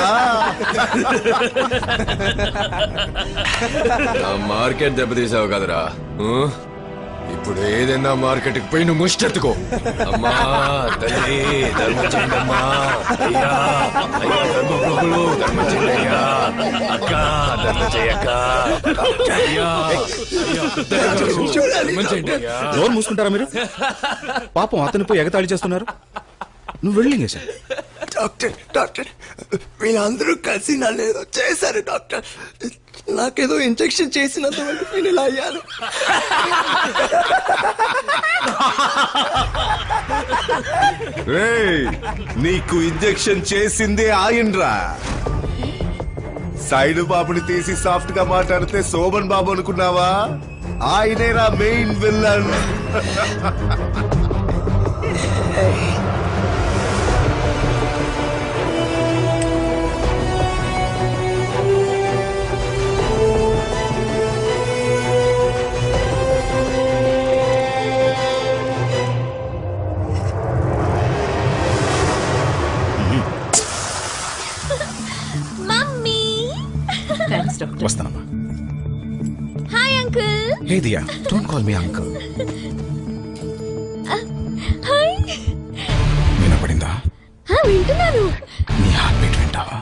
నా మార్కెట్ దెబ్బతీసావు కదరా ఆ? ఇప్పుడు ఏదైనా మార్కెట్ కి పోయి నువ్వు ముష్టెత్తుకో అమ్మా తల్లి ధర్మం చేయండి అమ్మా అయ్యా అయ్యా ధర్మప్రభులు ధర్మం చేయండి అయ్యా అక్క ధర్మం చేయక్క అయ్యా అయ్యా, ధర్మం చేయండి అయ్యా నోరు మూసుకుంటారా మీరు పాపం అతనిపై ఎగతాళి చేస్తున్నారు నువ్వు వెళ్ళింగే సార్ డాక్టర్ డాక్టర్ వీళ్ళందరూ కలిసి నన్ను ఏదో చేశారు డాక్టర్ నాకేదో ఇంజెక్షన్ చేసినంత వరకు నేను ఇలా అయ్యాను రేయ్ నీకు ఇంజెక్షన్ చేసిందే ఆయన్రా సైడ్ బాబుని తీసి సాఫ్ట్ గా మాట్లాడితే శోభన్ బాబు అనుకున్నావా ఆయనేరా main villain mummy thanks doctor వస్తానమ్మా hi uncle hey Diya don't call me uncle hi వినపడిందా వింటున్నాను నీ హార్ట్ బీట్ వింటావా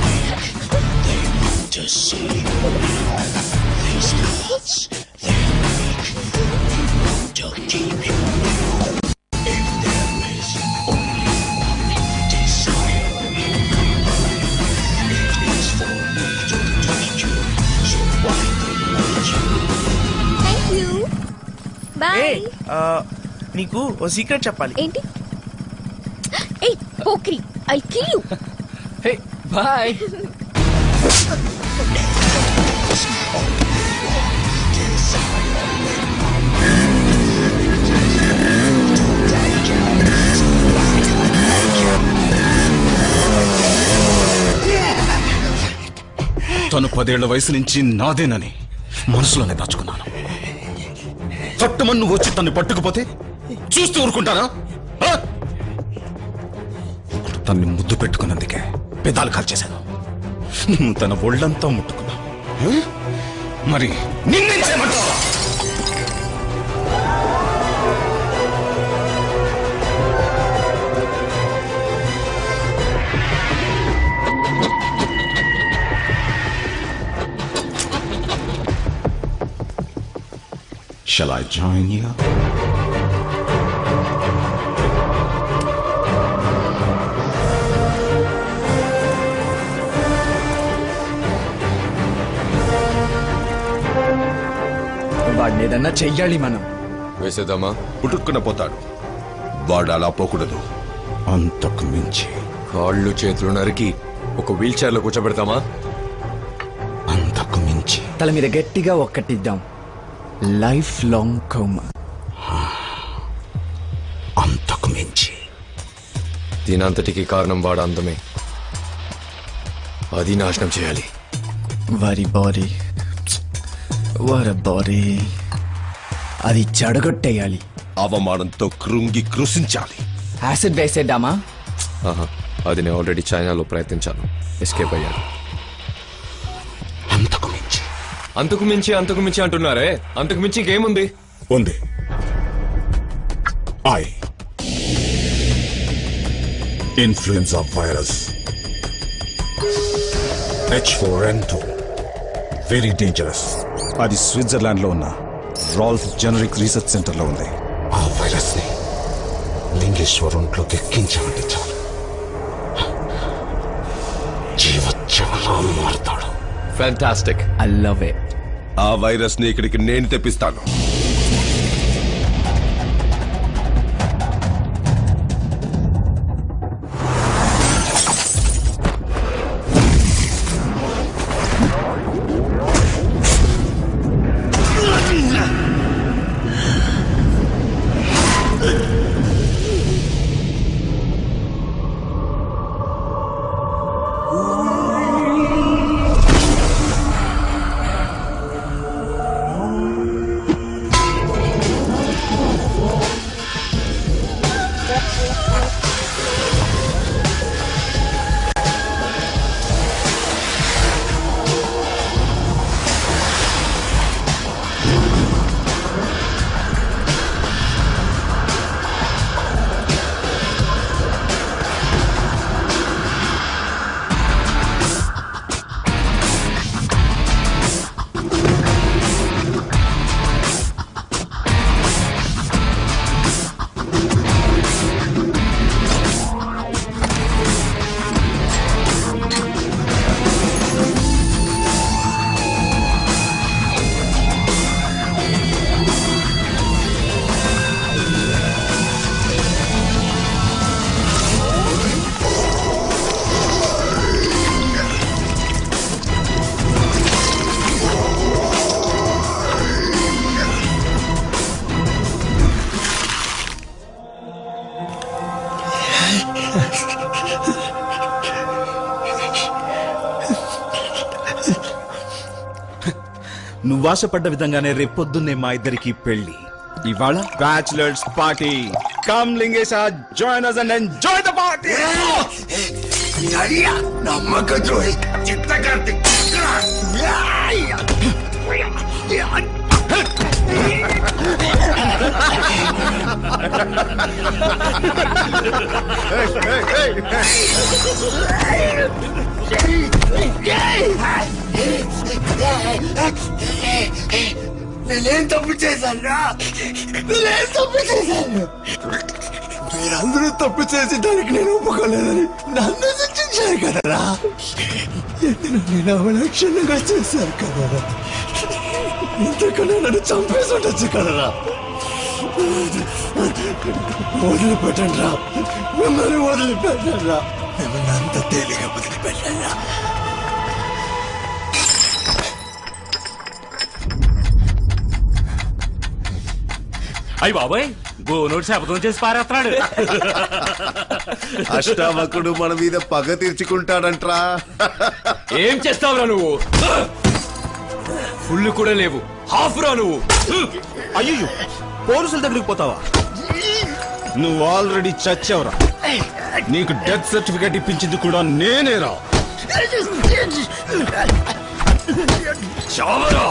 to see these thoughts. They ఏ ఆ, నీకు ఓ సీక్రెట్ చెప్పాలి ఏంటి ఏయ్ పోక్రి I kill you hey boy తను పదేళ్ల వయసు నుంచి నాదేనని మనసులోనే దాచుకున్నాను తట్టుమన్ను వచ్చి తన్ని పట్టుకుపోతే చూస్తూ ఊరుకుంటానా ఆ? ఇప్పుడు తన్ని ముద్దు పెట్టుకున్నందుకే పెదాలు కాల్చేశాను నువ్వు తన ఒళ్ళంతా ముట్టుకున్నావు ఆ? మరి నిన్నేం చేయమంటావా Shall I join you? వాడిని ఏదన్నా చెయ్యాలి మనం వేసేద్దామా పుట్టుక్కున పోతాడు వాడు అలా పోకూడదు అంతకు మించి కాళ్ళు చేతులు నరికి ఒక వీల్ చైర్ లో కూర్చోబెడతామా అంతకు మించి తల మీద గట్టిగా ఒక్కటిద్దాం లైఫ్ లాంగ్ కోమా అంతకు మించి దీనంతటికి కారణం వాడు అందమే అది నాశనం చేయాలి వారి బాడీ వారి బాడీ అది చెడగొట్టేయాలి అవమానంతో కృంగి కృషించాలి యాసిడ్ వేసేద్దామా ఆహా అది నేను ఆల్రెడీ చైనాలో ప్రయత్నించాను ఎస్కేప్ అయ్యాను అంతకు మించి అంతకు మించి అంతకు మించి అంటున్నారే అంతకు మించి ఇంకేముంది ఉంది I influenza virus H four N two very dangerous అది స్విట్జర్లాండ్ లో ఉన్న రాల్ఫ్ జనరిక్ రీసెర్చ్ సెంటర్ లో ఉంది ఆ వైరస్ ని లింగేశ్వర్ ఒంట్లోకి ఎక్కించామంటే చాలు జీవోత్సవంలో మారుతాడు ఫ్యాంటాస్టిక్ ఐ లవ్ ఇట్ ఆ వైరస్ ని ఇక్కడికి నేను తెప్పిస్తాను నువ్వు ఆశపడ్డ విధంగానే రేపొద్దున్నే మా ఇద్దరికి పెళ్లి ఇవాళ బ్యాచులర్స్ పార్టీ కమ్ లింగేశ join us and enjoy the party నమ్మక ద్రోహి చిత్తకార్తి నేనేం తప్పు చేశాను నేనేం తప్పు చేశాను మీరందరూ తప్పు చేసి దానికి నేను ఒప్పుకోలేదని నన్ను శిక్షించారు కదరా ఎందుకు నేను అవలక్షణంగా చేశాను కదరా ఇంతకన్నా నన్ను చంపేసి ఉండొచ్చు కదరా వదిలిపెట్టండి రా మిమ్మల్ని వదిలిపెట్టండి రా మిమ్మల్ని అంత తేలిగా వదిలిపెట్టండి రా అయ్యి బాబాయ్ గోనోడు శపథం చేసి పారేస్తున్నాడు అష్టావకుడు మన మీద పగ తీర్చుకుంటాడంట్రా ఏం చేస్తావురా నువ్వు ఫుల్ కూడా లేవు హాఫ్ రా నువ్వు అయ్యో పోలీసుల దగ్గరికి పోతావా నువ్వు ఆల్రెడీ చచ్చావురా నీకు డెత్ సర్టిఫికేట్ ఇప్పించింది కూడా నేనేరా చావరా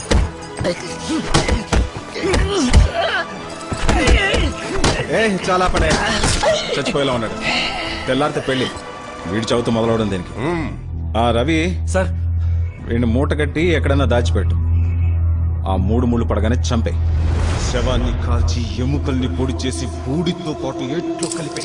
ఏ చాలా పడే చచ్చిపోయేలా ఉన్నాడు తెల్లారితే పెళ్లి వీడి చదువుతూ మొదలవడం దీనికి ఆ రవి సార్ వీడిని మూట కట్టి ఎక్కడన్నా దాచిపెట్టు ఆ మూడు ముళ్ళు పడగానే చంపే శవాన్ని కాల్చి ఎముకల్ని పొడి చేసి బూడితో పాటు ఎట్లో కలిపే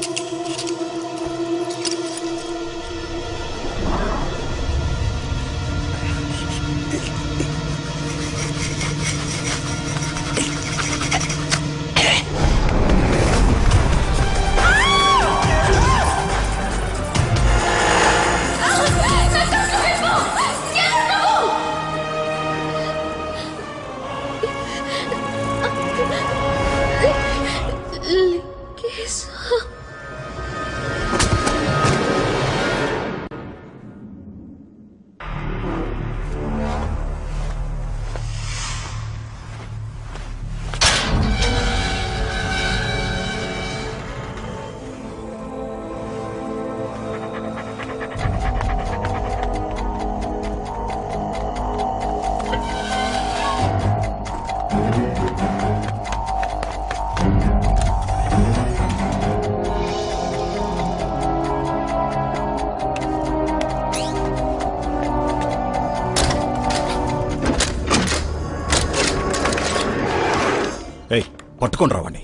ఏయ్ పట్టుకొని రావని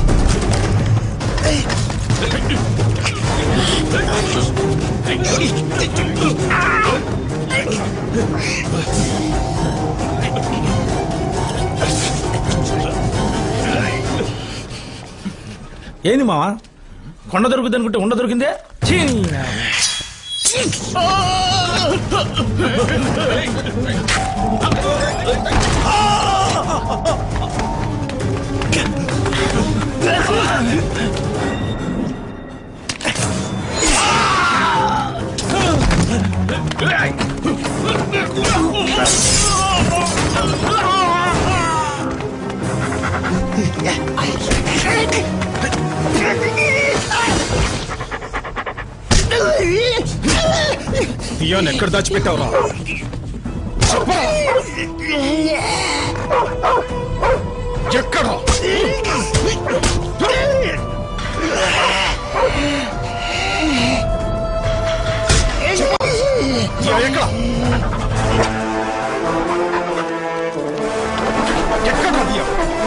ఏంది మావా కొండ దొరుకుతుంది అనుకుంటే ఉండ దొరికిందే ఛీ! పియాన్ ఎక్కడ దాచిపెట్టావురా ఎక్కడ ఎక్కడ ఎక్కడ దియా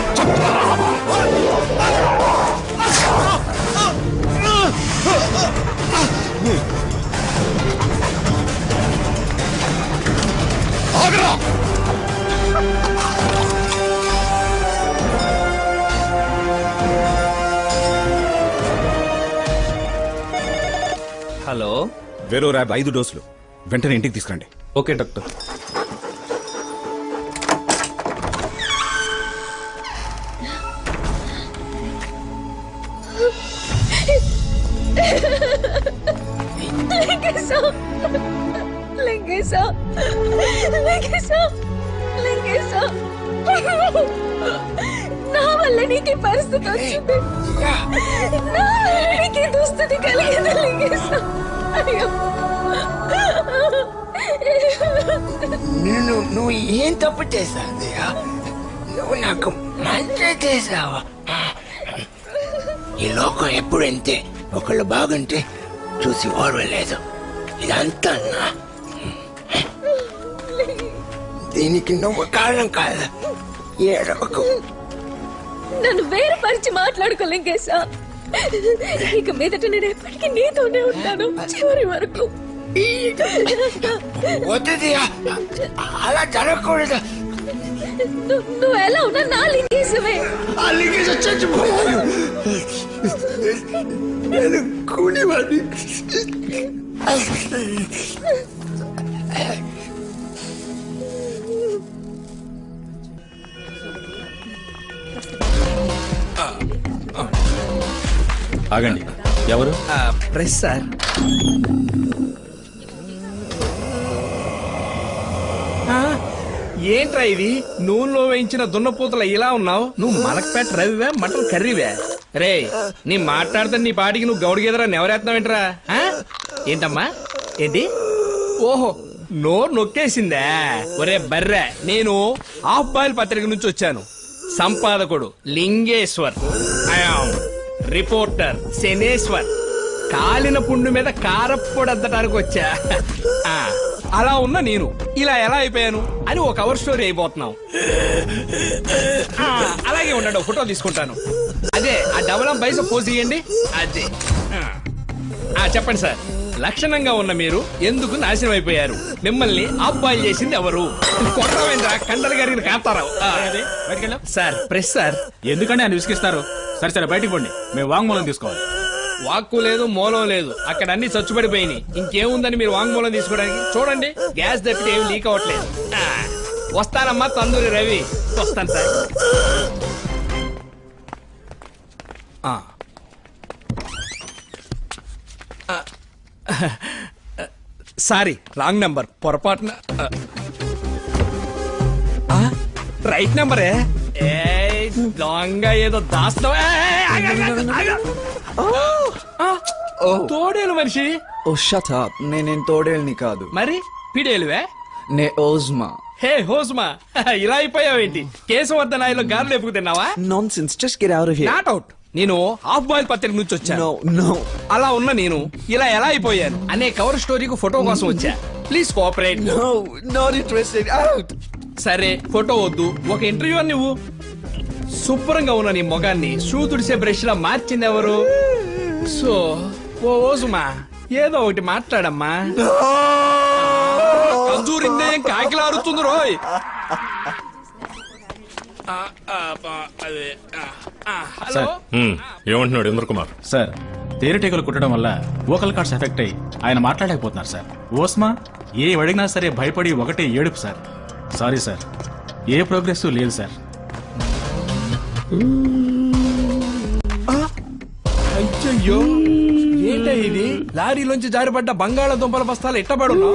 ఆగరా హలో వేరో ర్యాబ్ ఐదు డోసులు వెంటనే ఇంటికి తీసుకురండి ఓకే డాక్టర్ లింగేశం లింగేశం లింగేశం లింగేశం నా వల్ల నీకు ఈ పరిస్థితి వచ్చింది నా వల్ల నీకు ఈ దుస్థితి కలిగింది లింగేశం అయ్యో నిన్ను నువ్వు ఏం తప్పు చేశావు దియా నువ్వు నాకు మంచి చేసావా ఈ లోకం ఎప్పుడు అంతే ఒకళ్ళు బాగుంటే చూసి ఓర్వలేదు ఇదంతా నా దీనికి నువ్వు కారణం కాదు ఏడవకు నన్ను వేరుపరిచి మాట్లాడుకో లింగేశ ఇక మీదట నేను ఎప్పటికీ నీతోనే ఉంటాను చివరి వరకు వద్దు దియా అలా జరగకూడదు ను- నువ్వు ఎలా ఉన్నా నా లింగేశమే అల్లిగేసి చచ్చిపోయాను నేను కూలివాడిని ఆగండి ఎవరు ప్రెస్ సార్ ఆ, ఏంట్రా ఇది నూనెలో వేయించిన దున్నపోతుల ఇలా ఉన్నావు నువ్వు మలక్పేట రవివే మటన్ కర్రీవే రే నీ మాట్లాడితే నీ పాటికి నువ్వు గౌడి గెదరా నెవరేస్తున్నావేంట్రా ఆ? ఏంటమ్మా ఏంటి ఓహో నోరు నొక్కేసిందా ఒరే బర్రె నేను హాఫ్ బాయిల్ పత్రిక నుంచి వచ్చాను సంపాదకుడు లింగేశ్వర్ ఐయామ్ రిపోర్టర్ శనేశ్వర్ కాలిన పుండు మీద కారప్పొడి అద్దటానికి వచ్చా ఆ, అలా ఉన్న నేను ఇలా ఎలా అయిపోయాను అని ఒక కవర్ స్టోరీ అయిపోతున్నాం ఆ, అలాగే ఉండండి ఒక ఫోటో తీసుకుంటాను అదే ఆ డబల్ పైసా పోజ్ ఇయ్యండి అదే ఆ. ఆ, చెప్పండి సార్ లక్షణంగా ఉన్న మీరు ఎందుకు నాశనం అయిపోయారు మిమ్మల్ని అబ్బాయి చేసింది ఎవరు కొట్టవేంద్రా కండలు గారిని కాతారావు సార్ ప్రెస్ సార్ ఎందుకంటే ఆయన విసిగిస్తారు సరే సరే బయటికి పోండి మేము వాంగ్మూలం తీసుకోవాలి వాక్కు లేదు మూలం లేదు అక్కడ అన్ని చచ్చుపడిపోయినాయి ఇంకేముందని మీరు వాంగ్మూలం తీసుకోవడానికి చూడండి గ్యాస్ తప్పితే ఏమి లీక్ అవ్వట్లేదు ఆ, వస్తానమ్మా తందూరి రవి వస్తాను సార్ ఆ. ఆ. సారీ రాంగ్ నెంబర్ పొరపాటున ఆ. ఆ, రైట్ నెంబరే ఏ దొంగ ఏదో దాస్తావా తోడేలు మనిషి ఓ షట్ అప్ నేనేం తోడేల్ని కాదు మరి పిడేలువే నే ఓజ్మా హే హోస్మా ఇలా అయిపోయావేంటి కేశవర్ధనాయిలో గారెలు ఎప్పుకు తిన్నావా nonsense just get out here not out నేను హాఫ్ బాయిల్ పత్రిక నుంచి వచ్చాను నో నో అలా ఉన్న నేను ఇలా ఎలా అయిపోయాను అనే కవర్ స్టోరీకి ఫోటో కోసం వచ్చా please cooperate no not interested out సరే ఫోటో వద్దు ఒక ఇంటర్వ్యూ అని నువ్వు శుభ్రంగా ఉన్న నీ మొగాన్ని షూ తుడిసే బ్రష్ లా మార్చింది ఎవరు సో ఓ ఓసుమా ఏదో ఒకటి మాట్లాడమ్మా కంజూరిందే కాకిలారుతుంది రోయ్ ఆ, ఆ, ఆ, అదే, ఆ, ఆ, హలో ఏమంటున్నాడు ఇంద్ర కుమార్ సార్ తేనెటీగలు కుట్టడం వల్ల వోకల్ కార్డ్స్ ఎఫెక్ట్ అయ్యి ఆయన మాట్లాడలేకపోతున్నారు సార్ ఓస్మా ఏ అడిగినా సరే భయపడి ఒకటే ఏడుపు సార్ సారీ సార్ ఏ ప్రోగ్రెస్ లేదు సార్ అయ్యయ్యో ఏంట ఇది లారీలోంచి జారిపడ్డ బంగాళాదుంపల బస్తాలు ఎట్టబడున్నా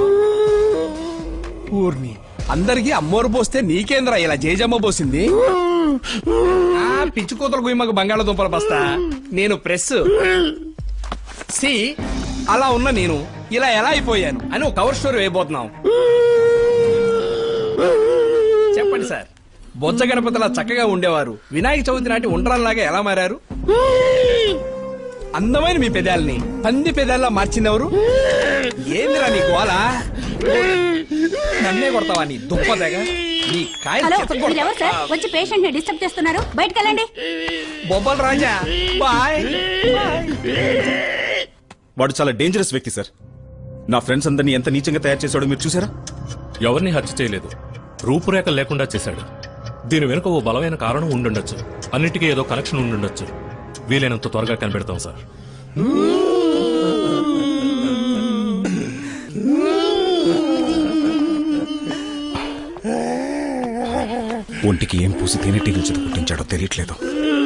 ఊర్ని అందరికి అమ్మోరు పోస్తే నీకేంద్రా ఇలా జేజమ్మ పోసింది ఆ పిచ్చి కూతురు గుయ్యమ్మకు బంగాళాదుంపల బస్తా నేను ప్రెస్ సి అలా ఉన్న నేను ఇలా ఎలా అయిపోయాను అని ఒక కవర్ స్టోరీ వేయబోతున్నాం చెప్పండి సార్ బొజ్జ గణపతిలా చక్కగా ఉండేవారు వినాయక చవితి నాటి ఉండ్రాల్లాగా ఎలా మారారు అందమైన మీ పెదాల్ని పంది పెదాల్లా మార్చిందెవరు ఏందిరా నీ గోల నన్నే కొడతావా నీ దుప్పదగా నీ కాయలు హలో చెత్త కొడతా. మీరెవరు సార్ వచ్చి పేషెంట్ ని డిస్టర్బ్ చేస్తున్నారు బయటకు వెళ్ళండి బొబ్బల్ రాజా బాయ్ వాడు చాలా డేంజరస్ వ్యక్తి సార్ నా ఫ్రెండ్స్ అందరినీ ఎంత నీచంగా తయారు చేశాడో మీరు చూసారా ఎవరిని హత్య చేయలేదు రూపురేఖలు లేకుండా చేశాడు దీని వెనుక ఓ బలమైన కారణం ఉండుండొచ్చు అన్నిటికీ ఏదో కనెక్షన్ ఉండుండొచ్చు వీలైనంత త్వరగా కనిపెడతాం సార్ ఒంటికి ఏం పూసి తేనెటీగలు చేత పుట్టించాడో తెలియట్లేదు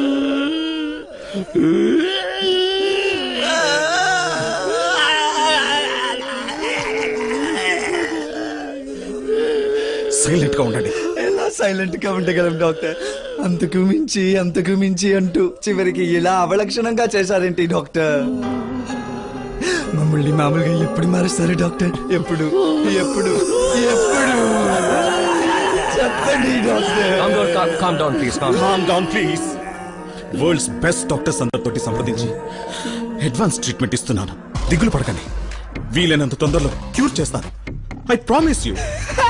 సైలెంట్ గా ఉండండి ఎలా సైలెంట్ గా ఉండగలం డాక్టర్ అంతకు మించి అంతకు మించి అంటూ చివరికి ఇలా అవలక్షణంగా చేశారేంటి డాక్టర్ మమ్మల్ని మామూలుగా ఎప్పుడు మారుస్తారు డాక్టర్ ఎప్పుడు ఎప్పుడు ఎప్పుడు చెప్పండి doctor calm down please calm down please world's best doctors అందరితోటి సంప్రదించి అడ్వాన్స్ ట్రీట్మెంట్ ఇస్తున్నాను దిగులు పడకండి వీలైనంత తొందరలో క్యూర్ చేస్తాను ఐ ప్రామిస్ యూ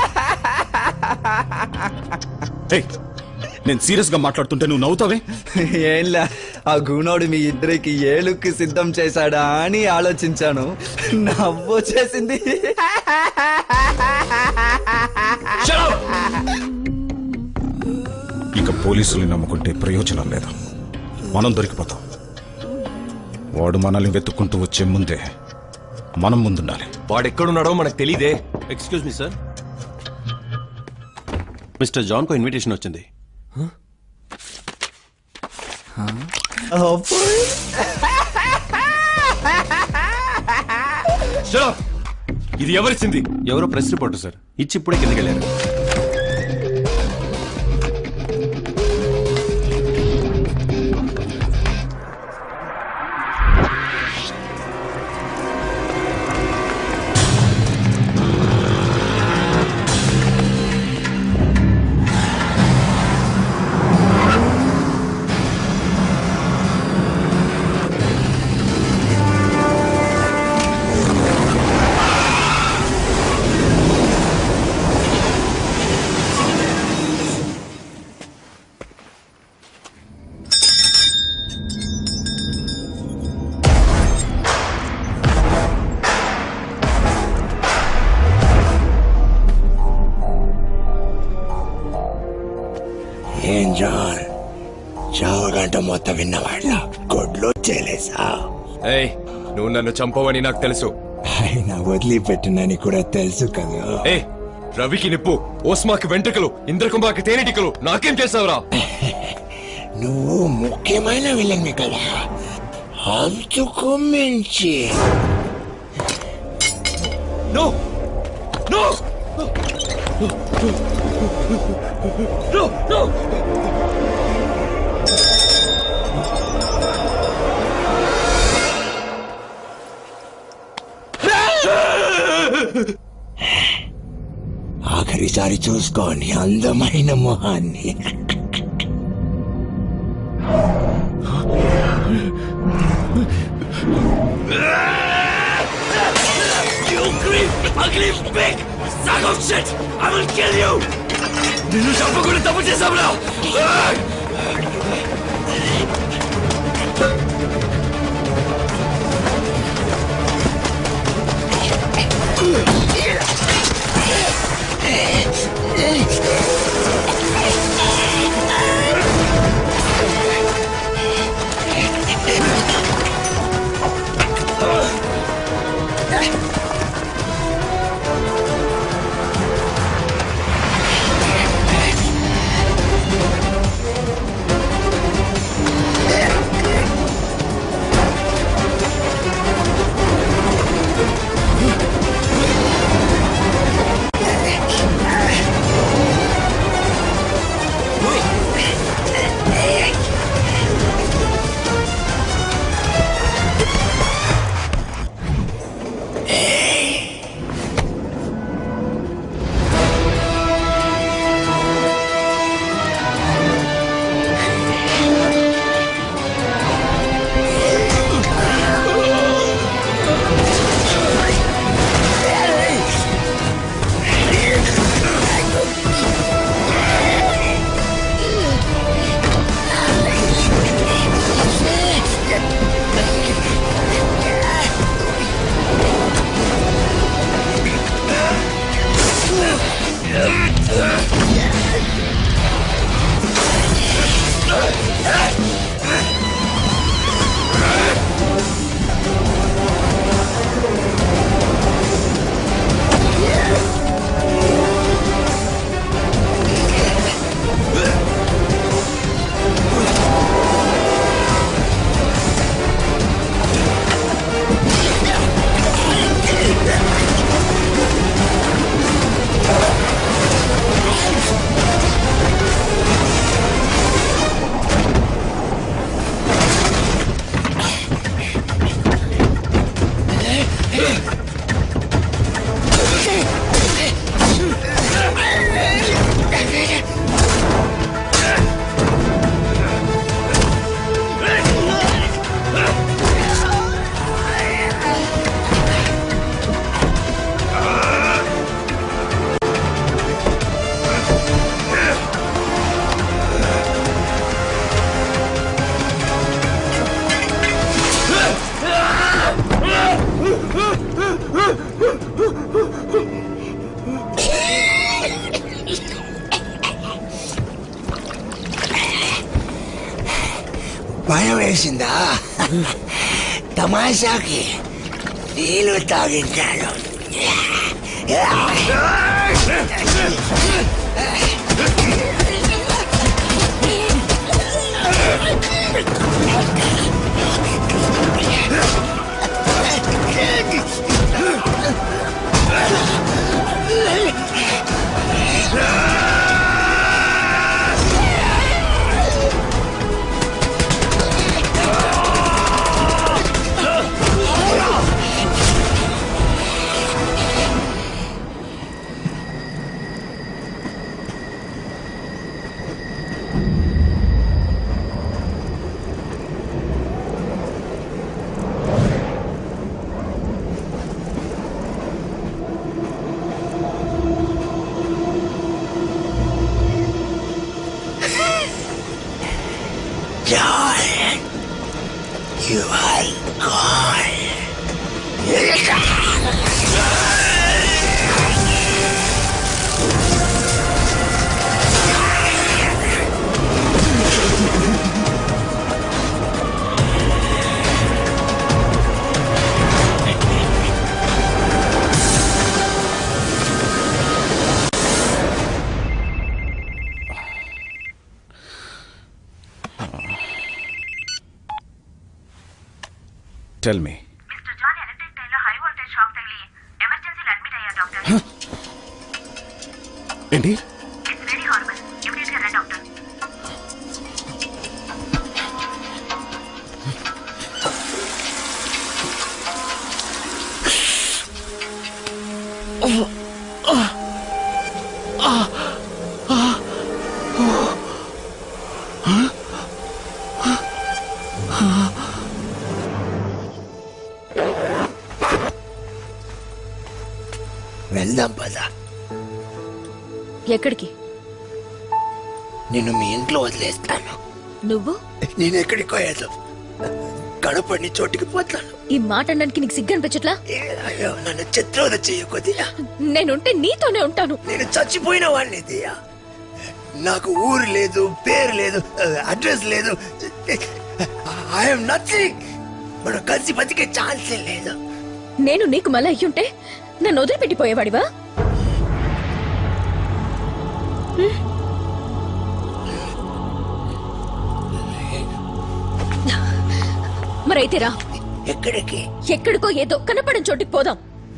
నేను సీరియస్ గా మాట్లాడుతుంటే నువ్వు నవ్వుతావే ఏంలా ఆ గుణోడు మీ ఇద్దరికి ఏ లుక్ సిద్ధం చేశాడా అని ఆలోచించాను నవ్వు చేసింది పోలీసుల్ని నమ్ముకుంటే ప్రయోజనం లేదు మనం దొరికిపోతాం వాడు మనల్ని వెతుక్కుంటూ వచ్చే ముందే మనం ముందుండాలి వాడెక్కడున్నాడో మనకు తెలియదే excuse me sir mister John కో ఇన్విటేషన్ వచ్చింది Shut up! ఇది ఎవరిచ్చింది ఎవరో ప్రెస్ రిపోర్టర్ సార్ ఇచ్చి ఇప్పుడే కిందకి వెళ్ళారు ఏం జాన్ చావు గంట మొత్తం విన్నవాళ్ళ గొడ్లో చేలేసా ఏయ్ నువ్వు నన్ను చంపవని నాకు తెలుసు ఆయన వదిలిపెట్టినని కూడా తెలుసు కదా ఏ రవికి నిప్పు ఓస్మాకి వెంట్రుకలు ఇంద్రకుంభాకి తేనెటికలు నాకేం చేసావురా నువ్వు ముఖ్యమైన విలన్వి కదా అంతుకు మించి నో నో నో నో ఆఖరిసారి చూసుకోండి అందమైన మొహాన్ని You green, ugly pig! Sack of shit! I will kill you! నిన్ను చంపకుండా తప్పు చేశావురా తెలిసిందా తమాషాకి నీళ్ళు తాగించాడు John, you are gone. Tell me ఏంటి వెళ్దాం పద ఎక్కడికి నిన్ను మీ ఇంట్లో వదిలేస్తాను నువ్వు నేను ఎక్కడికి పోయాను కడపడిని చోటికి పోతాను ఈ మాట అనడానికి నీకు సిగ్గు అనిపించట్లా అయ్యో నన్ను చిత్రవద చెయ్యకొద్దియా నేనుంటే నీతోనే ఉంటాను నేను చచ్చిపోయిన వాడిని దియా నాకు ఊరు లేదు పేరు లేదు అడ్రస్ లేదు ఐఎమ్ నథింగ్ మనం కలిసి బతికే ఛాన్సే లేదు నేను నీకు మళ్ళీ అయ్యుంటే నన్ను వదిలిపెట్టిపోయేవాడివా హ్మ్. మరైతే రా ఎక్కడికి ఎక్కడికో ఏదో కనపడని చోటికి పోదాం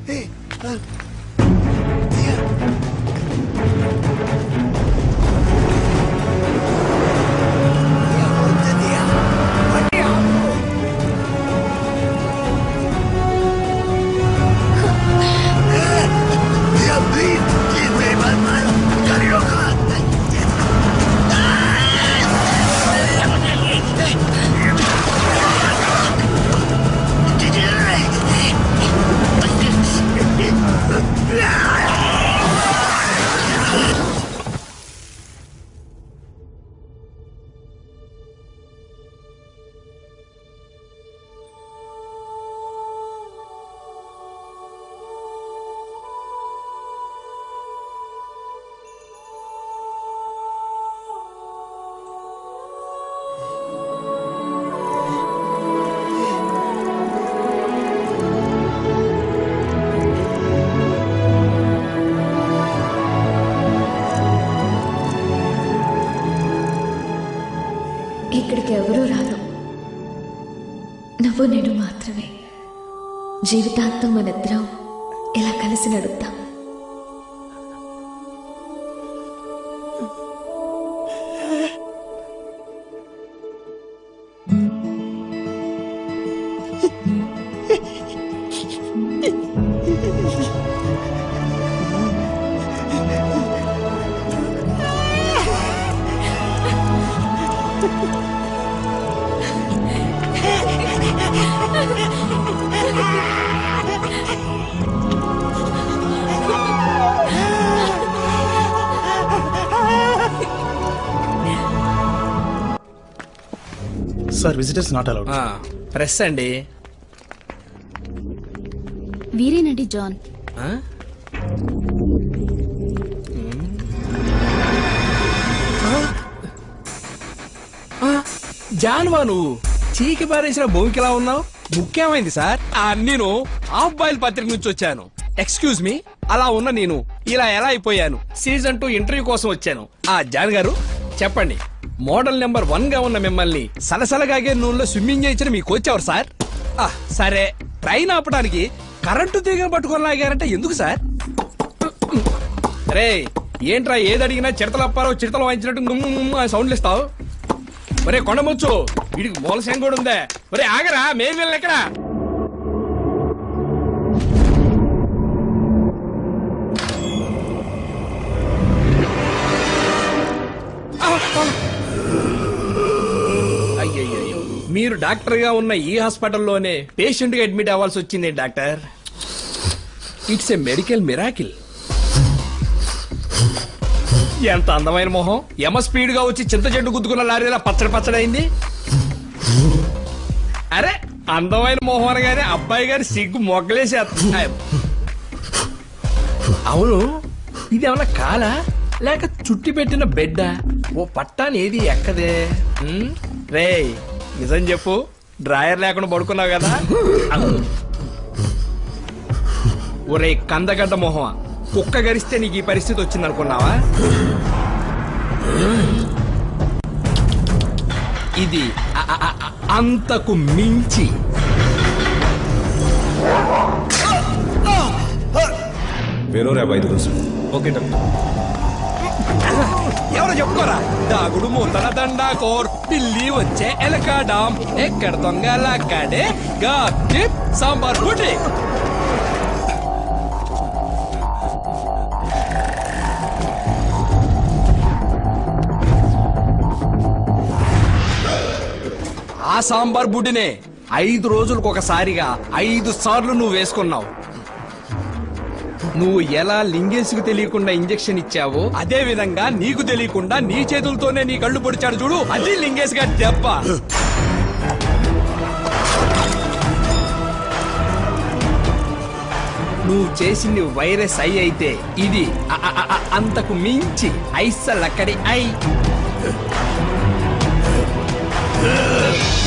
ఇక్కడికి ఎవరూ రారు నువ్వు నేను మాత్రమే జీవితాంతం మనిద్దరం ఇలా కలిసి నడుద్దాం sir visitors not allowed press అండి వీరేనండి జాన్ ఆ? ఆ? ఆ, జాన్వా నువ్వు చీకి పారేసిన భూమికిలా ఉన్నావు ముఖ్యమైంది సార్ ఆ నేను హాఫ్ బాయిల్ పత్రిక నుంచి వచ్చాను ఎక్స్క్యూజ్ మీ అలా ఉన్న నేను ఇలా ఎలా అయిపోయాను సీజన్ టూ ఇంటర్వ్యూ కోసం వచ్చాను ఆ జాన్ గారు చెప్పండి మోడల్ నెంబర్ వన్ గా ఉన్న మిమ్మల్ని సలసలగాగే నూనెలో స్విమ్మింగ్ చేయించిన మీకు వచ్చారు సార్ ఆ, సరే ట్రైన్ ఆపడానికి కరెంటు తీగను పట్టుకొని లాగారంటే ఎందుకు సార్ రే ఏంట్రా ఏది అడిగినా చిడతలు అప్పారో చిడతలు వాయించినట్టు గుమ్ము గుమ్ము అని సౌండ్లు ఇస్తావు ఒరే కొండముచ్చు వీడికి మూలసేం కూడా ఉందే ఒరే ఆగరా మేలు వెళ్ళి ఎక్కడా అయ్యయ్యో మీరు డాక్టర్ గా ఉన్న ఈ హాస్పిటల్లోనే పేషెంట్ గా అడ్మిట్ అవ్వాల్సి వచ్చింది doctor it's a medical miracle ఎంత అందమైన మొహం ఎమ స్పీడ్ గా వచ్చి చింత చెట్టు గుద్దుకున్న లారీలా పచ్చడి పచ్చడైంది అరే అందమైన మొహం అనగానే అబ్బాయి గారి సిగ్గు మొగ్గలేసి అవును ఇది ఏమన్నా కాలా లేక చుట్టి పెట్టిన బెడ్డ ఓ పట్టాని ఏది ఎక్కదే ఉమ్, రేయ్ నిజం చెప్పు డ్రాయర్ లేకుండా పడుకున్నావు కదా ఒరే కందగడ్డ మొహం కుక్క గరిస్తే నీకు ఈ పరిస్థితి వచ్చింది అనుకున్నావా ఇది అ- అ- అ- అంతకు మించి వేరో ర్యాబ్ ఐదు రోజులు ఓకే డాక్టర్ ఎవరో చెప్పుకోరా దాగుడు మూతల దండ కోర్ పిల్లి వచ్చే ఎలకాడాం ఎక్కడ దొంగ లాగాడే గాప్ సాంబార్ పుట్టి ఆ సాంబార్ బుడ్డినే ఐదు రోజులకు ఒకసారిగా ఐదు సార్లు నువ్వు వేసుకున్నావు నువ్వు ఎలా లింగేసుకు తెలియకుండా ఇంజెక్షన్ ఇచ్చావో అదే విధంగా నీకు తెలియకుండా నీ చేతులతోనే నీ కళ్ళు పొడిచాడు చూడు అది లింగేష్ గారి దెబ్బ నువ్వు చేసింది వైరస్ ఐ అయితే ఇది అ- అ- అ- అంతకు మించి ఐసలక్కడి ఐ